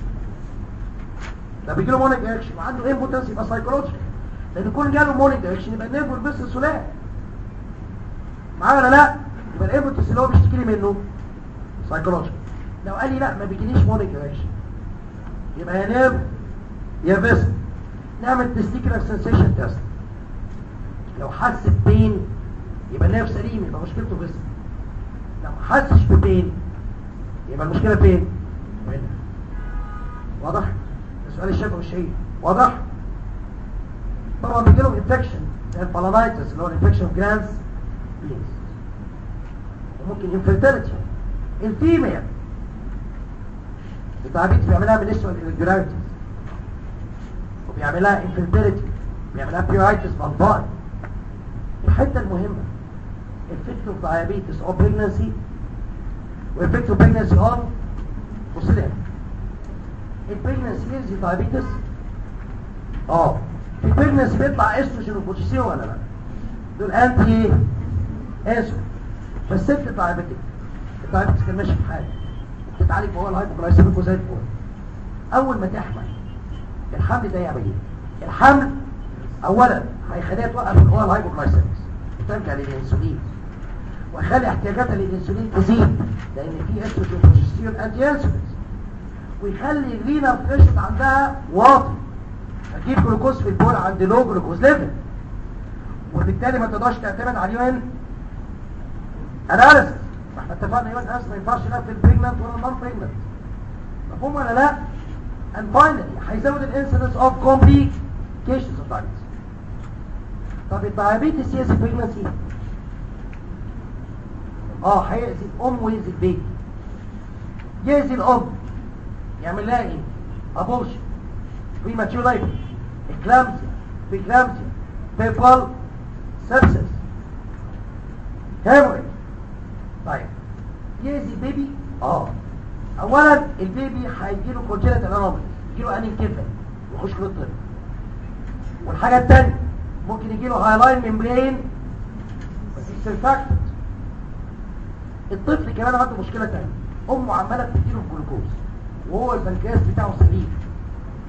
لو بيجي له مورنينج اريكشن وعنده امبوتنس يبقى سايكولوجيكال لان يكون جاله مورنينج اريكشن يبقى النيرف والبس السلاح معايا ولا لا يبقى الامبوتنس اللي هو بيشتكي لي منه سايكولوجيكال لو قال لي لا ما بيجيليش مورنينج اريكشن يبقى يا نيرف يا فيسل نعمل تستيكولار سنسيشن تيست لو حس ببين يبقى النيرف سليم يبقى مشكلته فيسل لو ما حسش ببين يبقى المشكله فين هنا واضح السؤال الشفوي الشهير واضح طبعا بيجي لهم انفكشن البالانايتس اللي هو الانفكشن اوف جلانس بليز وممكن انفيرتيلتي الفيميل الدايابيتس بيعملها بالنسبه للريجولاريتيز وبيعملها انفيرتيلتي بيعملها بيورايتس بالفاي الحته المهمه effect of diabetes or pregnancy وeffect of pregnancy on بص لي البريجنسي يلزي diabetes اه في البريجنسي بيطلع استروجين وبروجستيرون ولا لا دول انتي اسف فالست الدايابيتك الدايابيتس كان ماشي في حاله بتتعالج بهو الهايبوجلايسيميك وزي الفل اول ما تحمل الحمل ده يعمل ايه الحمل اولا هيخليها توقف هو الهايبوجلايسيميك ترجع للانسولين ويخلي احتياجاتها للانسولين تزيد لان في استروجين وبروجستيرون انتي انسولين ويخلي الرينال بريشر عندها واطي اجيب جلوكوز في البول عند لو جلوكوز ليفل وبالتالي ما تقدرش تعتمد على اليوان اناليسيس احنا اتفقنا يوان اس ما ينفعش لا في البريجننت ولا النون بريجننت مفهوم ولا لا and finally هيزود الانسيدنس اوف complications of diabetes طب الدايابيتس يأذي بريجنسي اه هيأذي الام ويأذي البيبي يأذي الام يعمل لها ايه ابورشن premature labor eclampsia preeclampsia febrile sepsis hemorrhage طيب يأذي البيبي اه اولا البيبي هيجي له congenital anomaly يجي له انكفل يخش له الطب والحاجه الثانيه ممكن يجي له هايلاين ممبرين سيرفاكتد الطفل كمان عنده مشكله ثانيه امه عماله بتديله الجلوكوز وهو البنكرياس بتاعه سليم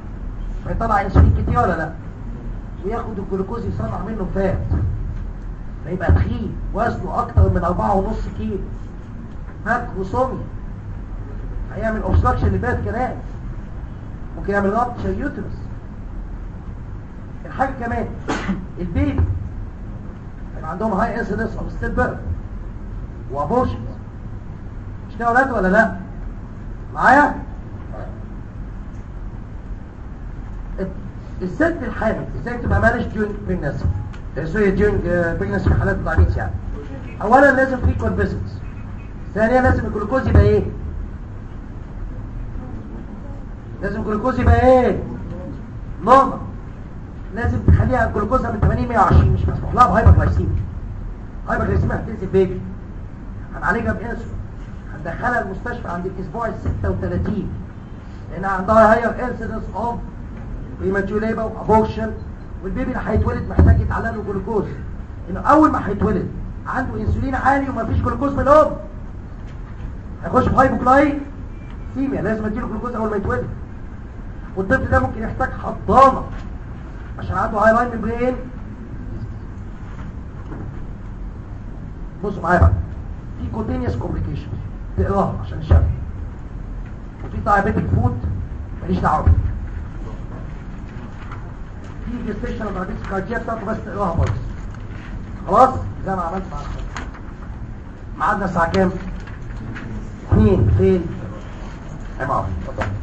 فيطلع انسولين كتير ولا لا وياخد الجلوكوز يصنع منه فات فيبقى تخين وزنه اكتر من أربعة ونص كيلو ماكروسومي هيعمل اوبستراكشن لبات كمان ممكن يعمل ربط يوترس الحاجة كمان البيبي هيبقى عندهم هاي انسيدنس اوف ستيل بيرث وابوشن مش كده اولاد ولا لا معايا الست الحامل ازاي تبقى مانج ديورنج بريجنسي سوري ديورنج بريجنسي في حالات ضعيف يعني اولا لازم فريكوال فيزيتس ثانيا لازم الجلوكوز يبقى ايه لازم الجلوكوز يبقى ايه نورمال لازم تخليها الجلوكوزها من 80 120 مش مسموح لها بهايبرجلايسيميا هايبرجلايسيميا هتنزل بيبي هنعالجها بانسولين هندخلها المستشفى عند الاسبوع ال 36 لان عندها هاير انسيدنس اوف بريماتور ليبر وابورشن والبيبي اللي هيتولد محتاج يتعلق له جلوكوز انه اول ما هيتولد عنده انسولين عالي ومفيش جلوكوز من الام هيخش في هايبوجلايسيميا لازم اديله جلوكوز اول ما يتولد والطفل ده ممكن يحتاج حضانه عشان عنده هاي لاين ميمبرين بصوا معايا بقى في كوتينيوس كومبليكيشن تقراها عشان الشفا وفي دايابيتك فود ماليش دعوه بيه في جستيشن دايابيتس كارديا بتاعته بس تقراها برضه خلاص زي ما عملت مع الخط ميعادنا الساعه كام؟ اثنين فين؟ يا معاذ اتفضل